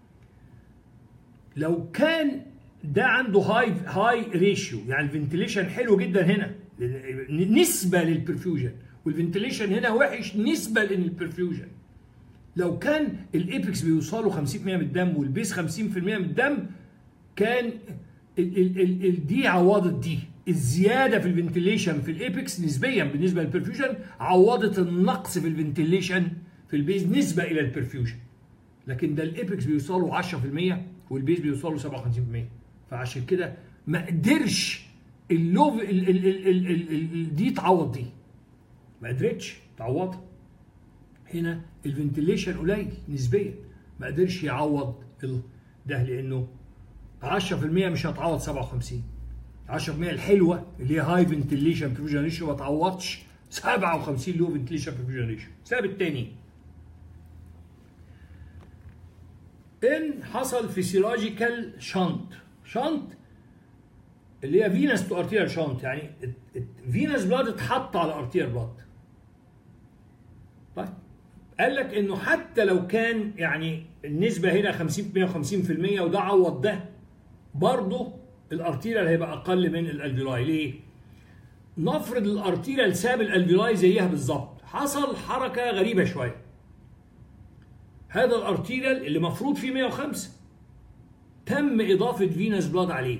Speaker 1: لو كان ده عنده هاي هاي ريشيو يعني الفنتيليشن حلو جدا هنا نسبة للبرفيوجن والفنتيليشن هنا وحش نسبة للبرفيوجن لو كان الايبكس بيوصلوا 50% من الدم والبيس 50% من الدم كان ال ال ال ال دي عوضت دي الزيادة في الفنتيليشن في الايبكس نسبيا بالنسبة للبرفيوجن عوضت النقص في الفنتيليشن في البيز نسبة إلى البرفيوجن لكن ده الايبكس بيوصلوا 10% والبيز بيوصلوا 57% فعشان كده ما قدرش اللوف ال ال ال ال ال ال دي تعوض دي ما قدرتش تعوضها هنا الفنتيليشن قليل نسبيا ما قدرش يعوض ده لانه 10% مش هتعوض 57 10% الحلوه اللي هي هاي فنتيليشن بريفيجن ريشيو ما تعوضش 57 لو فنتيليشن بريفيجن ريشيو السبب الثاني ان حصل فيسيولوجيكال شنط شنط اللي هي فينس تو ارتيريال شنط يعني فينس بلاد اتحط على ارتيريال بلاد طيب قال لك انه حتى لو كان يعني النسبه هنا 50% و50% وده عوض ده برضه الارتيريال هيبقى اقل من الالفيولاي ليه؟ نفرض الارتيريال ساب الالفيولاي زيها بالظبط حصل حركه غريبه شويه هذا الارتيريال اللي مفروض فيه 105 تم اضافه فينس بلاد عليه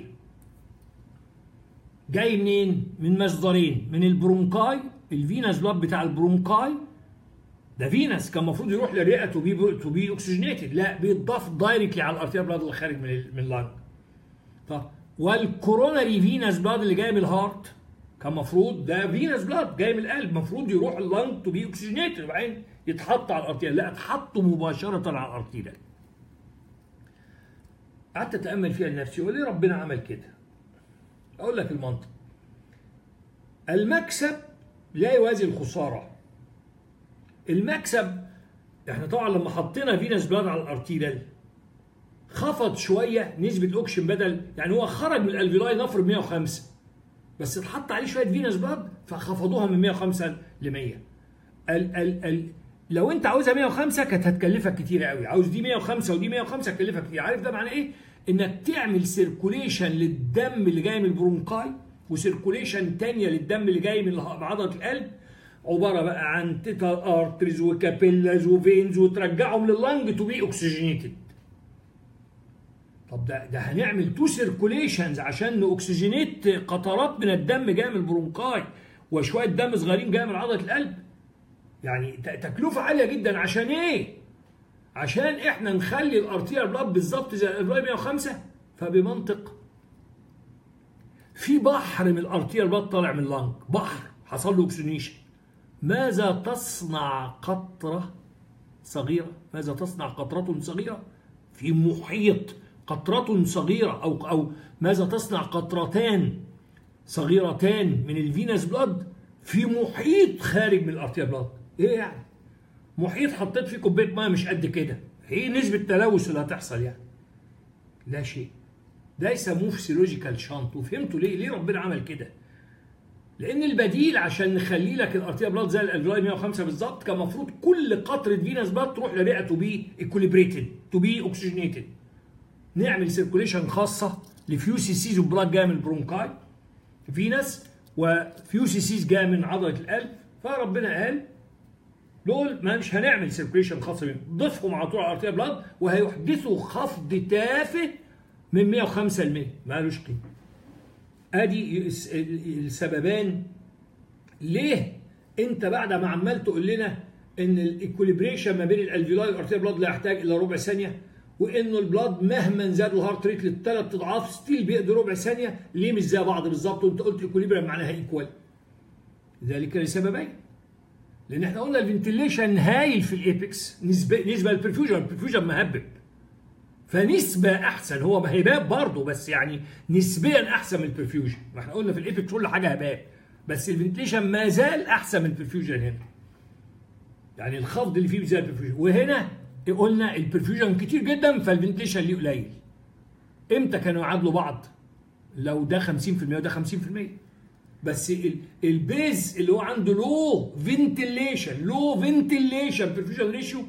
Speaker 1: جاي منين؟ من مصدرين من البرونكاي الفينس بلاد بتاع البرونكاي ده فينس كان المفروض يروح للرئه تو بي تو بي اوكسجينيتد لا بيتضاف دايركتلي على الارتيريال بلاد اللي خارج من من اللنج طب والكوروناري فينس بلاد اللي جاي من الهارت كان المفروض ده فينس بلاد جاي من القلب المفروض يروح اللنج تو بي اوكسجينيتد وبعدين يتحط على الارتيريال لا اتحطوا مباشره على الارتيريال قعدت اتامل فيها لنفسي وليه ربنا عمل كده اقول لك المنطق المكسب لا يوازي الخساره المكسب احنا طبعا لما حطينا فينس بلاد على الارتيريال خفض شويه نسبه الاوكشن بدل يعني هو خرج من الالفيلاي نفر 105 بس اتحط عليه شويه فينس بلاد فخفضوها من 105 ل 100 ال ال ال لو انت عاوزها 105 كانت هتكلفك كتير قوي عاوز دي 105 ودي 105 هتكلفك كتير عارف ده معناه ايه انك تعمل سيركوليشن للدم اللي جاي من البرونكاي وسيركوليشن تانية للدم اللي جاي من عضله القلب عباره بقى عن تيتال ارتريز وكابيلاز وفينز وترجعهم لللنج تو بي اوكسجينيتد طب ده ده هنعمل تو سيركوليشنز عشان نوكسجينيت قطرات من الدم جايه من البرونكاي وشويه دم صغيرين جايه من عضله القلب يعني ت- تكلفه عاليه جدا عشان ايه عشان احنا نخلي الارتيال بلاد بالظبط زي الابراهيم 105 فبمنطق في بحر من الارتيال بلاد طالع من اللنج بحر حصل له اكسجينيشن ماذا تصنع قطره صغيره ماذا تصنع قطره صغيره في محيط قطره صغيره او او ماذا تصنع قطرتان صغيرتان من الفينس بلاد في محيط خارج من الارتيال بلاد ايه يعني محيط حطيت فيه كوبايه ميه مش قد كده ايه نسبه التلوث اللي هتحصل يعني لا شيء ده يسموه فيسيولوجيكال شانت وفهمتوا ليه ليه ربنا عمل كده لان البديل عشان نخلي لك الارتيا بلاد زي الالفلاي 105 بالظبط كان المفروض كل قطره فينس بلاد تروح لرئه تو بي ايكوليبريتد تو بي اوكسجينيتد نعمل سيركوليشن خاصه لفيو سي سيز وبلاد جايه من البرونكاي فينس وفيو سي سيز جايه من عضله القلب فربنا قال دول ما مش هنعمل سيركوليشن خاصه بيهم ضيفهم على طول على الارتيا بلاد وهيحدثوا خفض تافه من 105 ل 100 مالوش قيمه ادي الس- السببان ليه انت بعد ما عمال تقول لنا ان الايكوليبريشن ما بين الالفيولاي والارتيا بلاد لا يحتاج الى ربع ثانيه وانه البلاد مهما زاد الهارت ريت للثلاث اضعاف ستيل بيقضي ربع ثانيه ليه مش زي بعض بالظبط وانت قلت ايكوليبريم معناها ايكوال ذلك لسببين لان احنا قلنا الفنتيليشن هايل في الايبكس نسبه نسبه للبرفيوجن البرفيوجن مهبب فنسبة أحسن هو هباب برضه بس يعني نسبيا أحسن من البرفيوجن ما احنا قلنا في الإيبك كل حاجة هباب بس الفنتليشن ما زال أحسن من البرفيوجن هنا يعني الخفض اللي فيه زي البرفيوجن وهنا قلنا البرفيوجن كتير جدا فالفنتليشن ليه قليل امتى كانوا يعادلوا بعض لو ده 50% وده 50% بس ال- البيز اللي هو عنده لو فنتليشن لو فنتليشن برفيوجن ريشيو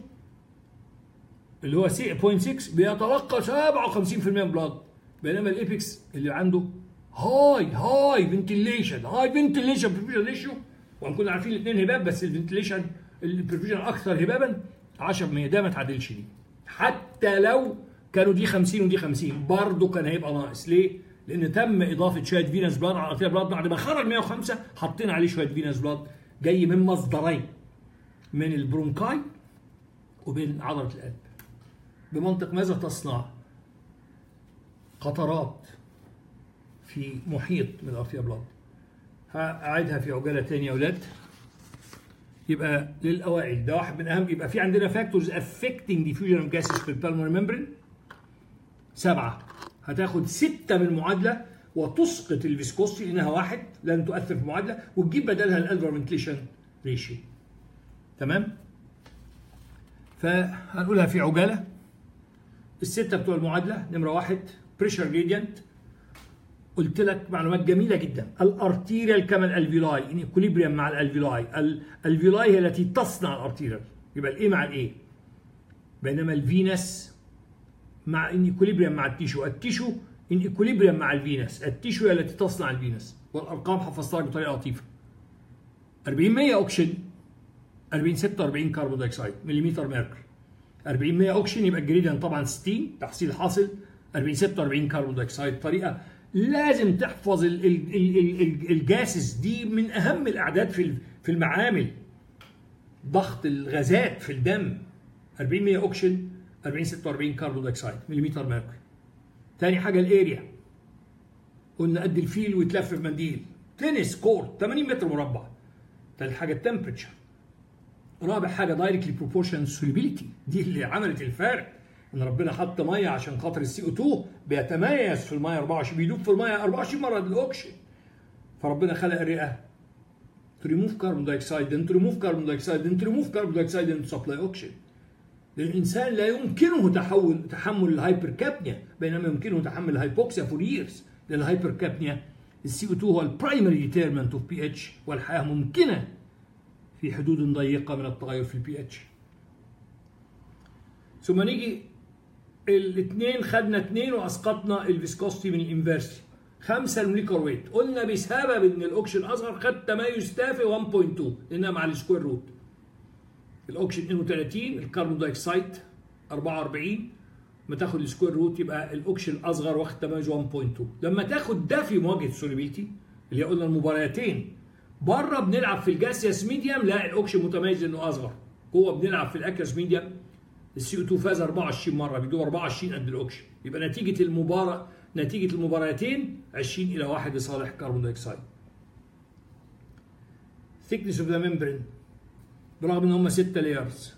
Speaker 1: اللي هو 6.6 بيتلقى 57% من بلاد بينما الايبكس اللي عنده هاي هاي فنتيليشن هاي فنتيليشن برفيوجن ريشيو وهنكون عارفين الاثنين هباب بس الفنتيليشن البرفيوجن اكثر هبابا 10% ده ما تعادلش دي حتى لو كانوا دي 50 ودي 50 برضه كان هيبقى ناقص ليه؟ لان تم اضافه شويه فينس بلاد على ارتيا بلاد بعد ما خرج 105 حاطين عليه شويه فينس بلاد جاي من مصدرين من البرونكاي وبين عضله القلب بمنطق ماذا تصنع قطرات في محيط من الارتيا بلاد هأعيدها في عجالة تاني يا أولاد يبقى للأوائل ده واحد من أهم يبقى في عندنا فاكتورز affecting diffusion of gases في البالمونري ممبرين سبعة هتاخد ستة من المعادلة وتسقط الفيسكوستي لأنها واحد لن تؤثر في المعادلة وتجيب بدلها الألفر فنتليشن ريشيو تمام؟ فهنقولها في عجالة الستة بتوع المعادلة نمرة واحد بريشر جريدينت قلت لك معلومات جميلة جدا الارتيريال كما الالفيولاي ان اكوليبريم مع الالفيولاي الالفيولاي هي التي تصنع الارتيريال يبقى الايه مع الايه بينما الفينس مع ان اكوليبريم مع التيشو التيشو ان اكوليبريم مع الفينس التيشو هي التي تصنع الفينس والارقام حفظتها لك بطريقه لطيفه 40 100 اوكسجين 40 46 كربون دايوكسيد مليمتر ميركوري 40 100 اوكسجين يبقى الجريدينت طبعا 60 تحصيل حاصل 40 46 كربون دايوكسيد طريقه لازم تحفظ ال ال ال ال ال الجاسس دي من اهم الاعداد في في المعامل ضغط الغازات في الدم 40 100 اوكسجين 40 46 كربون دايوكسيد مليمتر ميركوري تاني حاجه الاريا قلنا قد الفيل ويتلف في منديل تنس كورت 80 متر مربع تالت حاجه التمبريتشر رابع حاجه دايركتلي بروبورشن سوليبيليتي دي اللي عملت الفرق ان ربنا حط ميه عشان خاطر السي او 2 بيتميز في الميه 24 بيدوب في الميه 24 مره الاوكسجين فربنا خلق الرئه to remove carbon dioxide then to remove carbon dioxide then to remove carbon dioxide and to supply oxygen الانسان لا يمكنه تحول تحمل الهايبركابنيا بينما يمكنه تحمل الهايبوكسيا فور ييرز لان الهايبركابنيا السي او 2 هو البرايمري ديتيرمنت اوف بي اتش والحياه ممكنه في حدود ضيقه من التغير في البي اتش ثم نيجي الاثنين خدنا اثنين واسقطنا الفيسكوستي من الانفرسي خمسة الموليكر ويت قلنا بسبب ان الاوكسجين اصغر خد تميز تافه 1.2 لانها مع السكوير روت الاوكسجين 32 الكربون دايوكسيد 44 ما تاخد السكوير روت يبقى الاوكسجين اصغر واخد تميز 1.2 لما تاخد ده في مواجهه السوليبيليتي اللي قلنا المباراتين بره بنلعب في الجاسيوس ميديم لا الاوكسجين متميز انه اصغر جوه بنلعب في الاكيوس ميديم السي او 2 فاز 24 مره بيدوب 24 قد الاوكسجين يبقى نتيجه المباراه نتيجه المباراتين 20 الى 1 لصالح كربون دايوكسيد thickness of the membrane برغم ان هم 6 layers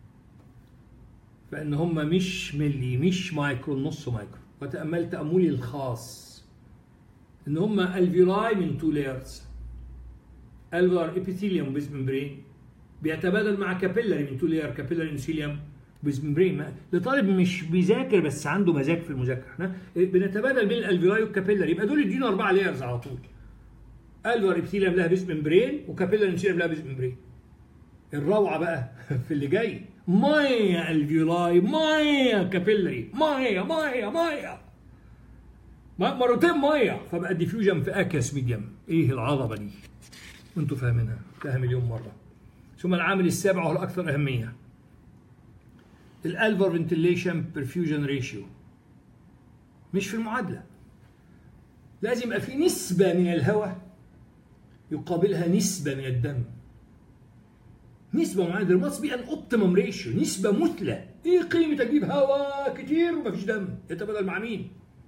Speaker 1: فان هم مش ملي مش مايكرون نص مايكرون وتاملت تاملي الخاص ان هم الفيولاي من 2 layers الفار ابيثيليوم بيز ممبرين بيتبادل مع كابيلاري من 2 لاير كابيلاري انسيليوم بيز ممبرين لطالب مش بيذاكر بس عنده مزاج في المذاكره احنا بنتبادل بين الالفيولاي والكابيلاري يبقى دول يدينا اربعه لايرز على طول الفار ابيثيليوم لها بيز ممبرين وكابيلاري انسيليوم لها بيز ممبرين الروعه بقى في اللي جاي مايا الفيولاي مايا كابيلاري مايا مايا مايا مرتين ميه فبقى الديفيوجن في اكياس ميديم ايه العظمه دي وانتوا فاهمينها فاهم مليون مره ثم العامل السابع وهو الاكثر اهميه الالفر فنتيليشن برفيوجن ريشيو مش في المعادله لازم يبقى في نسبه من الهواء يقابلها نسبه من الدم نسبة معينة there must be an optimum ratio نسبة مثلى ايه قيمة اجيب هواء كتير ومفيش دم يتبادل مع مين؟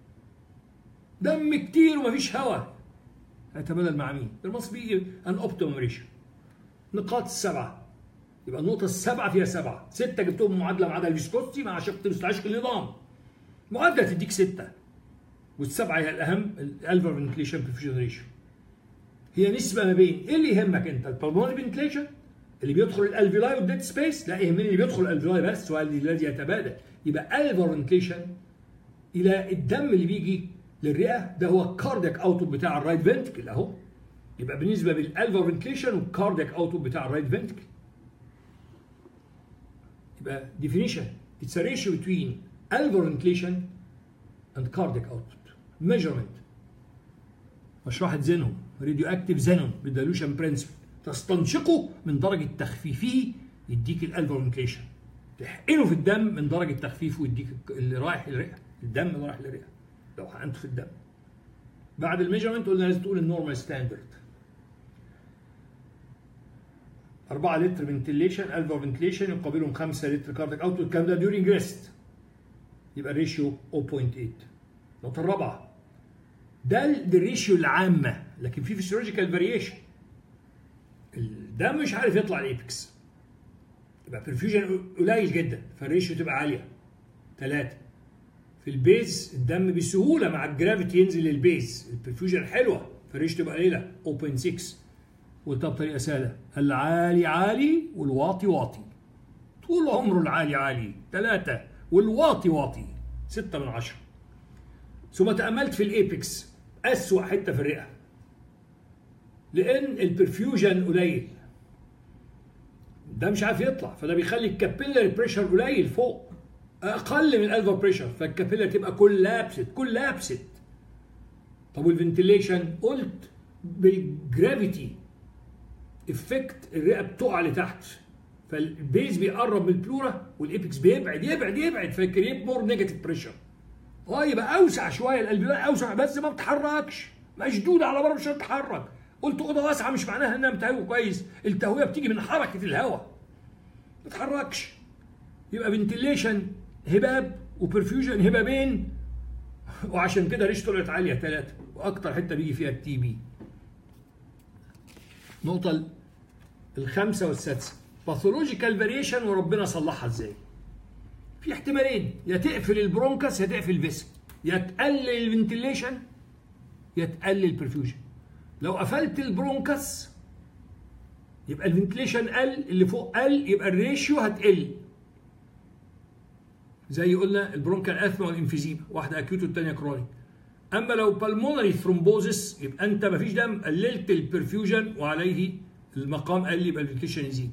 Speaker 1: دم كتير ومفيش هواء هيتبادل مع مين؟ there must be an optimum ratio نقاط السبعة يبقى النقطة السبعة فيها سبعة ستة جبتهم معادلة معادلة الفيسكوستي مع شق مستعشق النظام معادلة تديك ستة والسبعة هي الأهم الألفر فنتليشن برفيوجن ريشيو هي نسبة ما بين إيه اللي يهمك أنت البلمونري فنتليشن اللي بيدخل الالفيولاي والديد سبيس لا يهمني اللي بيدخل الالفيولاي بس هو الذي يتبادل يبقى الفر فنتليشن الى الدم اللي بيجي للرئه ده هو الكاردياك اوتبوت بتاع الرايت فنتكل اهو يبقى بالنسبه بالالفا فنتليشن والكاردياك اوتبوت بتاع الرايت فنتكل يبقى definition it's a ratio between alveolar ventilation and cardiac output measurement مشروحة زينون راديو اكتيف زينون بالديلوشن برنسبل تستنشقه من درجة تخفيفه يديك الالفا فنتليشن تحقنه في الدم من درجة تخفيفه يديك اللي رايح للرئة الدم اللي رايح للرئة لو حقنته في الدم بعد الميجرمنت قلنا لازم تقول النورمال ستاندرد 4 لتر فنتيليشن الفا فنتيليشن يقابلهم 5 لتر كارديك اوت الكلام ده ديورنج ريست يبقى الريشيو 0.8 النقطة الرابعة ده دي الريشيو العامة لكن في فيسيولوجيكال فاريشن الدم مش عارف يطلع الايبكس يبقى برفيوجن قليل جدا فالريشيو تبقى عالية 3 في البيز الدم بسهوله مع الجرافيتي ينزل للبيز البرفيوجن حلوه فالريش تبقى قليله 0.6 وده بطريقه سهله العالي عالي والواطي واطي طول عمره العالي عالي ثلاثة والواطي واطي ستة من عشرة ثم تأملت في الإيبكس أسوأ حتة في الرئة لأن البرفيوجن قليل ده مش عارف يطلع فده بيخلي الكابيلاري بريشر قليل فوق اقل من الالفا بريشر فالكابيلا تبقى كولابست كولابست طب والفنتيليشن قلت بالجرافيتي افكت الرئه بتقع لتحت فالبيز بيقرب من البلورا والايبكس بيبعد يبعد يبعد فيكريت مور نيجاتيف بريشر اه يبقى اوسع شويه الالفيولاي اوسع بس ما بتتحركش مشدوده على بره مش هتتحرك قلت اوضه واسعه مش معناها انها متهويه كويس التهويه بتيجي من حركه الهواء ما تتحركش يبقى فنتيليشن هباب وبرفيوجن هبابين وعشان كده ريش طلعت عاليه ثلاثه واكتر حته بيجي فيها التي بي النقطه الخامسه والسادسه باثولوجيكال فاريشن وربنا صلحها ازاي في احتمالين يا تقفل البرونكس يا تقفل الفيسل يا تقلل الفنتيليشن يا تقلل البرفيوجن لو قفلت البرونكس يبقى الفنتيليشن قل اللي فوق قل يبقى الريشيو هتقل زي قلنا البرونكال اثما والانفيزيما واحده اكيوت والثانيه كرونيك اما لو بالمونري ثرومبوزس يبقى انت ما فيش دم قللت البرفيوجن وعليه المقام قل يبقى الفنتيليشن يزيد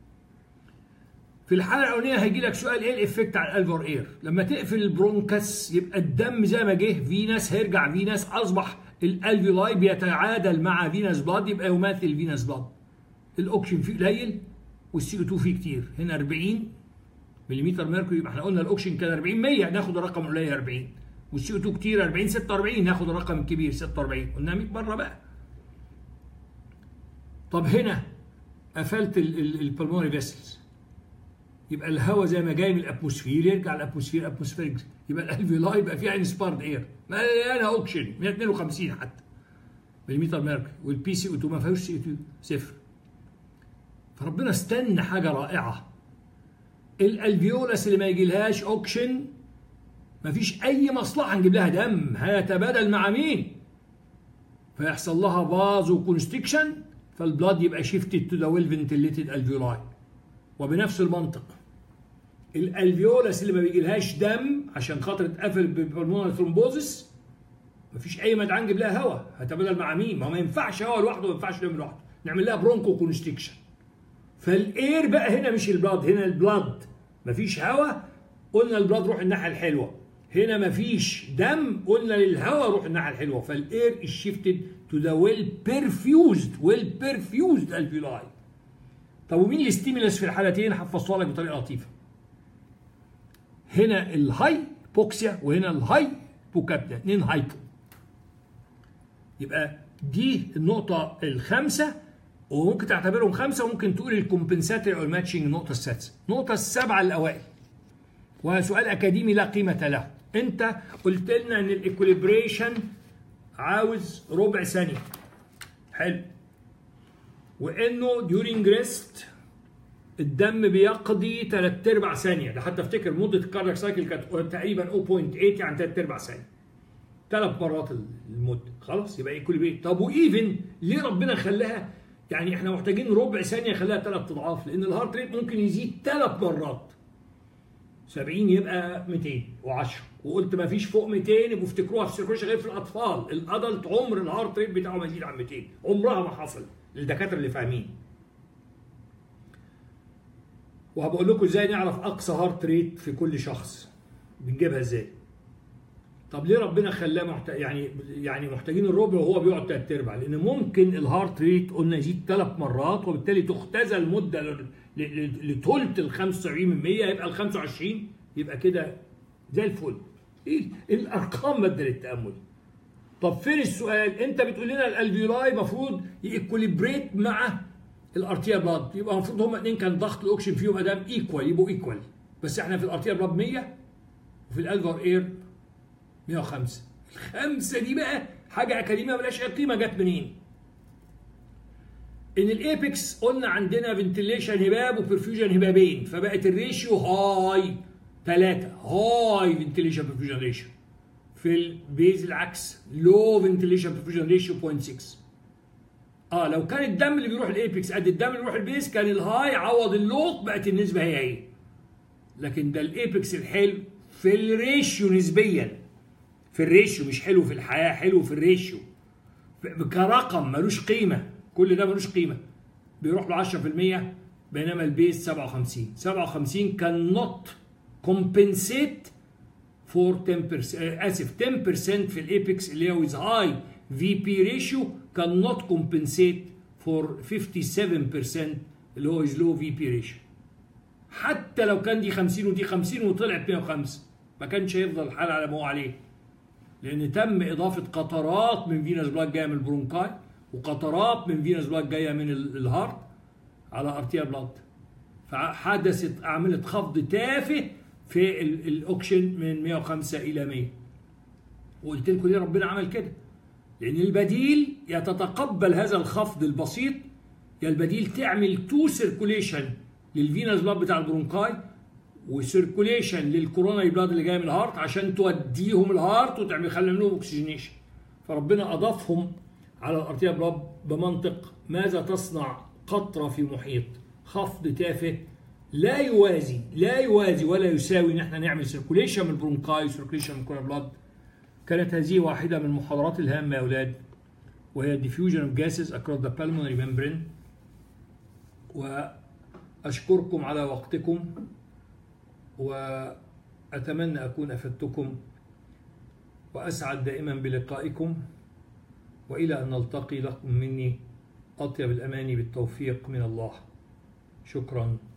Speaker 1: في الحاله الاولانيه هيجي لك سؤال ايه الافكت على الالفور اير لما تقفل البرونكس يبقى الدم زي ما جه فينس هيرجع فينس اصبح الالفيولاي بيتعادل مع فينس بلاد يبقى يماثل فينس بلاد الاوكسجين فيه قليل والسي او 2 فيه كتير هنا 40 ملم ميركوري يبقى احنا قلنا الاوكسجين كان 40 100 ناخد الرقم القليل 40 والسي او 2 كتير 40 46 ناخد الرقم الكبير 46 قلنا 100 مره بقى طب هنا قفلت البلمونري فيسلز يبقى الهواء زي ما جاي من الاتموسفير يرجع الاتموسفير اتموسفير يبقى الالفيولاي يبقى فيها انسبارد اير مليانه اوكسجين 152 حتى مليمتر ميركوري والبي سي او 2 ما فيهوش سي او 2 صفر فربنا استنى حاجه رائعه الالفيولس اللي ما يجيلهاش اوكسجين مفيش اي مصلحه نجيب لها دم هيتبادل مع مين فيحصل لها فازو كونستكشن فالبلاد يبقى شيفتد تو ذا ويل فنتليتد الفيولاي وبنفس المنطق الالفيولس اللي ما بيجيلهاش دم عشان خاطر اتقفل بالبلمونر ثرومبوزس مفيش اي مدعاه نجيب لها هواء هتبادل مع مين؟ ما هو ما ينفعش هواء لوحده ما ينفعش دم لوحده نعمل لها برونكو كونستكشن فالاير بقى هنا مش البلاد هنا البلاد مفيش هواء قلنا البلاد روح الناحيه الحلوه هنا مفيش دم قلنا للهواء روح الناحيه الحلوه فالاير is shifted to the well perfused well perfused alveoli طب ومين الستيمولس في الحالتين هفصلها لك بطريقه لطيفه هنا الهاي بوكسيا وهنا الهاي بوكابتا اثنين هايبو يبقى دي النقطة الخامسة وممكن تعتبرهم خمسة وممكن تقول الكومبنساتري او الماتشنج النقطة السادسة. النقطة السابعة الأوائل وسؤال أكاديمي لا قيمة له. أنت قلت لنا إن الإكوليبريشن عاوز ربع ثانية. حلو. وإنه ديورينج ريست الدم بيقضي ثلاث ارباع ثانيه ده حتى افتكر مده الكاردياك سايكل كانت تقريبا 0.8 يعني ثلاث ارباع ثانيه ثلاث مرات المده خلاص يبقى كل بيت طب وايفن ليه ربنا خلاها يعني احنا محتاجين ربع ثانيه خلاها ثلاث اضعاف لان الهارت ريت ممكن يزيد ثلاث مرات 70 يبقى 210 وقلت ما فيش فوق 200 يبقوا افتكروها في السيركوليشن غير في الاطفال الادلت عمر الهارت ريت بتاعه ما يزيد عن 200 عمرها ما حصل للدكاتره اللي فاهمين وهبقول لكم ازاي نعرف اقصى هارت ريت في كل شخص بنجيبها ازاي طب ليه ربنا خلاه محت... يعني يعني محتاجين الربع وهو بيقعد ثلاث ارباع لان ممكن الهارت ريت قلنا يزيد ثلاث مرات وبالتالي تختزل المده لثلث ال 75% يبقى ال 25 يبقى كده زي الفل ايه الارقام ماده للتامل طب فين السؤال انت بتقول لنا الالفيولاي المفروض يكوليبريت مع الارتيا بلاد يبقى المفروض هما الاثنين كان ضغط الاكسجين فيهم ادام ايكوال يبقوا ايكوال بس احنا في الارتيا بلاد 100 وفي الالفر اير 105 الخمسه دي بقى حاجه اكاديميه ملهاش اي قيمه جت منين؟ ان الايبكس قلنا عندنا فنتليشن هباب وبرفيوجن هبابين فبقت الريشيو هاي ثلاثه هاي فنتليشن برفيوجن ريشيو في البيز العكس لو فنتليشن برفيوجن ريشيو 0.6 اه لو كان الدم اللي بيروح الايبكس قد الدم اللي بيروح البيس كان الهاي عوض اللوط بقت النسبه هي هي لكن ده الايبكس الحلو في الريشيو نسبيا في الريشيو مش حلو في الحياه حلو في الريشيو كرقم ملوش قيمه كل ده ملوش قيمه بيروح له 10% بينما البيس 57 57 كان نوت كومبنسيت فور 10% اسف 10% في الايبكس اللي هو هاي في بي ريشيو كان نوت كومبنسيت فور 57% اللي هو از لو في بي ريشيو حتى لو كان دي 50 ودي 50 وطلعت 105 ما كانش هيفضل الحال على ما هو عليه لان تم اضافه قطرات من فينوس بلاك جايه من البرونكاي وقطرات من فينوس بلاك جايه من الهارت على ارتيا بلاد فحدثت اعمله خفض تافه في الاوكشن من 105 الى 100 وقلت لكم ليه ربنا عمل كده لان البديل يتتقبل هذا الخفض البسيط يا البديل تعمل تو سيركوليشن للفينوس بلاد بتاع البرونكاي وسيركوليشن للكورونا بلاد اللي جايه من الهارت عشان توديهم الهارت وتعمل خلي لهم اوكسجينيشن فربنا اضافهم على الارتيا بلاد بمنطق ماذا تصنع قطره في محيط خفض تافه لا يوازي لا يوازي ولا يساوي ان احنا نعمل سيركوليشن من البرونكاي وسيركوليشن من الكورونا بلاد كانت هذه واحده من المحاضرات الهامه يا اولاد وهي diffusion of gases across the pulmonary membrane واشكركم على وقتكم وأتمنى أكون أفدتكم وأسعد دائما بلقائكم وإلى أن نلتقي لكم مني أطيب الأماني بالتوفيق من الله شكرا